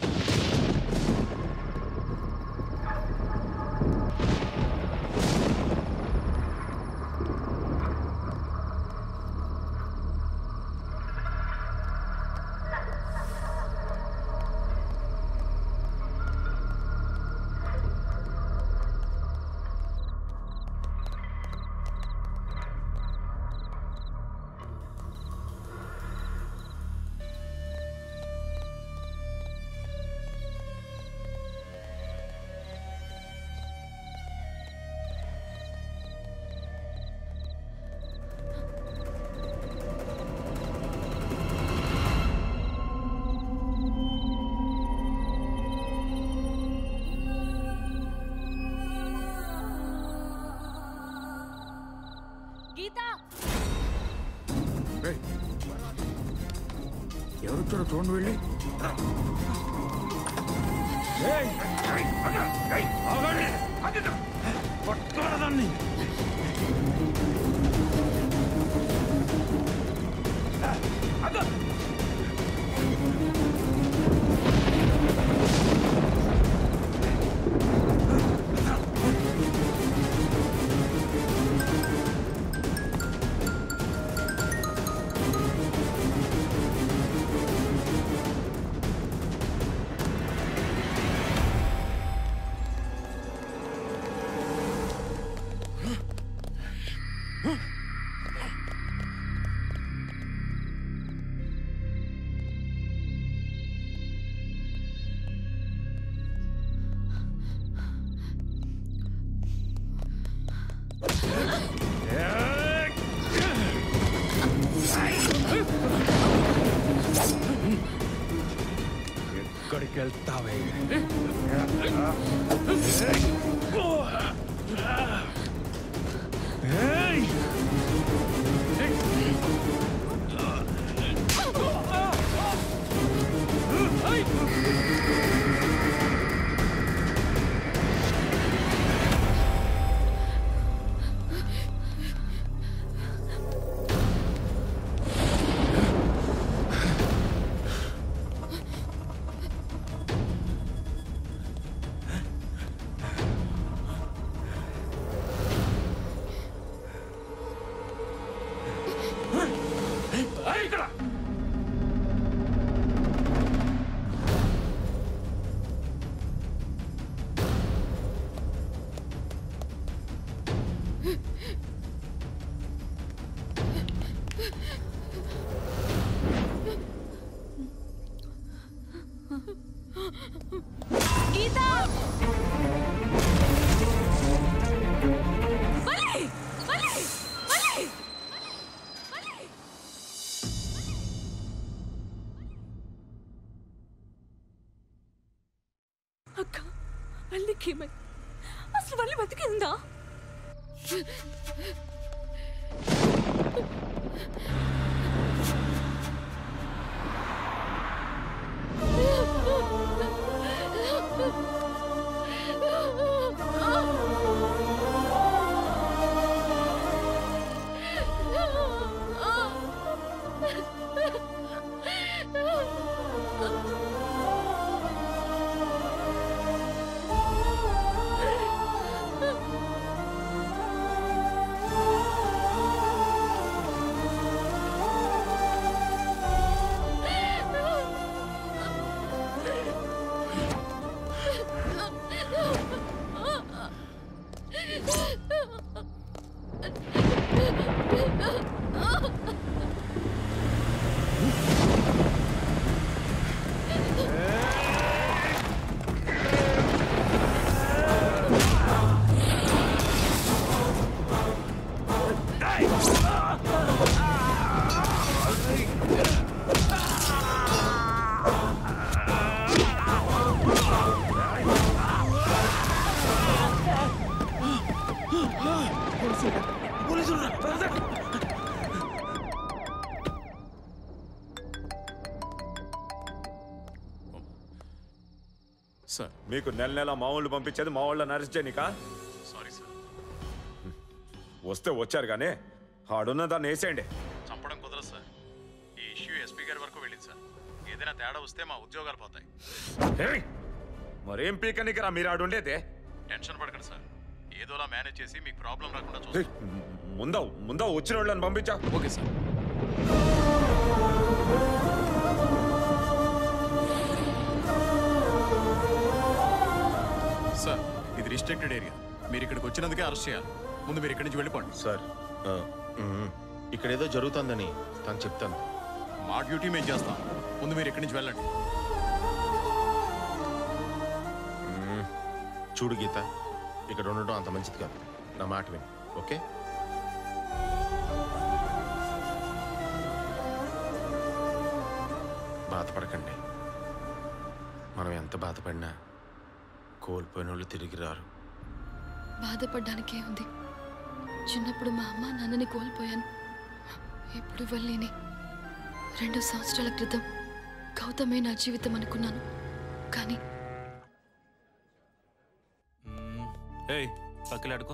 గీత ఎవరు వచ్చారో చూడండి వెళ్ళి పట్టుకోరదాన్ని అదో ఎక్కడికి వెళ్తావే ఏయ్! ఏయ్, ఇక్కడ గీత వల్లి! వల్లి! వల్లి! అక్క వల్లికి ఏమై అసలు వల్లి బతికిందా సార్ మీకు నెల నెల మా వాళ్ళు పంపించేది మా వాళ్ళని అరెస్ట్ చేయనికా సారీ సార్ వస్తే వచ్చారు కానీ ఆడున్న దాన్ని వేసేయండి చంపడం కుదరదు సార్ ఈ ఇష్యూ ఎస్పీ గారి వరకు వెళ్ళింది సార్ ఏదైనా తేడా వస్తే మా ఉద్యోగాలు పోతాయి ఏయ్! మరేం పీకనికి రా మీరు ఆడుండేదే టెన్షన్ పడకండి సార్ ఏదోలా మేనేజ్ చేసి మీకు ప్రాబ్లం రాకుండా ఏయ్, చూస్తాం ముందా ముందా వచ్చిన వాళ్ళని పంపించా ఓకే సార్ సార్ ఇది రిస్ట్రిక్టెడ్ ఏరియా మీరు ఇక్కడికి వచ్చినందుకే అరెస్ట్ చేయాలి ముందు మీరు ఇక్కడి నుంచి వెళ్ళిపోండి సార్ ఇక్కడ ఏదో జరుగుతుందని తను చెప్తాను మా డ్యూటీ మేము చేస్తాం ముందు మీరు ఇక్కడి నుంచి వెళ్ళండి మ్మ్. చూడు గీత ఇక్కడ ఉండటం అంత మంచిది కాదు నా మాట విను ఓకే బాధపడకండి మనం ఎంత బాధపడినా కోల్పోయిన వాళ్ళు తిరిగి రారు బాధపడ్డానికే ఉంది చిన్నప్పుడు మా అమ్మ నాన్నని కోల్పోయాను ఇప్పుడు వల్లిని రెండు సంవత్సరాల క్రితం గౌతమే నా జీవితం అనుకున్నాను కానీ ఏయ్ పక్కలాడుకో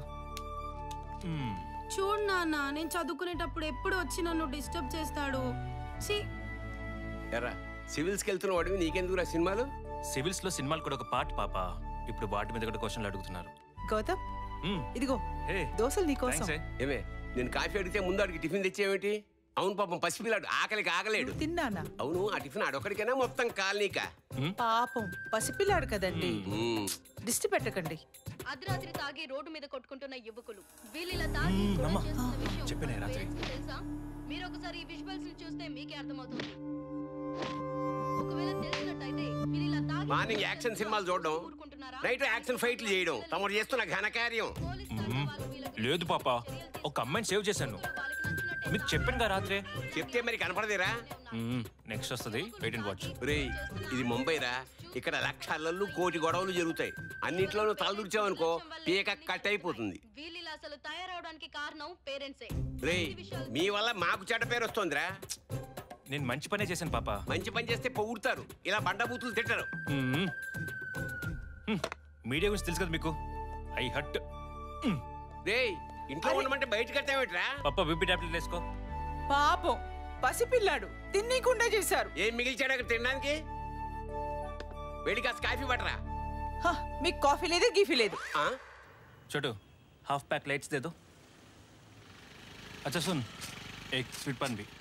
చూడు నాన్న నేను చదువుకునేటప్పుడు ఎప్పుడు వచ్చి నన్ను డిస్టర్బ్ చేస్తాడు ఛీ ఎరా సివిల్స్కి వెళ్తున్న వాడివి నీకెందుకురా సినిమాలు సివిల్స్ లో సినిమాలు కూడా ఒక పార్ట్ పాప ఇప్పుడు వాటి మీద కూడా క్వశ్చన్లు అడుగుతున్నారు గౌతమ్ మ్మ్. ఇదిగో ఏ దోశలు నీకోసం థాంక్స్ ఏ. ఏమే నేను కాఫీ అడిగితే ముందు అడిగి టిఫిన్ తెచ్చేవేంటి అవును పాపం పసిపిల్లాడు ఆకలికి ఆగలేడు తిన్నానా అవును ఆ టిఫిన్ అడొక్కడికైనా మొత్తం కాలనీక పాపం పసిపిల్లాడు కదండి దిష్టి పెట్టకండి అర్ధరాత్రి తాగి రోడ్డు మీద కొట్టుకుంటున్న యువకులు వీళ్ళిలా తాగి మ్మ్, గొడవ అమ్మా. చేస్తున్న విషయం చెప్పానే రాత్రి. parents కి తెలుసా మీరు ఒకసారి ఈ విజువల్స్ ని చూస్తే మీకే అర్థమవుతుంది ఒకవేళ తెలిసినట్టయితే వీళ్ళిలా తాగి మార్నింగ్ యాక్షన్ సినిమాలు చూడడం నైట్ యాక్షన్ ఫైట్లు చేయడం తమరు చేస్తున్న ఘనకార్యం మ్మ్. లేదు పాప ఒక అమ్మాయిని సేవ్ చేశాను మీకు చెప్పాను కదా రాత్రే చెప్తే మరి కనపడదేరా నెక్స్ట్ వస్తుంది వెయిట్ అండ్ వాచ్ రే ఇది ముంబైరా ఇక్కడ లక్షలు కోటి గొడవలు జరుగుతాయి అన్నింటిలోనూ తలదూర్చామనుకో పీక కట్ అయిపోతుంది వీళ్ళు ఇలా అసలు తయారవడానికి కారణం పేరెంట్సే రే మీ వల్ల మాకు చెడ్డ పేరు వస్తుందిరా నేను మంచి పనే చేశాను పాప మంచి పని చేస్తే పొగుడుతారు ఇలా బండబూతులు తింటారు మ్మ్. మ్మ్. మీడియా గురించి తెలుసు కదా మీకు ఐ హట్ రే ఇంట్లో ఉండమంటే బయటకు కట్టావేట్రా పప్ప బీపీ టాబ్లెట్ వేసుకో పాపం పసిపిల్లాడు తిన్నీకుండా చేశారు ఏం మిగిల్చాడు అక్కడ తినడానికి వెళ్ళి కాస్త కాఫీ పట్టరా హ, మీకు కాఫీ లేదు గీఫీ లేదు छोटू हाफ पैक लाइट्स दे दो अच्छा सुन एक स्वीट पान भी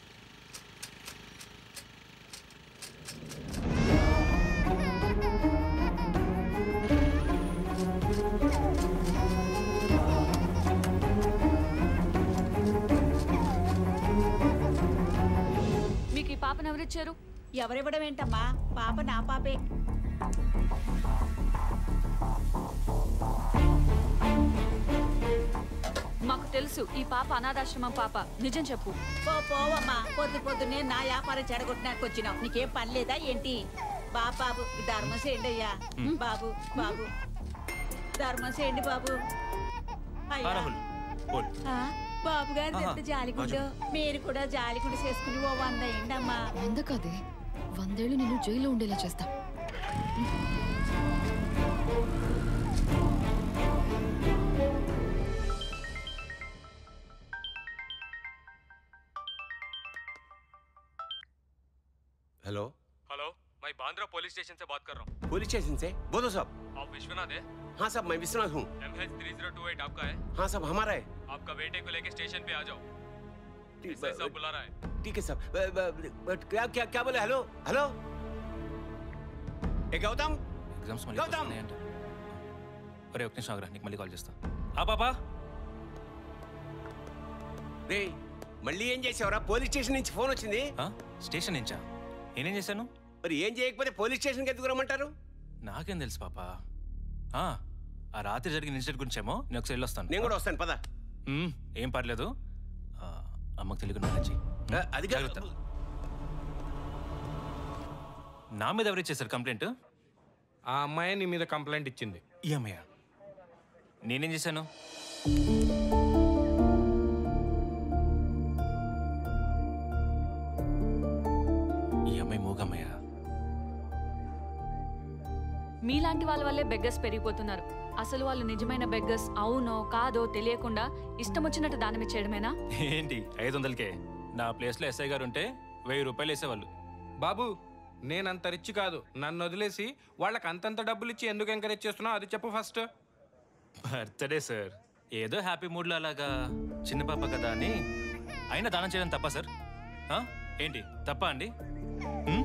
మీకు ఈ పాపను ఎవరిచ్చారు ఎవరివ్వడం ఏంటమ్మా పాప నా పాపే మాకు తెలుసు ఈ పాప అనాథాశ్రమం పాప నిజం చెప్పు పో పోవమ్మా పొద్దు పొద్దునే నా వ్యాపారం చెడగొట్టడానికి వచ్చినావు నీకేం పని లేదా ఏంటి బా బాబు ఈ ధర్మం చేయండి అయ్యా మ్. బాబు బాబు ధర్మం చేయండి బాబు हाँ అయ్యా राहुल बोल ఆ, బాబు గారి ఆహా, ఎంత జాలిగుండో మీరు కూడా జాలిగుండు చేసుకుని ఓ వంద అయ్యండమ్మా వంద కాదే వందేళ్ళు నేను జైల్లో ఉండేలా చేస్తా हेलो हेलो मैं बांद्रा पुलिस स्टेशन से बात कर रहा हूँ पुलिस स्टेशन से बोलो साहब आप विश्वनाथ है हाँ साहब मैं विश्वनाथ हूँ M H three zero two eight आपका है हाँ साहब हमारा है आपका बेटे को लेके स्टेशन पे आ जाओ ठीक एसआई साहब बुला रहा है ठीक है साहब ब- ब- ब- क्या क्या क्या बोले हेलो हेलो ఏ గౌతమ్ ఎగ్జామ్స్ మళ్ళీ గౌతమ్! వస్తున్నాయి అంట ఒరే ఒక నిమిషం ఆగరా నీకు మళ్ళీ కాల్ చేస్తా ఆ పాపా రే మళ్ళీ ఏం చేసావురా పోలీస్ స్టేషన్ నుంచి ఫోన్ వచ్చింది స్టేషన్ నుంచా నేనేం చేశాను మరి ఏం చేయకపోతే పోలీస్ స్టేషన్కి ఎందుకు రమ్మంటారు నాకేం తెలుసు పాప ఆ ఆ రాత్రి జరిగిన ఇన్సిడెంట్ గురించేమో నేను ఒకసారి వెళ్ళొస్తాను నేను కూడా వస్తాను పద మ్మ్, ఏం పర్లేదు ఆ, అమ్మకు తెలియకుండా నచ్చి అది జాగ్రత్త నా మీద ఎవరు ఇచ్చేసారు కంప్లైంట్ ఆ అమ్మాయి నీ మీద కంప్లైంట్ ఇచ్చింది ఈ అమ్మాయ నేనేం చేశాను ఈ అమ్మాయి మూగమ్మయ్య మీలాంటి వాళ్ళ వల్లే బెగ్గర్స్ పెరిగిపోతున్నారు అసలు వాళ్ళు నిజమైన బెగ్గర్స్ అవునో కాదో తెలియకుండా ఇష్టం వచ్చినట్టు దానం ఇచ్చేయడమేనా ఏంటి ఐదు వందలకే నా ప్లేస్లో ఎస్ఐ గారు ఉంటే వెయ్యి రూపాయలు వేసేవాళ్ళు బాబు నేనంత రిచ్ కాదు నన్ను వదిలేసి వాళ్ళకి అంతంత డబ్బులు ఇచ్చి ఎందుకు ఎంకరేజ్ చేస్తున్నావు అది చెప్పు ఫస్ట్ బర్త్డే సార్ ఏదో హ్యాపీ మూడ్లో అలాగా చిన్న పాప కదా అని అయినా దానం చేయడం తప్ప సార్ ఆ? ఏంటి తప్ప అండి హ్మ్?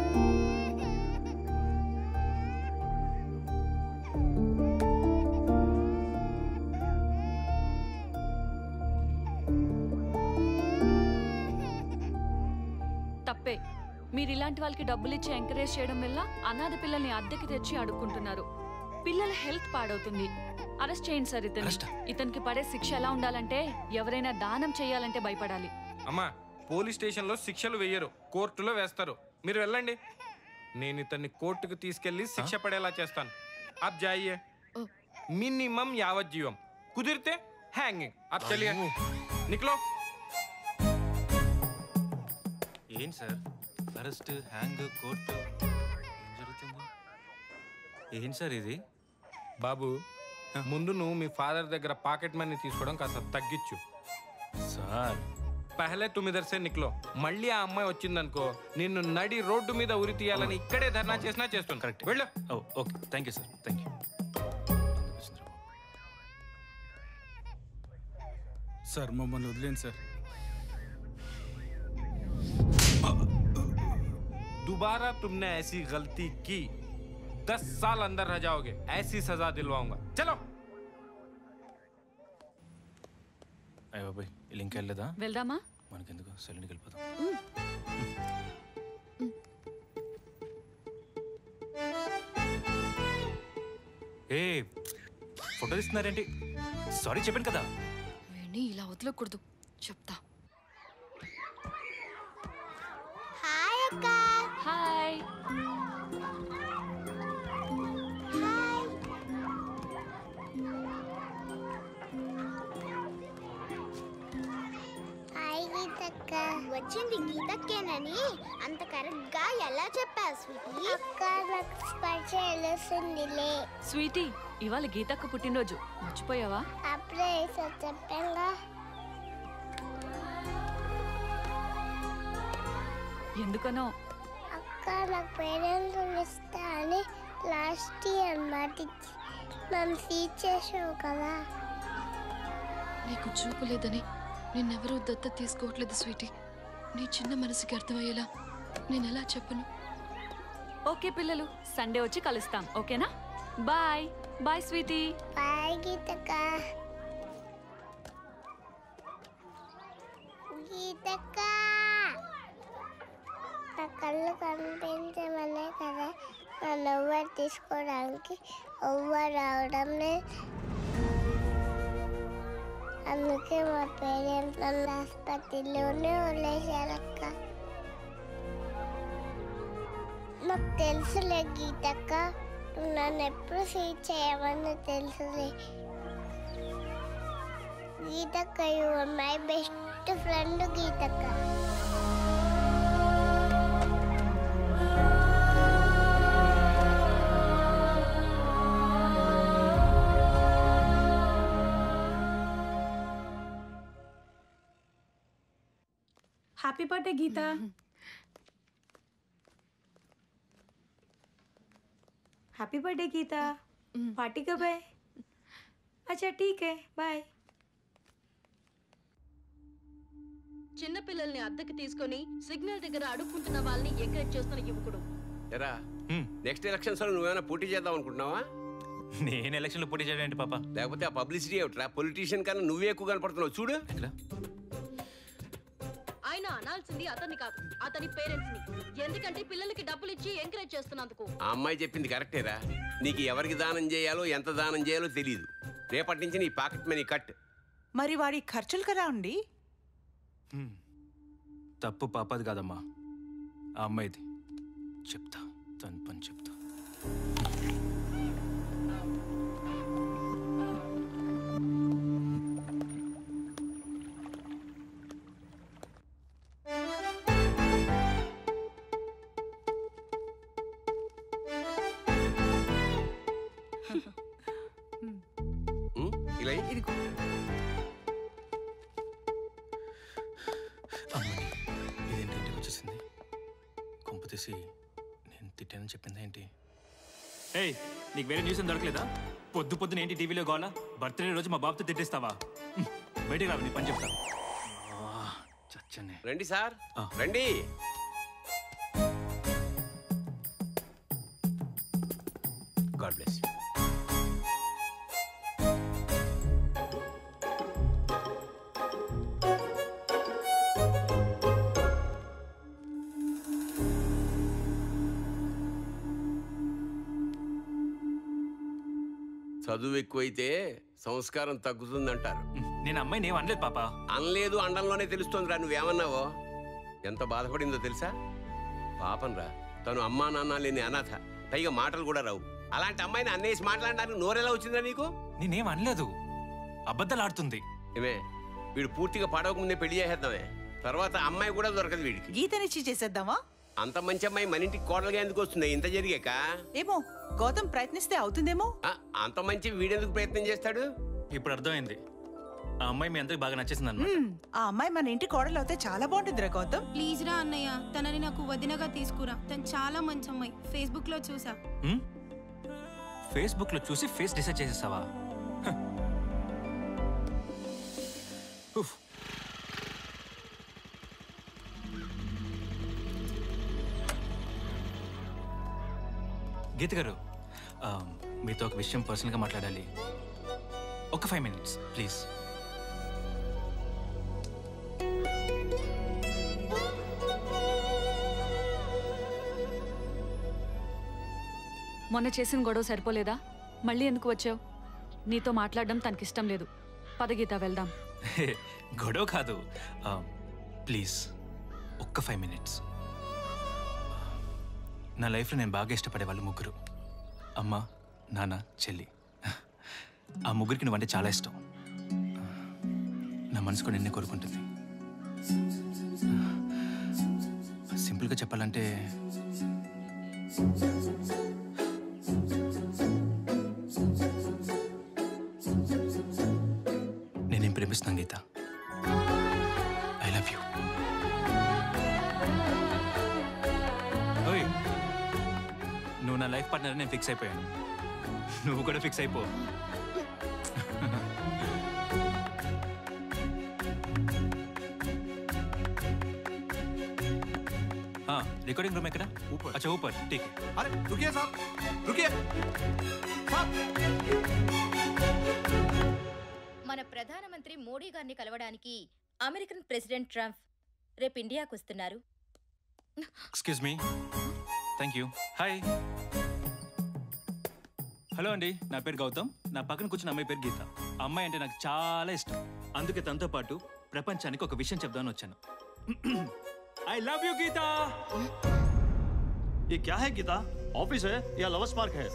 తప్పే మీరు ఇలాంటి వాళ్ళకి డబ్బులు ఇచ్చి ఎంకరేజ్ చేయడం వల్ల అనాథ పిల్లల్ని అద్దెకి తెచ్చి అడుక్కుంటున్నారు పిల్లల హెల్త్ పాడవుతుంది అరెస్ట్ చేయండి సార్ ఇతను ఇతనికి పడే శిక్ష ఎలా ఉండాలంటే ఎవరైనా దానం చేయాలంటే భయపడాలి అమ్మా పోలీస్ స్టేషన్లో శిక్షలు వేయరు కోర్టులో వేస్తారు మీరు వెళ్ళండి నేను ఇతన్ని కోర్టుకు తీసుకెళ్లి శిక్ష పడేలా చేస్తాను అబ్ జాయియే మినిమం యావజ్జీవం కుదిరితే హ్యాంగింగ్ అబ్ చలియే నిక్లో ఏం సార్ అరెస్ట్ హ్యాంగ్ కోర్టు ఏం జరుగుతుంది ఏం సార్ ఇది బాబు ముందు నువ్వు మీ ఫాదర్ దగ్గర పాకెట్ మనీ తీసుకోవడం కాస్త తగ్గించు సార్ పహలే తుమ్ ఇదర్ సే నిక్లో మళ్ళీ ఆ అమ్మాయి వచ్చిందనుకో నిన్ను నడి రోడ్డు మీద ఉరి తీయాలని ఇక్కడే ధర్నా చేసినా చేస్తుంది కరెక్ట్ వెళ్ళు okay thank you sir thank you sir మమ్మల్ని వదిలేండి సార్ दोबारा तुमने ऐसी गलती की दस साल अंदर रह जाओगे ऐसी सजा दिलवाऊंगा चलो అయ్య బాబాయ్ వీళ్ళు ఇంకా వెళ్ళలేదా వెళ్దామా మనకెందుకు సైలెంట్కి వెళ్ళిపోదాం ఏ ఫోటో తీస్తున్నారేంటి సారీ చెప్పాను కదా వీడిని ఇలా వదలకూడదు చెప్తా వచ్చింది గీతక్కేనని అంత కరెక్ట్ గా ఎలా చెప్పావు స్వీటీ అక్క నాకు స్పర్శ తెలుస్తుందిలే స్వీటీ ఇవాళ గీతక్క పుట్టినరోజు మర్చిపోయావా అప్పుడే చెప్పాగా ఎందుకనో అక్క నాకు పేరెంట్స్ ఇస్తా అని లాస్ట్ ఇయర్ మాటిచ్చి నన్ను సీట్ చేసావు కదా నీకు చూపు లేదని నిన్నెవరూ దత్త తీసుకోవట్లేదు స్వీటీ నీ చిన్న మనసుకి అర్థమయ్యేలా నేను ఎలా చెప్పను ఓకే పిల్లలు సండే వచ్చి కలుస్తాం ఓకేనా బాయ్ బాయ్ స్వీటీ బాయ్ గీతక్క గీతక్క నా కళ్ళు కనిపించమనే కదా నన్ను ఎవ్వరు తీసుకోవడానికి ఎవ్వరు రావడం లేదు అందుకే మా పేరెంట్స్ నన్ను ఆసుపత్రిలోనే వదిలేశారక్క నాకు తెలుసులే గీతక్క నువ్వు నన్ను ఎప్పుడు సీట్ చేయమని తెలుసులే గీతక్క యు మై బెస్ట్ ఫ్రెండ్ గీతక్క happy birthday Geetha happy birthday Geeta party कब है अच्छा ठीक है बाय చిన్న పిల్లల్ని అద్దెకి తీసుకొని సిగ్నల్ దగ్గర అడుక్కుంటున్న వాళ్ళని ఎంకరేజ్ చేస్తున్న యువకుడు ఎరా నెక్స్ట్ ఎలక్షన్స్ లో నువ్వేమైనా పోటీ చేద్దాం అనుకుంటున్నావా నేను ఎలక్షన్లో పోటీ చేయడం ఏంటి పాప లేకపోతే ఆ పబ్లిసిటీ ఏమిట్రా పొలిటీషియన్ కన్నా నువ్వే ఎక్కువ కనపడుతున్నావు చూడు ఆయన అనాల్సింది అతన్ని కాదు అతని పేరెంట్స్ ని ఎందుకంటే పిల్లలకి డబ్బులు ఇచ్చి ఎంకరేజ్ చేస్తున్నందుకు ఆ అమ్మాయి చెప్పింది కరెక్టేరా నీకు ఎవరికి దానం చేయాలో ఎంత దానం చేయాలో తెలియదు రేపటి నుంచి నీ పాకెట్ మనీ కట్ మరి వాడి ఖర్చులు కదా అండి హ్మ్. తప్పు పాపది కాదమ్మా ఆ అమ్మాయిది చెప్తా తన పని చెప్తా ఉం? ఇలా ఇయ్యి. అమ్మని ఇదేంటి ఇంటికి వచ్చేసింది కొంప తీసి నేను తిట్టానని చెప్పిందా ఏంటి ఏయ్ నీకు వేరే న్యూస్ ఏం దొరకలేదా పొద్దు పొద్దున ఏంటి టీవీలో గోలా బర్త్డే రోజు మా బాబుతో తిట్టిస్తావా హ్మ్, బయటికి రావు నీ పని చెప్తా ఆ, చచ్చనే రండి సార్ ఆ. రండి గాడ్ బ్లెస్ చదువు ఎక్కువైతే సంస్కారం తగ్గుతుందంటారు నేను అమ్మాయిని ఏం అనలేదు పాప అనలేదు అండంలోనే తెలుస్తోందిరా నువ్వేమన్నావో ఎంత బాధపడిందో తెలుసా పాపంరా తను అమ్మా నాన్న లేని అనాథ పైగా మాటలు కూడా రావు అలాంటి అమ్మాయిని అన్నేసి మాట్లాడడానికి నోరెలా వచ్చిందా నీకు నేనేం అనలేదు అబద్ధాలు ఆడుతుంది ఏమే వీడు పూర్తిగా పడవక ముందే పెళ్లి చేసేద్దామే తర్వాత అమ్మాయి కూడా దొరకదు వీడికి గీతనిచ్చి చేసేద్దామా అంత మంచి అమ్మాయి మన ఇంటికి కోడలుగా ఎందుకు వస్తుంది ఇంత జరిగాక ఏమో గౌతమ్ ప్రయత్నిస్తే అవుతుందేమో ఆ, అంత మంచి వీడెందుకు ప్రయత్నం చేస్తాడు ఇప్పుడు అర్థమైంది ఆ అమ్మాయి మీ అందరికి బాగా నచ్చేసింది అనమాట మ్మ్. ఆ అమ్మాయి మన ఇంటి కోడలు అవుతే చాలా బాగుంటుందిరా గౌతమ్ ప్లీజ్ రా అన్నయ్య తనని నాకు వదినగా తీసుకురా తను చాలా మంచి అమ్మాయి ఫేస్బుక్ లో చూసా ఫేస్బుక్ లో చూసి ఫేస్ డిసైడ్ చేసేసావా హ. ఉఫ్. గీత గారు ఆ, మీతో ఒక విషయం పర్సనల్గా మాట్లాడాలి ఒక ఫైవ్ మినిట్స్ ప్లీజ్ మొన్న చేసిన గొడవ సరిపోలేదా మళ్ళీ ఎందుకు వచ్చావు నీతో మాట్లాడడం తనకిష్టం లేదు పదగీత వెళ్దాం హే, గొడవ కాదు ఆ, ప్లీజ్ ఒక్క ఫైవ్ మినిట్స్ నా లైఫ్లో నేను బాగా ఇష్టపడే వాళ్ళు ముగ్గురు అమ్మ నాన్న చెల్లి ఆ ముగ్గురికి నువ్వంటే చాలా ఇష్టం నా మనసు కూడా నిన్నే కోరుకుంటుంది సింపుల్గా చెప్పాలంటే నేనేం ప్రేమిస్తున్నాను గీత ఐ లవ్ యూ ఓయ్ నువ్వు నా లైఫ్ పార్ట్నర్ నేను ఫిక్స్ అయిపోయాను నువ్వు కూడా ఫిక్స్ అయిపో हाँ रिकॉर्डिंग रूम है क्या ऊपर अच्छा ऊपर ठीक है अरे रुकिए साहब रुकिए మన ప్రధానమంత్రి మోడీ గారిని కలవడానికి అమెరికన్ ప్రెసిడెంట్ ట్రంప్ రేపు ఇండియాకు వస్తున్నారు excuse me thank you hi hello అండి నా పేరు గౌతమ్ నా పక్కన కూర్చున్న అమ్మాయి పేరు గీత ఆ అమ్మాయి అంటే నాకు చాలా ఇష్టం అందుకే తనతో పాటు ప్రపంచానికి ఒక విషయం చెప్దామని వచ్చాను ఐ లవ్ యూ గీత ये क्या है गीता ऑफिस है या लवर्स पार्क है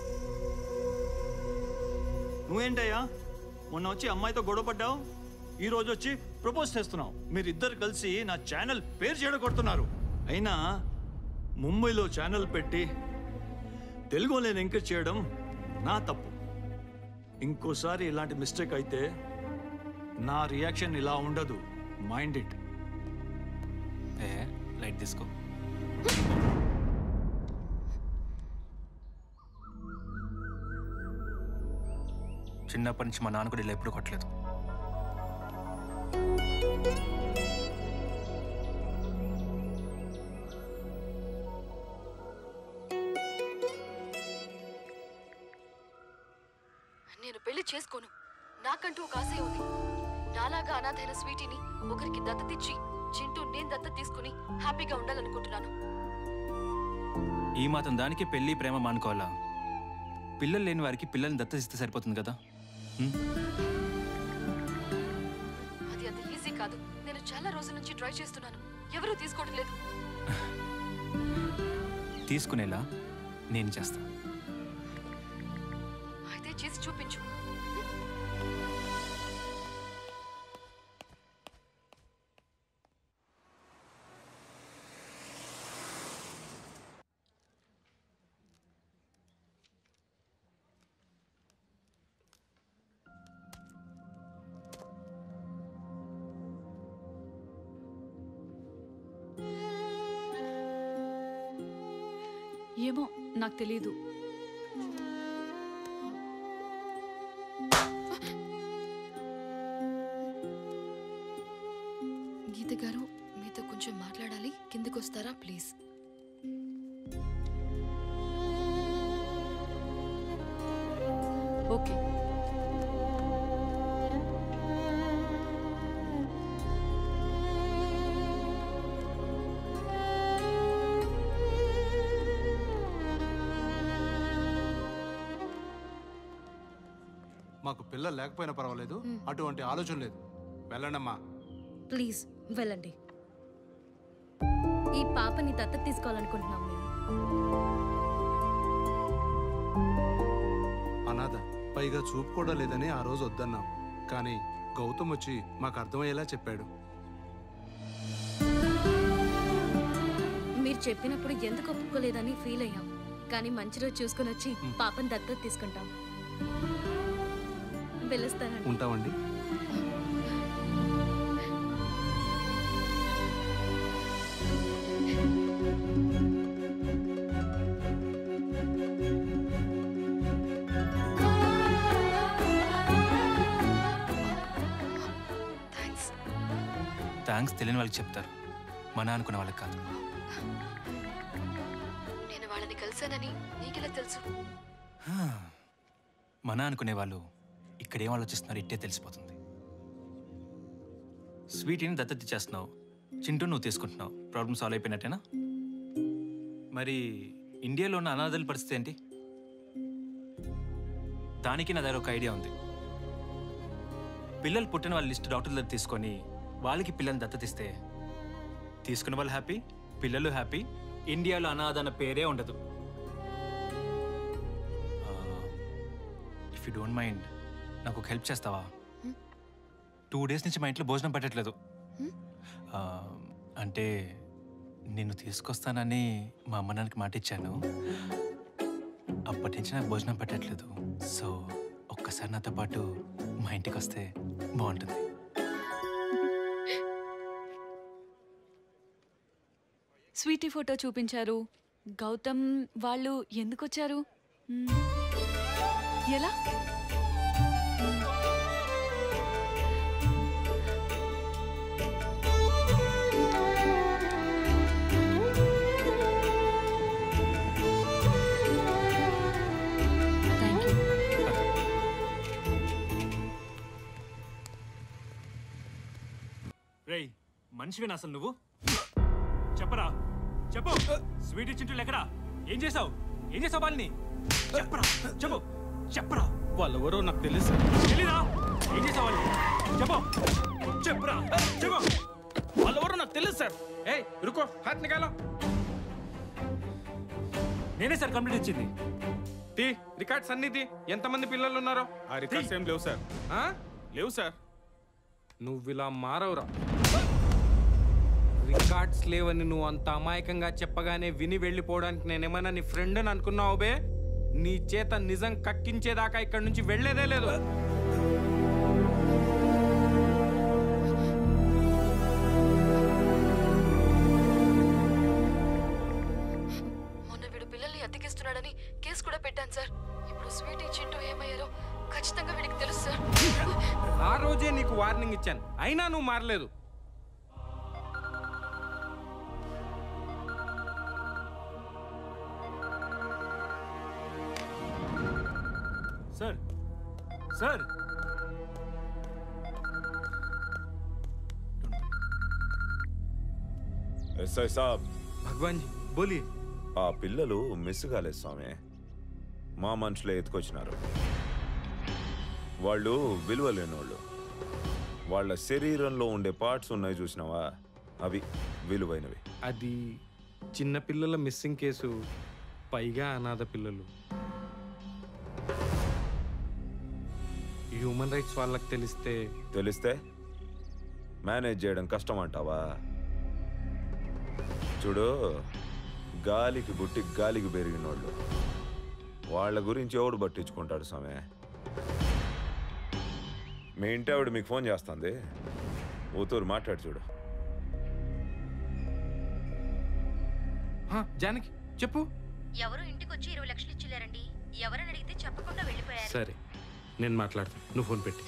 నువ్వేంటయ్యా మొన్న వచ్చి అమ్మాయితో గొడవ పడ్డావు ఈ రోజు వచ్చి ప్రపోజ్ చేస్తున్నావు మీరిద్దరు కలిసి నా ఛానల్ పేరు చెడగొడుతున్నారు అయినా ముంబైలో ఛానల్ పెట్టి తెలుగు నేను ఎంకరేజ్ చేయడం నా తప్పు ఇంకోసారి ఇలాంటి మిస్టేక్ అయితే నా రియాక్షన్ ఇలా ఉండదు మైండ్ ఇట్ ఏ లైట్ తీసుకో చిన్నప్పటి నుంచి మా నాన్న కూడా ఇలా ఎప్పుడు కొట్టలేదు నేను పెళ్లి చేసుకోను నాకంటూ ఒక ఆశ ఉంది నాలాగా అనాథైన స్వీటీని ఒకరికి దత్తతిచ్చి చింటూ నేను దత్తత తీసుకుని హ్యాపీగా ఉండాలనుకుంటున్నాను ఈ మాత్రం దానికి పెళ్లి ప్రేమ మానుకోవాలా పిల్లలు లేని వారికి పిల్లల్ని దత్తతిస్తే సరిపోతుంది కదా హ్మ్? అది అంత ఈజీ కాదు నేను చాలా రోజుల నుంచి ట్రై చేస్తున్నాను ఎవరూ తీసుకోవడం లేదు తీసుకునేలా నేను చేస్తా అయితే చేసి చూపించు ఏమో నాకు తెలీదు గీత గారు మీతో కొంచెం మాట్లాడాలి కిందకు వస్తారా ప్లీజ్ ఓకే మాకు పిల్లలు లేకపోయినా పర్వాలేదు అటువంటి ఆలోచన లేదు వెళ్ళండమ్మా ప్లీజ్ వెళ్ళండి ఈ పాపని దత్తత తీసుకోవాలనుకుంటున్నాం మేము అనాథ పైగా చూపు కూడా లేదని ఆ రోజు వద్దన్నాం కానీ గౌతమ్ వచ్చి మాకు అర్థమయ్యేలా చెప్పాడు మీరు చెప్పినప్పుడు ఎందుకు ఒప్పుకోలేదని ఫీల్ అయ్యాం కానీ మంచి రోజు చూసుకుని వచ్చి పాపని దత్తత తీసుకుంటాం పిలుస్తానండి ఉంటామండి థ్యాంక్స్ థ్యాంక్స్ తెలియని వాళ్ళకి చెప్తారు మన అనుకునే వాళ్ళకి కాదు నేను వాళ్ళని కలిశానని నీకెలా తెలుసు హా. మన అనుకునే వాళ్ళు ఇక్కడ ఏం ఆలోచిస్తున్నారు ఇట్టే తెలిసిపోతుంది స్వీటీని దత్తత చేస్తున్నావు చింటూ నువ్వు తీసుకుంటున్నావు ప్రాబ్లమ్ సాల్వ్ అయిపోయినట్టేనా మరి ఇండియాలో ఉన్న అనాథల పరిస్థితి ఏంటి దానికి నా దగ్గర ఒక ఐడియా ఉంది పిల్లలు పుట్టిన వాళ్ళ లిస్ట్ డాక్టర్ దగ్గర తీసుకొని వాళ్ళకి పిల్లల్ని దత్తతిస్తే తీసుకున్న వాళ్ళు హ్యాపీ పిల్లలు హ్యాపీ ఇండియాలో అనాథ అన్న పేరే ఉండదు ఇఫ్ యూ డోంట్ మైండ్ నాకు ఒక హెల్ప్ చేస్తావా టూ డేస్ నుంచి మా ఇంట్లో భోజనం పెట్టట్లేదు ఆ, అంటే నిన్ను తీసుకొస్తానని మా అమ్మ నాన్నకి మాట ఇచ్చాను అప్పటి నుంచి నాకు భోజనం పెట్టట్లేదు సో ఒక్కసారి నాతో పాటు మా ఇంటికి వస్తే బాగుంటుంది స్వీటీ ఫోటో చూపించారు గౌతమ్ వాళ్ళు ఎందుకు వచ్చారు మ్మ్. ఎలా రేయ్ మనిషివేనా అసలు నువ్వు చెప్పరా చెప్పు స్వీట్ చింటూ ఎక్కడా ఏం చేసావు ఏం చేసావు వాళ్ళని చెప్పరా చెప్పు చెప్పరా వాళ్ళెవరో నాకు తెలుసు తెలీదా ఏం చేసావు వాళ్ళని చెప్పు చెప్పరా చెప్పు వాళ్ళెవరో నాకు తెలుసు సార్ ఏయ్ రుకో హాత్ నికాలో నేనే సార్ కంప్లీట్ ఇచ్చింది తీ రికార్డ్స్ అన్ని తీ ఎంతమంది పిల్లలు ఉన్నారో ఆ రికార్డ్స్ ఏం లేవు సార్ ఆ? లేవు సార్ నువ్వు ఇలా మారవురా రికార్డ్స్ లేవని నువ్వు అంత అమాయకంగా చెప్పగానే విని వెళ్ళిపోవడానికి నేనేమైనా నీ ఫ్రెండ్ అని అనుకున్నావు బే నీ చేత నిజం కక్కించేదాకా ఇక్కడి నుంచి వెళ్ళేదే లేదు మొన్న వీడు పిల్లల్ని అతికిస్తున్నాడని కేసు కూడా పెట్టాను సార్ ఇప్పుడు స్వీటీ చింటూ ఏమయ్యారో ఖచ్చితంగా వీడికి తెలుసు సార్ ఆ రోజే నీకు వార్నింగ్ ఇచ్చాను అయినా నువ్వు మారలేదు సార్ సార్ ఎస్ఐ సాబ్ భగవాన్ జీ బోలి ఆ పిల్లలు మిస్ కాలేదు స్వామి మా మనుషులే ఎత్తుకొచ్చినారు వాళ్ళు విలువ లేనోళ్ళు వాళ్ళ శరీరంలో ఉండే పార్ట్స్ ఉన్నాయి చూసినావా అవి విలువైనవి అది చిన్న పిల్లల మిస్సింగ్ కేసు పైగా అనాథ పిల్లలు హ్యూమన్ రైట్స్ వాళ్ళకి తెలిస్తే తెలిస్తే మేనేజ్ చేయడం కష్టం అంటావా చూడు గాలికి గుట్టి గాలికి పెరిగినోళ్ళు వాళ్ళ గురించి ఎవడు పట్టించుకుంటాడు స్వామి మీ ఇంటి ఆవిడ మీకు ఫోన్ చేస్తుంది ఊతూరు మాట్లాడు చూడు హా, జానకి చెప్పు ఎవరు ఇంటికి వచ్చి ఇరవై లక్షలు ఇచ్చిలేరండి ఎవరని అడిగితే చెప్పకుండా వెళ్ళిపోయారు సరే నేను మాట్లాడతాను నువ్వు ఫోన్ పెట్టి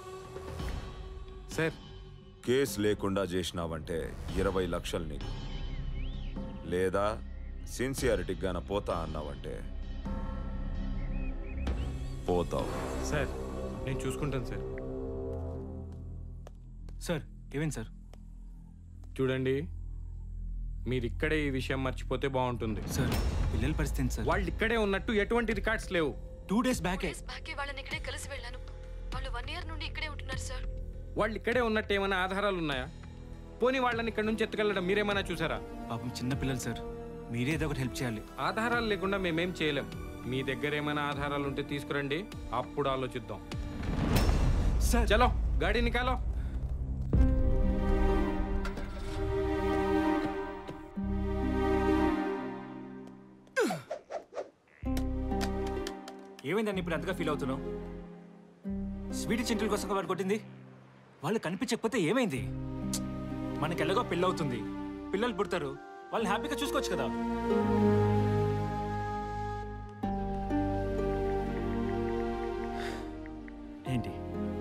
సార్ కేసు లేకుండా చేసినావంటే ఇరవై లక్షలు నీకు లేదా సిన్సియారిటీకి గాన పోతా అన్నావంటే పోతావు సార్ నేను చూసుకుంటాను సార్ సార్ ఏమైంది సార్ చూడండి మీరు ఇక్కడే ఈ విషయం మర్చిపోతే బాగుంటుంది సార్ పిల్లల పరిస్థితి ఏంటి సార్ వాళ్ళు ఇక్కడే ఉన్నట్టు ఎటువంటి రికార్డ్స్ లేవు టూ డేస్ బ్యాకే బాకీ వాళ్ళని ఇక్కడే కలిసి వెళ్ళాను వాళ్ళు వన్ ఇయర్ నుండి ఇక్కడే ఉంటున్నారు సార్ వాళ్ళు ఇక్కడే ఉన్నట్టు ఏమైనా ఆధారాలు ఉన్నాయా పోనీ వాళ్ళని ఇక్కడ నుంచి ఎత్తుకెళ్ళడం మీరేమైనా చూసారా పాపం చిన్న పిల్లలు సార్ మీరే ఏదో ఒకటి హెల్ప్ చేయాలి ఆధారాలు లేకుండా మేమేం చేయలేం మీ దగ్గర ఏమైనా ఆధారాలు ఉంటే తీసుకురండి అప్పుడు ఆలోచిద్దాం సార్ చలో గాడి నికాలో ఏమైందని ఇప్పుడు అంతగా ఫీల్ అవుతున్నావు స్వీట్ చింటల కోసం వాడు కొట్టింది వాళ్ళు కనిపించకపోతే ఏమైంది మనకి ఎలాగో పెళ్ళి అవుతుంది పిల్లలు పుడతారు వాళ్ళని హ్యాపీగా చూసుకోవచ్చు కదా ఏంటి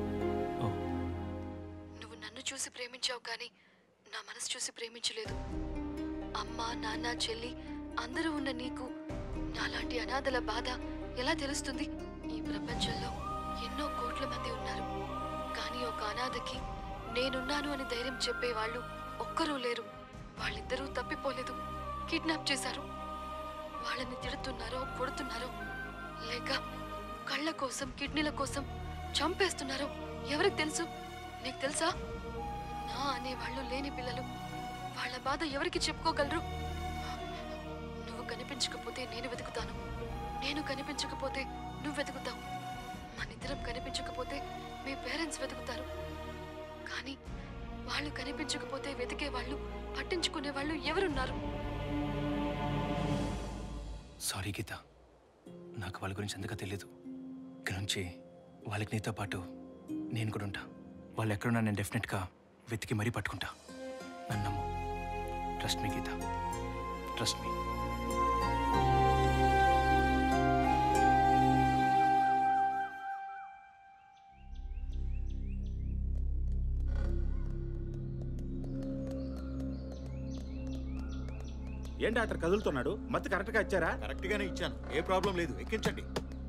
నువ్వు నన్ను చూసి ప్రేమించావు కానీ నా మనసు చూసి ప్రేమించలేదు అమ్మ నాన్న చెల్లి అందరూ ఉన్న నీకు నాలాంటి అనాథల బాధ ఎలా తెలుస్తుంది ఈ ప్రపంచంలో ఎన్నో కోట్ల మంది ఉన్నారు కానీ ఒక అనాథకి నేనున్నాను అని ధైర్యం చెప్పేవాళ్ళు ఒక్కరూ లేరు వాళ్ళిద్దరూ తప్పిపోలేదు కిడ్నాప్ చేశారు వాళ్ళని తిడుతున్నారో కొడుతున్నారో లేక కళ్ళ కోసం కిడ్నీల కోసం చంపేస్తున్నారో ఎవరికి తెలుసు నీకు తెలుసా నా అనేవాళ్ళు లేని పిల్లలు వాళ్ళ బాధ ఎవరికి చెప్పుకోగలరు నువ్వు కనిపించకపోతే నేను వెతుకుతాను నేను కనిపించకపోతే నువ్వు వెతుకుతావు మనిద్దరం కనిపించకపోతే మీ పేరెంట్స్ వెతుకుతారు కానీ వాళ్ళు కనిపించకపోతే వెతికే వాళ్ళు పట్టించుకునే వాళ్ళు ఎవరున్నారు సారీ గీత నాకు వాళ్ళ గురించి అంతగా తెలియదు ఇక్కడ నుంచి వాళ్ళకి నీతో పాటు నేను కూడా ఉంటా వాళ్ళు ఎక్కడున్నా నేను డెఫినెట్గా వెతికి మరీ పట్టుకుంటా నన్ను నమ్ము ట్రస్ట్ మీ గీత ట్రస్ట్ మీ ఏం డాక్టర్ కదులుతున్నాడు మత్తు కరెక్ట్ గా ఇచ్చారా కరెక్ట్ గానే ఇచ్చాను ఏ ప్రాబ్లం లేదు ఎక్కించండి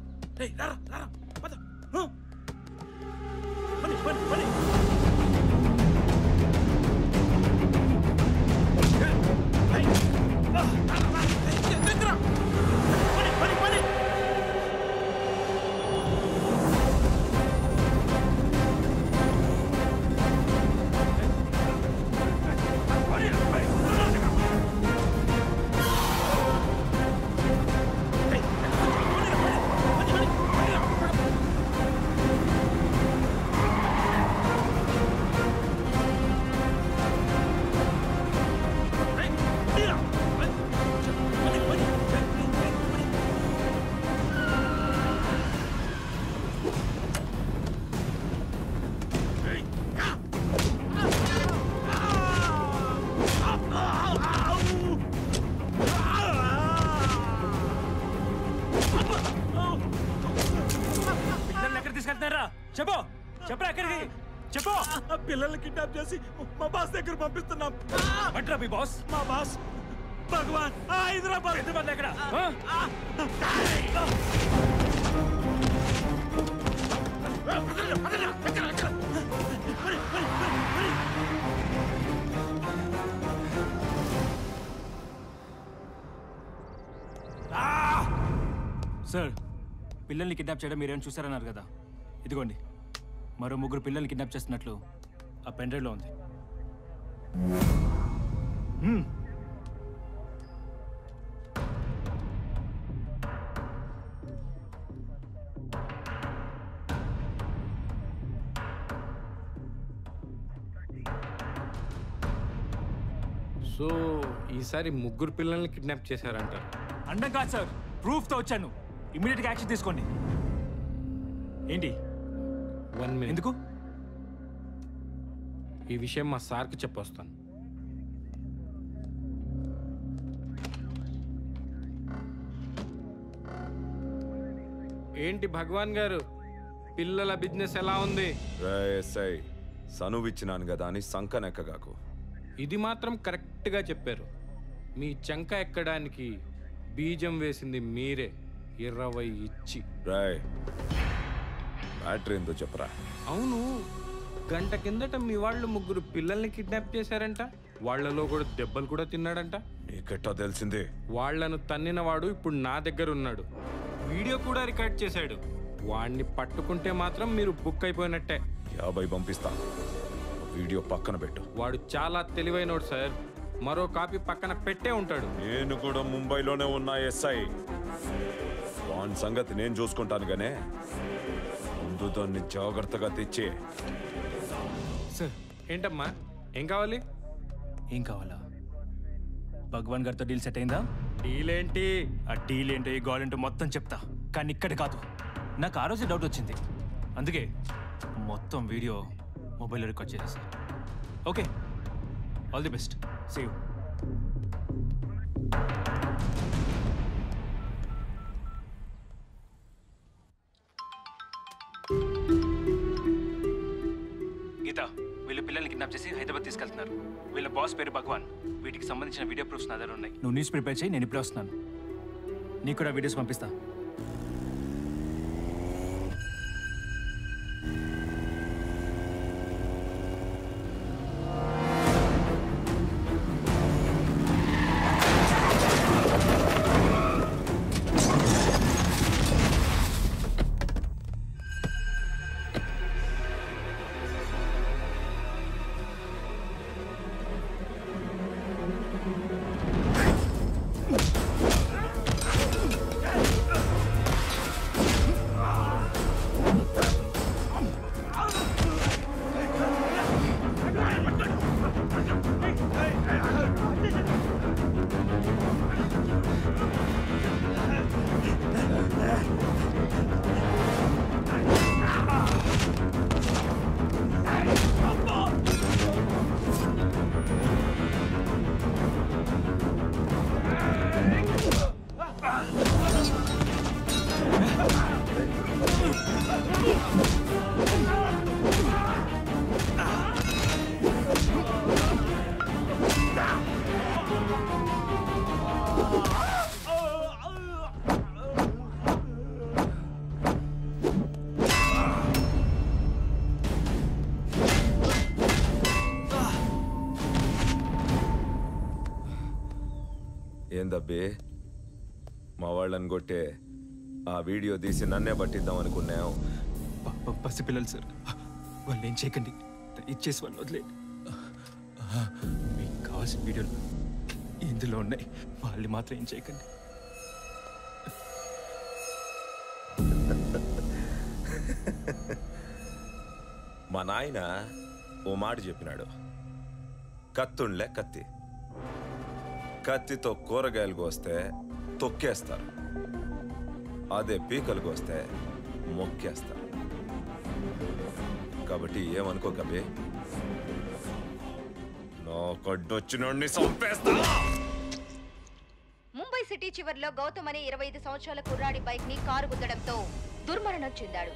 పిల్లల్ని ఎక్కడ తీసుకెళ్తున్నారా చెప్పు చెప్పరా ఎక్కడికి చెప్పు పిల్లల్ని కిడ్నాప్ చేసి మా బాస్ దగ్గర పంపిస్తున్నాం అట్రా మీ బాస్ మా బాస్ భగవాన్ ఆ హైదరాబాద్ హైదరాబాద్ ఎక్కడ సార్ పిల్లల్ని కిడ్నాప్ చేయడం మీరేం చూసారన్నారు కదా ఇదిగోండి మరో ముగ్గురు పిల్లల్ని కిడ్నాప్ చేస్తున్నట్లు ఆ పెన్ డ్రైవ్లో ఉంది హ్మ్. సో ఈసారి ముగ్గురు పిల్లల్ని కిడ్నాప్ చేశారంటారు అండం కాదు సార్ ప్రూఫ్తో వచ్చాను ఇమీడియట్గా యాక్షన్ తీసుకోండి ఏంటి వన్ మినిట్ ఎందుకు ఈ విషయం మా సార్కి చెప్పొస్తాను ఏంటి భగవాన్ గారు పిల్లల బిజినెస్ ఎలా ఉంది ఎస్ఐ సనువిచ్చినాను కదా అని సంకనెక్కగాకు ఇది మాత్రం కరెక్ట్గా చెప్పారు మీ చంక ఎక్కడానికి బీజం వేసింది మీరే ఇరవై ఇచ్చి రాయ్ మ్యాటర్ ఏందో చెప్పరా అవును గంట కిందట మీ వాళ్ళు ముగ్గురు పిల్లల్ని కిడ్నాప్ చేశారంట వాళ్ళలో కూడా దెబ్బలు కూడా తిన్నాడంట నీకెట్టా తెలిసిందే వాళ్లను తన్నిన వాడు ఇప్పుడు నా దగ్గర ఉన్నాడు వీడియో కూడా రికార్డ్ చేశాడు వాణ్ణి పట్టుకుంటే మాత్రం మీరు బుక్ అయిపోయినట్టే యాభై పంపిస్తా వీడియో పక్కన పెట్టు వాడు చాలా తెలివైనోడు సార్ మరో కాపీ పక్కన పెట్టే ఉంటాడు నేను కూడా ముంబైలోనే ఉన్నా ఎస్ఐ వాన్ సంగతి నేను చూసుకుంటాను గానే ముందు దాన్ని జాగ్రత్తగా తెచ్చి సార్ ఏంటమ్మా ఏం కావాలి ఏం కావాలా భగవాన్ గారితో డీల్ సెట్ అయిందా డీల్ ఏంటి ఆ డీల్ ఏంటో ఈ గోల్ ఏంటో మొత్తం చెప్తా కానీ ఇక్కడ కాదు నాకు ఆ రోజే డౌట్ వచ్చింది అందుకే మొత్తం వీడియో మొబైల్లో రికార్డ్ చేసేసా okay all the best save Geetha వీళ్ళ పిల్లల్ని కిడ్నాప్ చేసి హైదరాబాద్ తీసుకెళ్తున్నారు వీళ్ళ బాస్ పేరు భగవాన్ వీటికి సంబంధించిన వీడియో ప్రూఫ్స్ నా దగ్గర ఉన్నాయి నువ్వు న్యూస్ ప్రిపేర్ చేయి నేను ఇప్పుడే వస్తున్నాను నీకు కూడా వీడియోస్ పంపిస్తా ఆ ఏందబ్బి మా వాళ్ళని కొట్టే ఆ వీడియో తీసి నన్నే పట్టిద్దాం అనుకున్నాం పాపం పసిపిల్లలు సార్ వాళ్ళు ఏం చేయకండి ఇచ్చేసి వాళ్ళు వదిలే మీకు కావాల్సిన వీడియోలు ఇందులో ఉన్నాయి వాళ్ళు మాత్రం ఏం చేయకండి మా నాయన ఓ మాట చెప్పినాడు కత్తుండ్లే కత్తి కత్తితో కూరగాయలు కోస్తే తొక్కేస్తారు అదే పీకలు కోస్తే మొక్కేస్తారు కాబట్టి ఏమనుకో కబి నా కొడ్డొచ్చినోడిని చంపేస్తా ముంబై సిటీ చివర్లో గౌతమ్ అనే ఇరవై ఐదు సంవత్సరాల కుర్రాడి బైక్ ని కారు గుద్దడంతో దుర్మరణం చెందాడు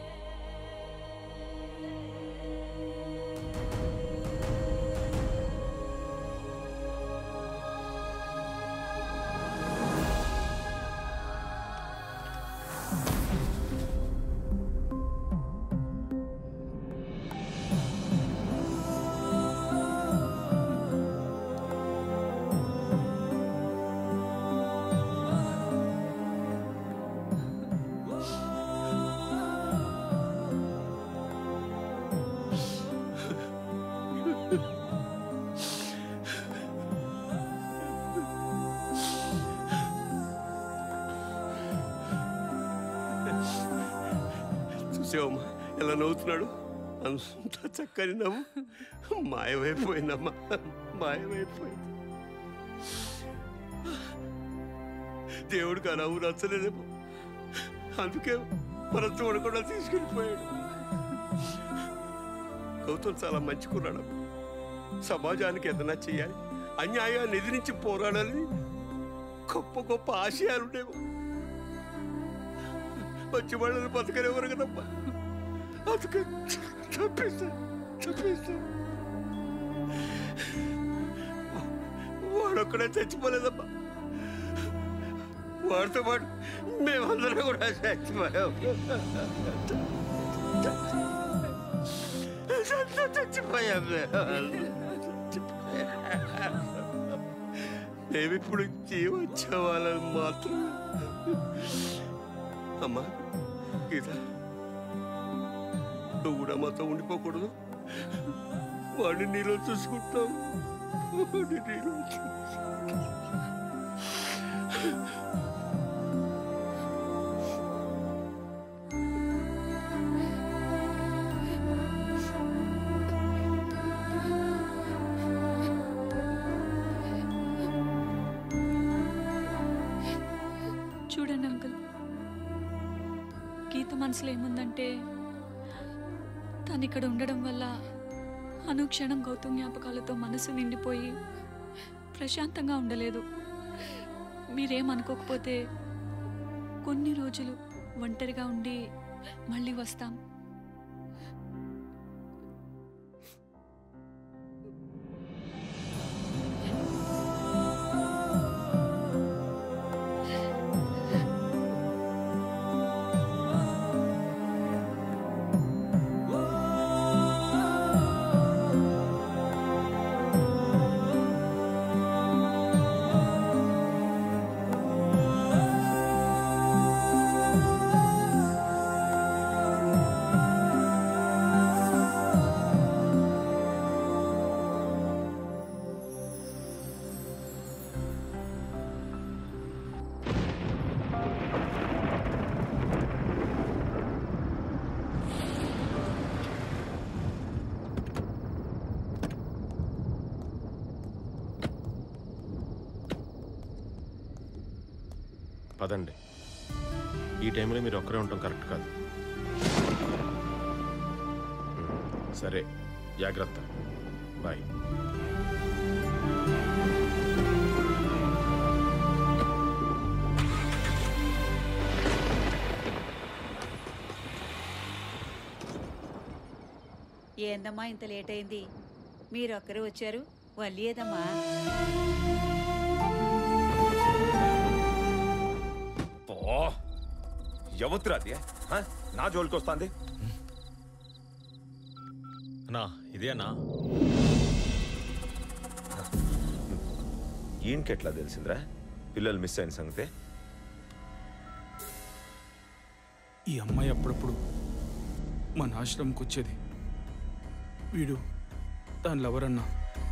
చూసావమ్మా ఎలా నవ్వుతున్నాడు అంత చక్కని నవ్వు మాయమైపోయిందమ్మా మాయమైపోయింది దేవుడికి ఆ నవ్వు నచ్చలేదేమో అందుకే మనం చూడకుండా తీసుకెళ్ళిపోయాడు గౌతమ్ చాలా మంచి కుర్రాడు సమాజానికి ఏదైనా చేయాలి అన్యాయాన్ని ఎదిరించి పోరాడాలని గొప్ప గొప్ప ఆశయాలు ఉండేవో మంచి వాళ్ళని బతకనేవారు కదమ్మా అందుకే చంపేశారు చంపేశారు వాడొక్కడే చచ్చిపోలేదమ్మా వాడితో పాటు మేమందరం కూడా చచ్చిపోయాం చచ్చిపోయాం మేమిప్పుడు జీవొచ్చే వాళ్ళని మాత్రం అమ్మా గీత నువ్వు కూడా మాతో ఉండిపోకూడదు వాడిని నీలో చూసుకుంటాం వాడిని నీలో చూసుకుంటాం. చూడండి అంకుల్ గీత మనసులో ఏముందంటే తను ఇక్కడ ఉండడం వల్ల అనుక్షణం గౌతమ్ జ్ఞాపకాలతో మనసు నిండిపోయి ప్రశాంతంగా ఉండలేదు మీరేమనుకోకపోతే కొన్ని రోజులు ఒంటరిగా ఉండి మళ్ళీ వస్తాం పదండి ఈ టైంలో మీరు ఒక్కరే ఉండటం కరెక్ట్ కాదు ఉమ్, సరే జాగ్రత్త బాయ్ ఏందమ్మా ఇంత లేట్ అయింది మీరొక్కరు వచ్చారు వల్లి ఏదమ్మా ఓ ఎవత్రా అది ఆ? నా జోలికి వస్తాంది అన్నా ఇదే అన్నా ఈయనకెట్లా తెలిసిందిరా పిల్లలు మిస్ అయిన సంగతే ఈ అమ్మాయి అప్పుడప్పుడు మన ఆశ్రమంకి వచ్చేది వీడు దాని లవరన్నా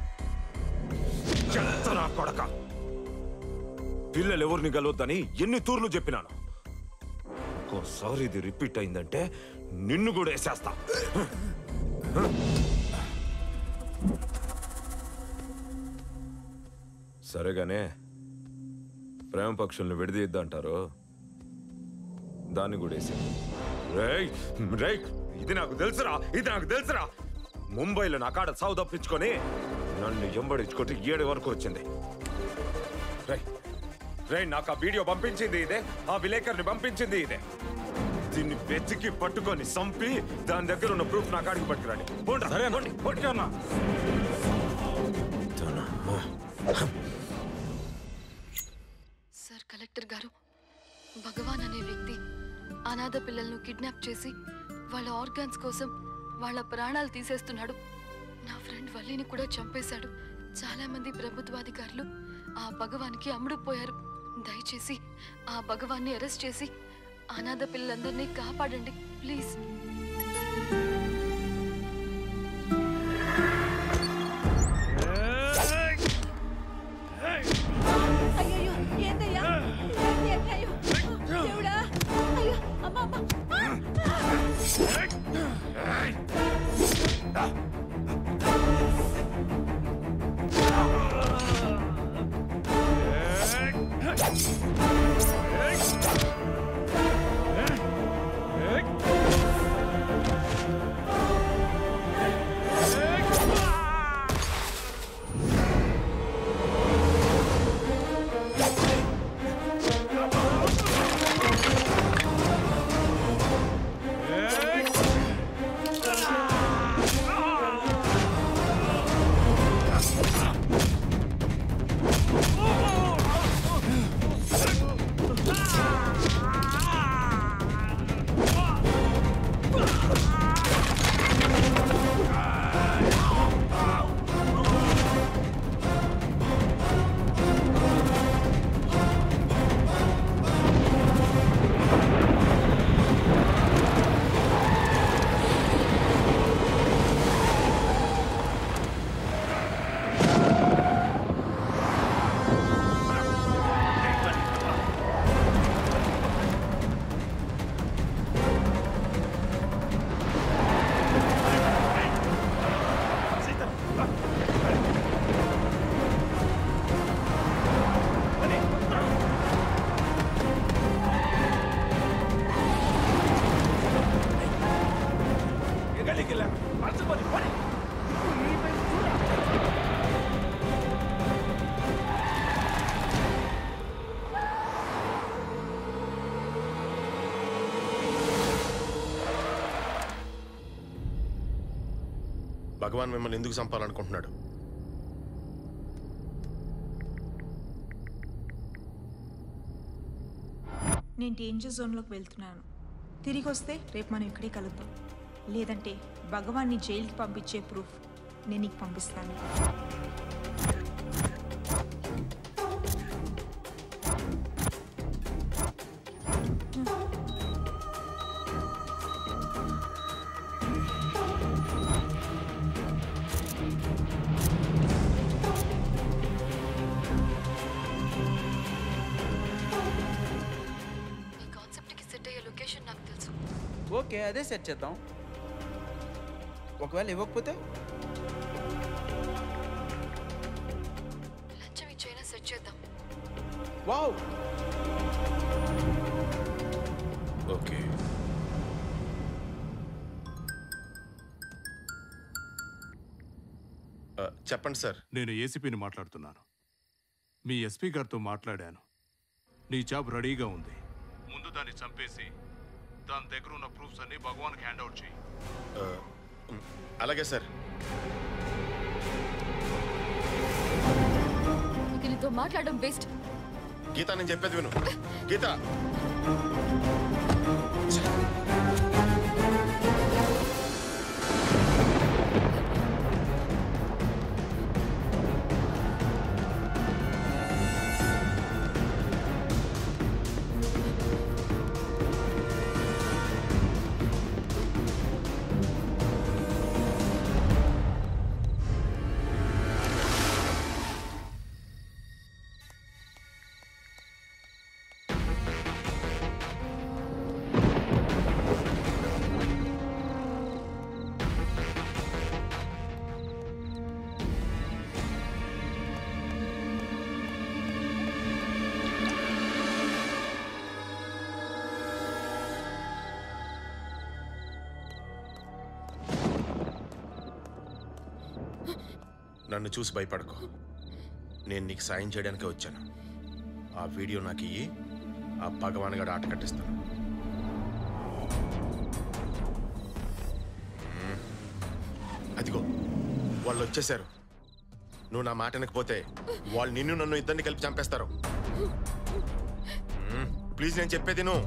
చెత్తనా కొడక పిల్లలు ఎవరిని కలవద్దని ఎన్ని తూర్లు చెప్పినాను ఇంకోసారి ఇది రిపీట్ అయిందంటే నిన్ను కూడా వేసేస్తా సరేగానే ప్రేమ పక్షుల్ని విడదీద్దంటారు దాన్ని కూడా వేసే రేయ్ రేయ్ ఇది నాకు తెలుసురా ఇది నాకు తెలుసురా ముంబైలో నా కాడ సాగు తప్పించుకొని నన్ను ఎంబడించుకుంటే ఏడు వరకు వచ్చింది రేయ్ రేయ్ నాకు ఆ వీడియో పంపించింది ఇదే ఆ విలేకరిని పంపించింది ఇదే దీన్ని వెతికి పట్టుకొని సంపి దాని దగ్గర ఉన్న ప్రూఫ్ నా కాడికి పట్టుకురండి పోండి సరే పోండి పట్టుకున్నా సార్ కలెక్టర్ గారు భగవాన్ అనే వ్యక్తి అనాథ పిల్లలను కిడ్నాప్ చేసి వాళ్ళ ఆర్గాన్స్ కోసం వాళ్ళ ప్రాణాలు తీసేస్తున్నాడు నా ఫ్రెండ్ వల్లిని కూడా చంపేశాడు చాలా మంది ప్రభుత్వాధికారులు ఆ భగవాన్కి అమ్ముడుపోయారు దయచేసి ఆ భగవాన్ని అరెస్ట్ చేసి అనాథ పిల్లలందరినీ కాపాడండి ప్లీజ్ అయ్యో ఏందయ్యా ఏంది అన్యాయం దేవుడా అయ్యో అమ్మ అమ్మ భగవాన్ మిమ్మల్ని ఎందుకు చంపాలనుకుంటున్నాడు నేను డేంజర్ జోన్లోకి వెళ్తున్నాను తిరిగి వస్తే రేపు మనం ఇక్కడే కలుద్దాం లేదంటే భగవాన్ని జైలుకి పంపించే ప్రూఫ్ నేను నీకు పంపిస్తాను ఈ కాన్సెప్ట్కి సెట్ అయ్యే లొకేషన్ నాకు తెలుసు ఓకే అదే సెట్ చేద్దాం ఒకవేళ ఇవ్వకపోతే లంచం ఇచ్చైనా సెట్ చేద్దాం వావ్ ఓకే ఆ, చెప్పండి సార్ నేను ఏసీపీని మాట్లాడుతున్నాను మీ ఎస్పీ గారితో మాట్లాడాను నీ జాబ్ రెడీగా ఉంది ముందు దాన్ని చంపేసి దాని దగ్గర ఉన్న ప్రూఫ్స్ అన్ని భగవాన్కి హ్యాండ్ అవుట్ చేయి ఆ, ఉమ్, అలాగే సార్ ఇక నీతో మాట్లాడడం బెస్ట్ గీత నేను చెప్పేది విను గీత నన్ను చూసి భయపడకు నేను నీకు సాయం చేయడానికే వచ్చాను ఆ వీడియో నాకు ఇయ్యి ఆ భగవాన్ గడు ఆట కట్టిస్తాను మ్మ్. అదిగో వాళ్ళు వచ్చేసారు నువ్వు నా మాట వినకపోతే వాళ్ళు నిన్ను నన్ను ఇద్దరిని కలిపి చంపేస్తారు మ్మ్. ప్లీజ్ నేను చెప్పేది నువ్వు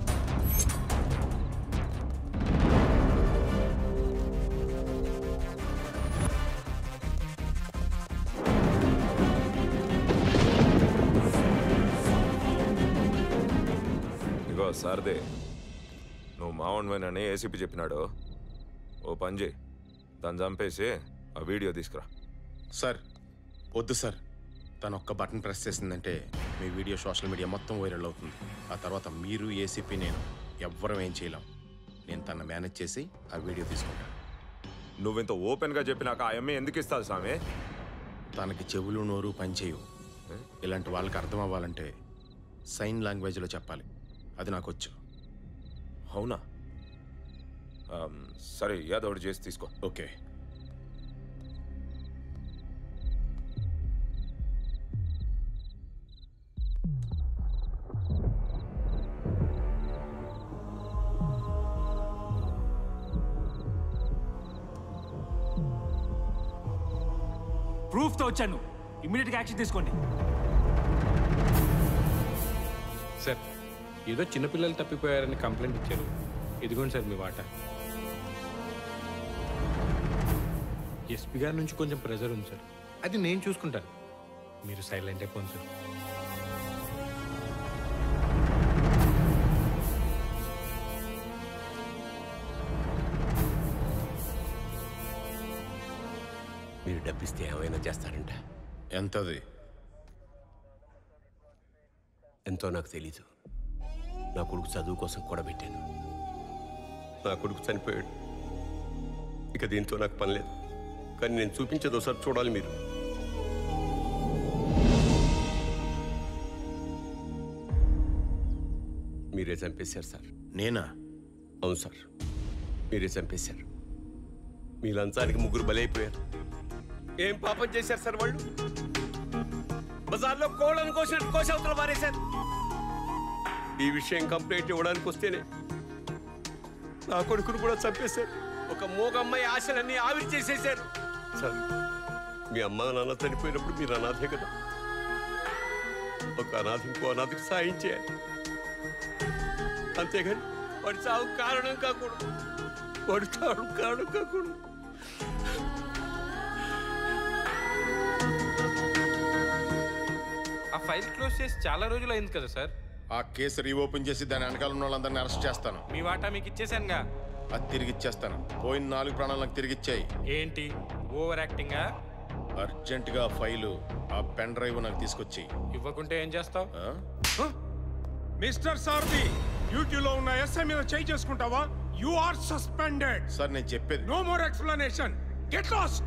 ఇగో సారదే నువ్వు మావన్వేనని ఏసీపీ చెప్పినాడు ఓ పని చేయి దాన్ని చంపేసి ఆ వీడియో తీసుకురా సార్ వద్దు సార్ తను ఒక్క బటన్ ప్రెస్ చేసిందంటే మీ వీడియో సోషల్ మీడియా మొత్తం వైరల్ అవుతుంది ఆ తర్వాత మీరు ఏసీపీ నేను ఎవ్వరం ఏం చేయలేం నేను తన మేనేజ్ చేసి ఆ వీడియో తీసుకుంటాను నువ్వింత ఓపెన్గా చెప్పినాక ఆ అమ్మాయి ఎందుకు ఇస్తావు స్వామి తనకి చెవులు నోరు పనిచేయవు ఇలాంటి వాళ్ళకి అర్థం అవ్వాలంటే సైన్ లాంగ్వేజ్లో చెప్పాలి అది నాకు వచ్చు అవునా ఆమ్, సరే ఏదో ఒకటి చేసి తీసుకో ఓకే ప్రూఫ్తో వచ్చాను ఇమ్మీడియట్గా యాక్షన్ తీసుకోండి సార్ ఏదో చిన్నపిల్లలు తప్పిపోయారని కంప్లైంట్ ఇచ్చారు ఇదిగోండి సార్ మీ వాటా ఎస్పీ గారి నుంచి కొంచెం ప్రెజర్ ఉంది సార్ అది నేను చూసుకుంటాను మీరు సైలెంట్ అయిపోండి సార్ మీరు డబ్బిస్తే ఏమైనా చేస్తారంట ఎంతది ఎంతో నాకు తెలీదు నా కొడుకు చదువు కోసం కూడా పెట్టాను నా కొడుకు చనిపోయాడు ఇక దీంతో నాకు పని లేదు కానీ నేను చూపించేది ఒకసారి చూడాలి మీరు మీరే చంపేశారు సార్ నేనా అవును సార్ మీరే చంపేశారు మీ లంచానికి ముగ్గురు బలైపోయారు ఏం పాపం చేశారు సార్ వాళ్ళు బజార్లో కోళ్ళను కోసినట్టు కోసి అవతల మారేశారు ఈ విషయం కంప్లైంట్ ఇవ్వడానికి వస్తేనే నా కొడుకును కూడా చంపేశారు ఒక మూగ అమ్మాయి ఆశలన్నీ ఆవిరి చేసేశారు సార్ మీ అమ్మ నాన్న చనిపోయినప్పుడు మీరు అనాథే కదా ఒక అనాథ ఇంకో అనాథకి సాయం చేయాలి అంతేగాని వాడి చావు కారణం కాకూడదు వాడి చావు కారణం కాకూడదు ఆ ఫైల్ క్లోజ్ చేసి చాలా రోజులు అయింది కదా సార్ ఆ కేసు రీఓపెన్ చేసి దాని వెనకాల ఉన్న వాళ్ళందరినీ అరెస్ట్ చేస్తాను మీ వాటా మీకు ఇచ్చేసానుగా అది తిరిగి ఇచ్చేస్తాను పోయిన నాలుగు ప్రాణాలు నాకు తిరిగి ఇచ్చాయి ఏంటి ఓవర్ యాక్టింగా అర్జెంటుగా ఆ ఫైలు ఆ పెన్ డ్రైవ్ నాకు తీసుకొచ్చి ఇవ్వకుంటే ఏం చేస్తావు మిస్టర్ సార్ది డ్యూటీలో ఉన్న ఎస్ఐ మీద చేయి చేసుకుంటావా యు ఆర్ సస్పెండెడ్ సార్ నేను చెప్పేది no more explanation get lost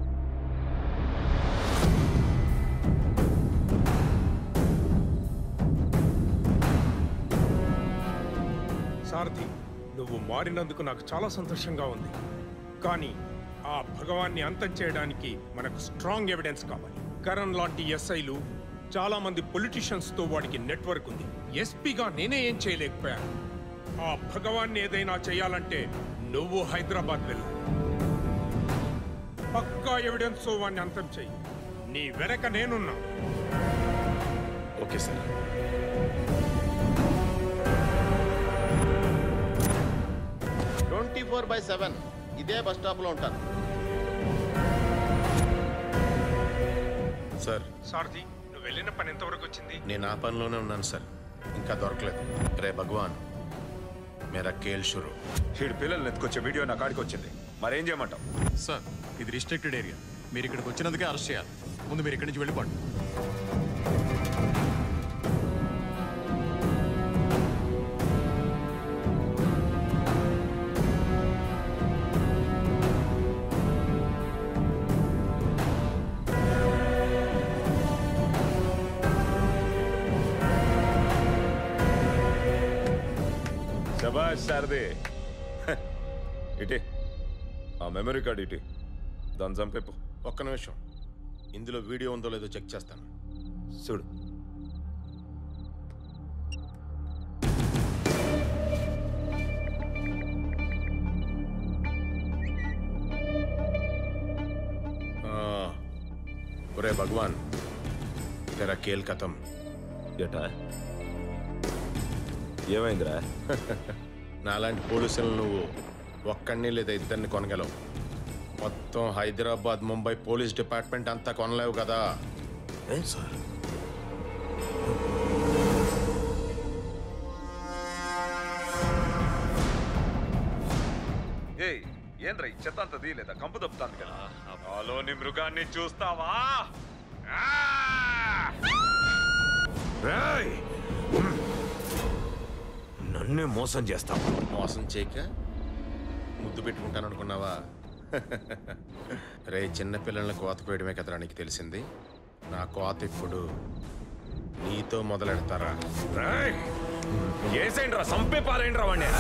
Sarathi నువ్వు మారినందుకు నాకు చాలా సంతోషంగా ఉంది కానీ ఆ భగవాన్ని అంతం చేయడానికి మనకు స్ట్రాంగ్ ఎవిడెన్స్ కావాలి కరణ్ లాంటి ఎస్ఐలు చాలా మంది పొలిటీషియన్స్ తో వాడికి నెట్వర్క్ ఉంది ఎస్పీగా నేనే ఏం చేయలేకపోయాను ఆ భగవాన్ని ఏదైనా చేయాలంటే నువ్వు హైదరాబాద్ వెళ్ళు పక్కా ఎవిడెన్స్ తో వాడిని అంతం చెయ్యి నీ వెనక నేనున్నా okay sir twenty four by seven ఇదే బస్ స్టాప్లో ఉంటాను సార్ సారథి నువ్వు వెళ్ళిన పని ఎంతవరకు వచ్చింది నేను ఆ పనిలోనే ఉన్నాను సార్ ఇంకా దొరకలేదు రే భగవాన్ మేరా కేల్ షురు హీడు పిల్లల్ని ఎత్తుకొచ్చే వీడియో నా కాడికి వచ్చింది మరేం చేయమంటావు సార్ ఇది రిస్ట్రిక్టెడ్ ఏరియా మీరు ఇక్కడికి వచ్చినందుకే అరెస్ట్ చేయాలి ముందు మీరు ఇక్కడి నుంచి వెళ్ళిపోండి శబాష్ సారదే ఇటీ ఆ మెమరీ కార్డ్ ఇటీ దాన్ని చంపేపు ఒక్క నిమిషం ఇందులో వీడియో ఉందో లేదో చెక్ చేస్తాను చూడు ఆ, ఒరే భగవాన్ తెరా కేల్ కథం ఏటా ఏమైందిరా నాలాంటి పోలీసులు నువ్వు ఒక్కడిని లేదా ఇద్దరిని కొనగలవు మొత్తం హైదరాబాద్ ముంబై పోలీస్ డిపార్ట్మెంట్ అంతా కొనలేవు కదా సార్ ఏయ్ ఏంద్ర ఈ చెత్త అంత తీయలేదా కంపు తప్పుతాంది కదా నాలోని మృగాన్ని చూస్తావా ఆ! రేయ్! నన్నే మోసం చేస్తావా మోసం చేయక ముద్దు పెట్టుకుంటాను అనుకున్నావా రే చిన్న పిల్లల్ని కోత కోయడమే కదరా నీకు తెలిసింది నా కోత ఇప్పుడు నీతో మొదలెడతారా ఏసేండి రా సంపే పారేండి రా వాణ్ణి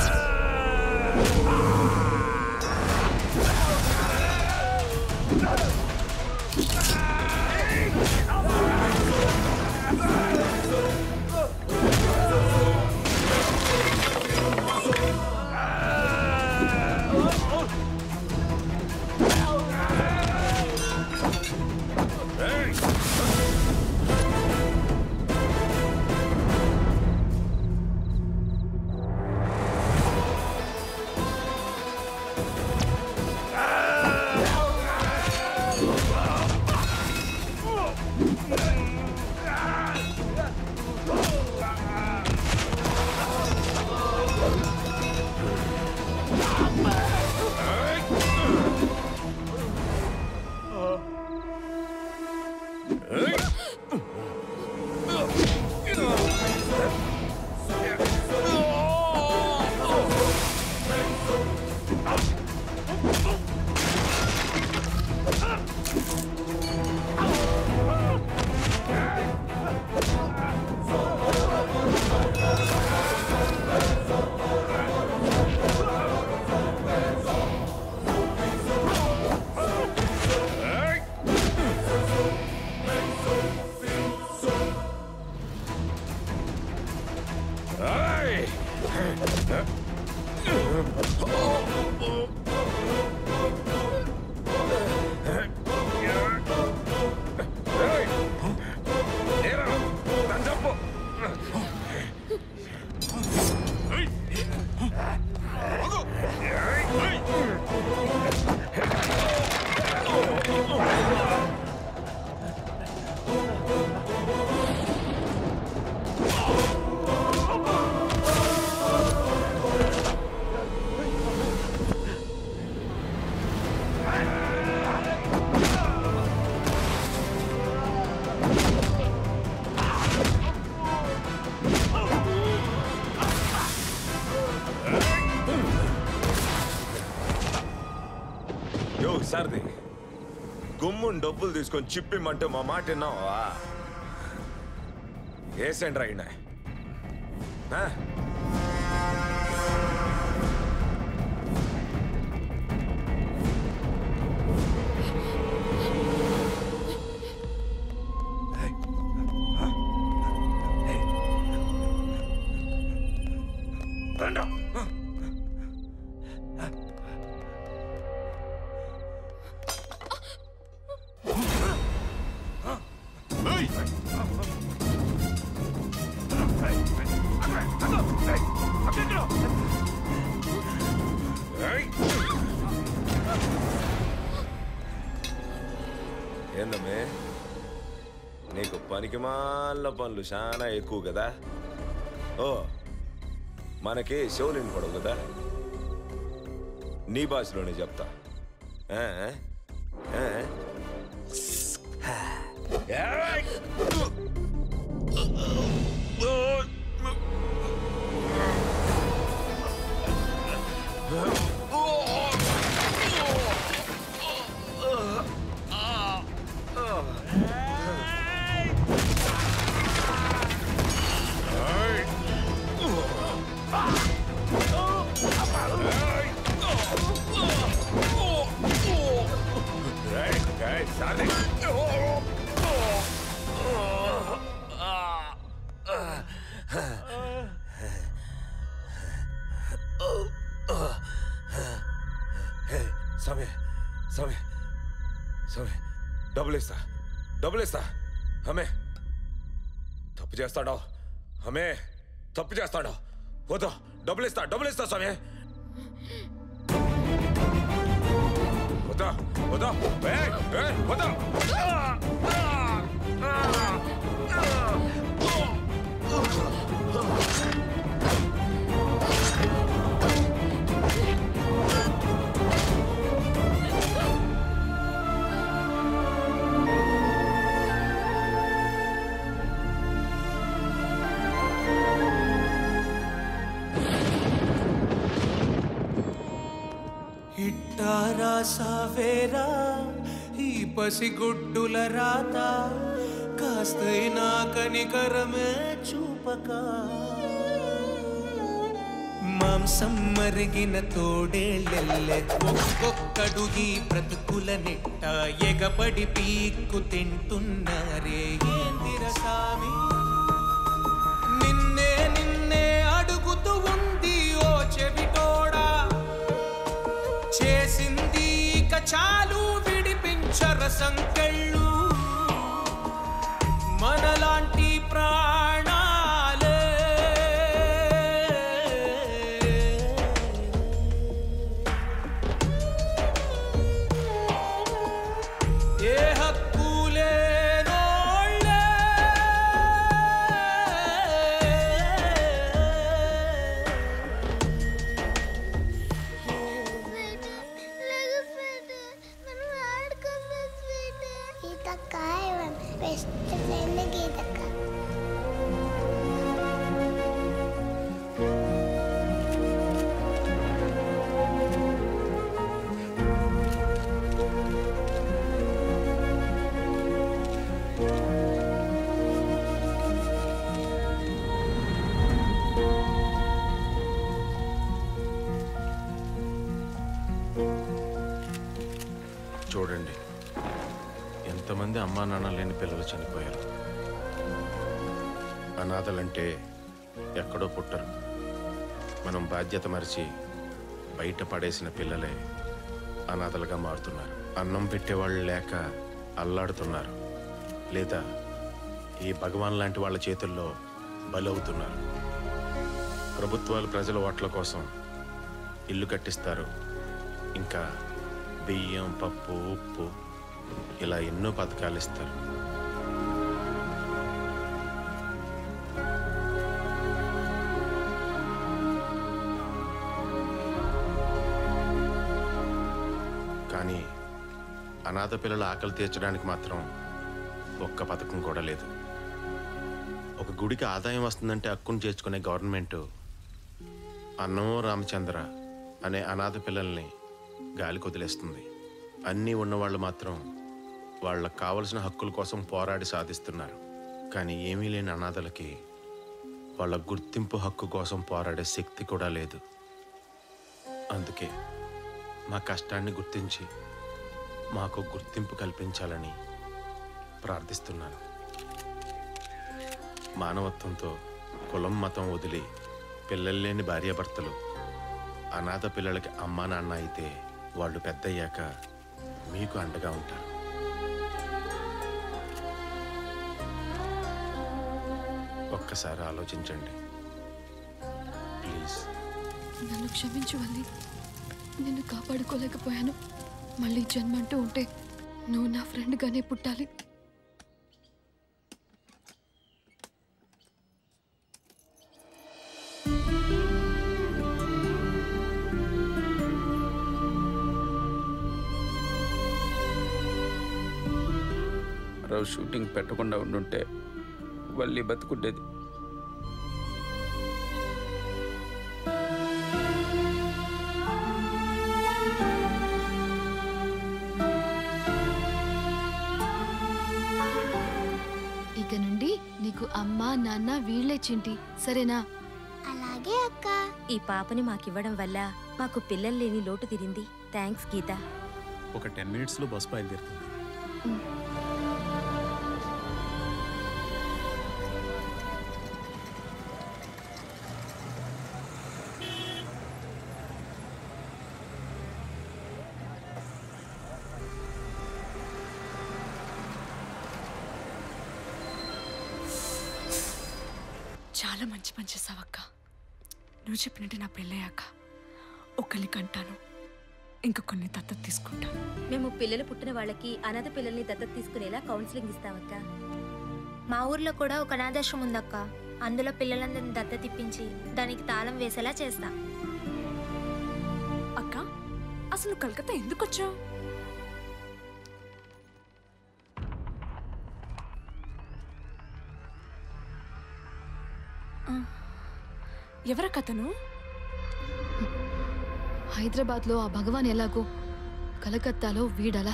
యో సర్ది గుమ్ముని డబ్బులు తీసుకొని చిప్పిమంటే మా మాట విన్నావా ఏసేండ్రా ఈయన ఆ? రండా. ఏందమ్మే నీకు పనికి మాల పనులు చాలా ఎక్కువ కదా ఓ మనకి షోలిన్ పడవు కదా నీ భాషలోనే చెప్తా ఆ? ఆ? ఏయ్! Hey, hey, Sally. స్వామి స్వామి స్వామి డబ్బులు ఇస్తా డబ్బులు ఇస్తా హమే తప్పు చేస్తాడో హమే తప్పు చేస్తాడో వద్దా డబ్బులు ఇస్తా డబ్బులు ఇస్తా స్వామి వద్దా వద్దా ఏయ్, ఏయ్, వద్దా ఇట్టారా సావేరా ఈ పసిగుడ్డుల రాత కాస్తైనా కనికరమే చూపక మాంసం మరిగిన తోడేళ్ళెల్లె ఒక్కొక్కడు ఈ బ్రతుకుల నిట్ట ఎగబడి పీక్కు తింటున్నారే ఏందిర సామి నిన్నే నిన్నే అడుగుతూ ఉంది ఓ చెవిటోడా చేసింది ఇక చాలు విడిపించర సంకెళ్ళు మనలాంటి ప్రాణాలే ఏ హక్కు లేనోళ్ళే గీతక్క బెస్ట్ ఫ్రెండ్ గీతక్క చూడండి ఎంతమంది అమ్మా నాన్న లేని పిల్లలు చనిపోయారు అనాథలంటే ఎక్కడో పుట్టరు మనం బాధ్యత మరిచి బయట పడేసిన పిల్లలే అనాథలుగా మారుతున్నారు అన్నం పెట్టేవాళ్ళు లేక అల్లాడుతున్నారు లేదా ఈ భగవాన్ లాంటి వాళ్ళ చేతుల్లో బలవుతున్నారు ప్రభుత్వాలు ప్రజల ఓట్ల కోసం ఇల్లు కట్టిస్తారు ఇంకా బియ్యం పప్పు ఉప్పు ఇలా ఎన్నో పథకాలు ఇస్తారు కానీ అనాథ పిల్లల ఆకలి తీర్చడానికి మాత్రం ఒక్క పథకం కూడా లేదు ఒక గుడికి ఆదాయం వస్తుందంటే హక్కును చేర్చుకునే గవర్నమెంట్ అన్నమో రామచంద్ర అనే అనాథ పిల్లల్ని గాలికి వదిలేస్తుంది అన్నీ ఉన్నవాళ్ళు మాత్రం వాళ్ళకు కావలసిన హక్కుల కోసం పోరాడి సాధిస్తున్నారు కానీ ఏమీ లేని అనాథలకి వాళ్ళ గుర్తింపు హక్కు కోసం పోరాడే శక్తి కూడా లేదు అందుకే మా కష్టాన్ని గుర్తించి మాకు గుర్తింపు కల్పించాలని ప్రార్థిస్తున్నాను మానవత్వంతో కులం మతం వదిలి పిల్లలు లేని భార్యాభర్తలు అనాథ పిల్లలకి అమ్మా నాన్న అయితే వాళ్ళు పెద్దయ్యాక మీకు అండగా ఉంటారు ఒక్కసారి ఆలోచించండి ప్లీజ్ నన్ను క్షమించు వల్లి నిన్ను కాపాడుకోలేకపోయాను మళ్ళీ జన్మ అంటూ ఉంటే నువ్వు నా ఫ్రెండ్గానే పుట్టాలి రోజు షూటింగ్ పెట్టకుండా ఉండుంటే వల్లి బతుకుండేది ఇక నుండి నీకు అమ్మ నాన్న వీళ్ళే చింటి సరేనా అలాగే అక్క ఈ పాపని మాకివ్వడం వల్ల మాకు పిల్లలు లేని లోటు తిరింది థ్యాంక్స్ గీత ఒక టెన్ మినిట్స్లో బస్ బయలుదేరుతుంది చాలా మంచి పని చేసావక్క నువ్వు చెప్పినట్టు నా పెళ్ళయ్యాక ఒకరిని కంటాను ఇంకొకరిని దత్తత తీసుకుంటాను మేము పిల్లలు పుట్టిన వాళ్ళకి అనాథ పిల్లల్ని దత్తత తీసుకునేలా కౌన్సిలింగ్ ఇస్తామక్క మా ఊర్లో కూడా ఒక అనాథాశ్రమం ఉందక్క అందులో పిల్లలందరిని దత్త తిప్పించి దానికి తాళం వేసేలా చేస్తా అక్క అసలు నువ్వు కలకత్తా ఎందుకు వచ్చావు ఎవరకతను హైదరాబాద్లో ఆ భగవాన్ ఎలాగో కలకత్తాలో వీడలా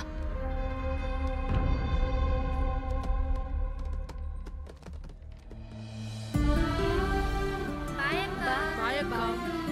బాయ్ అక్క బాయ్ అక్క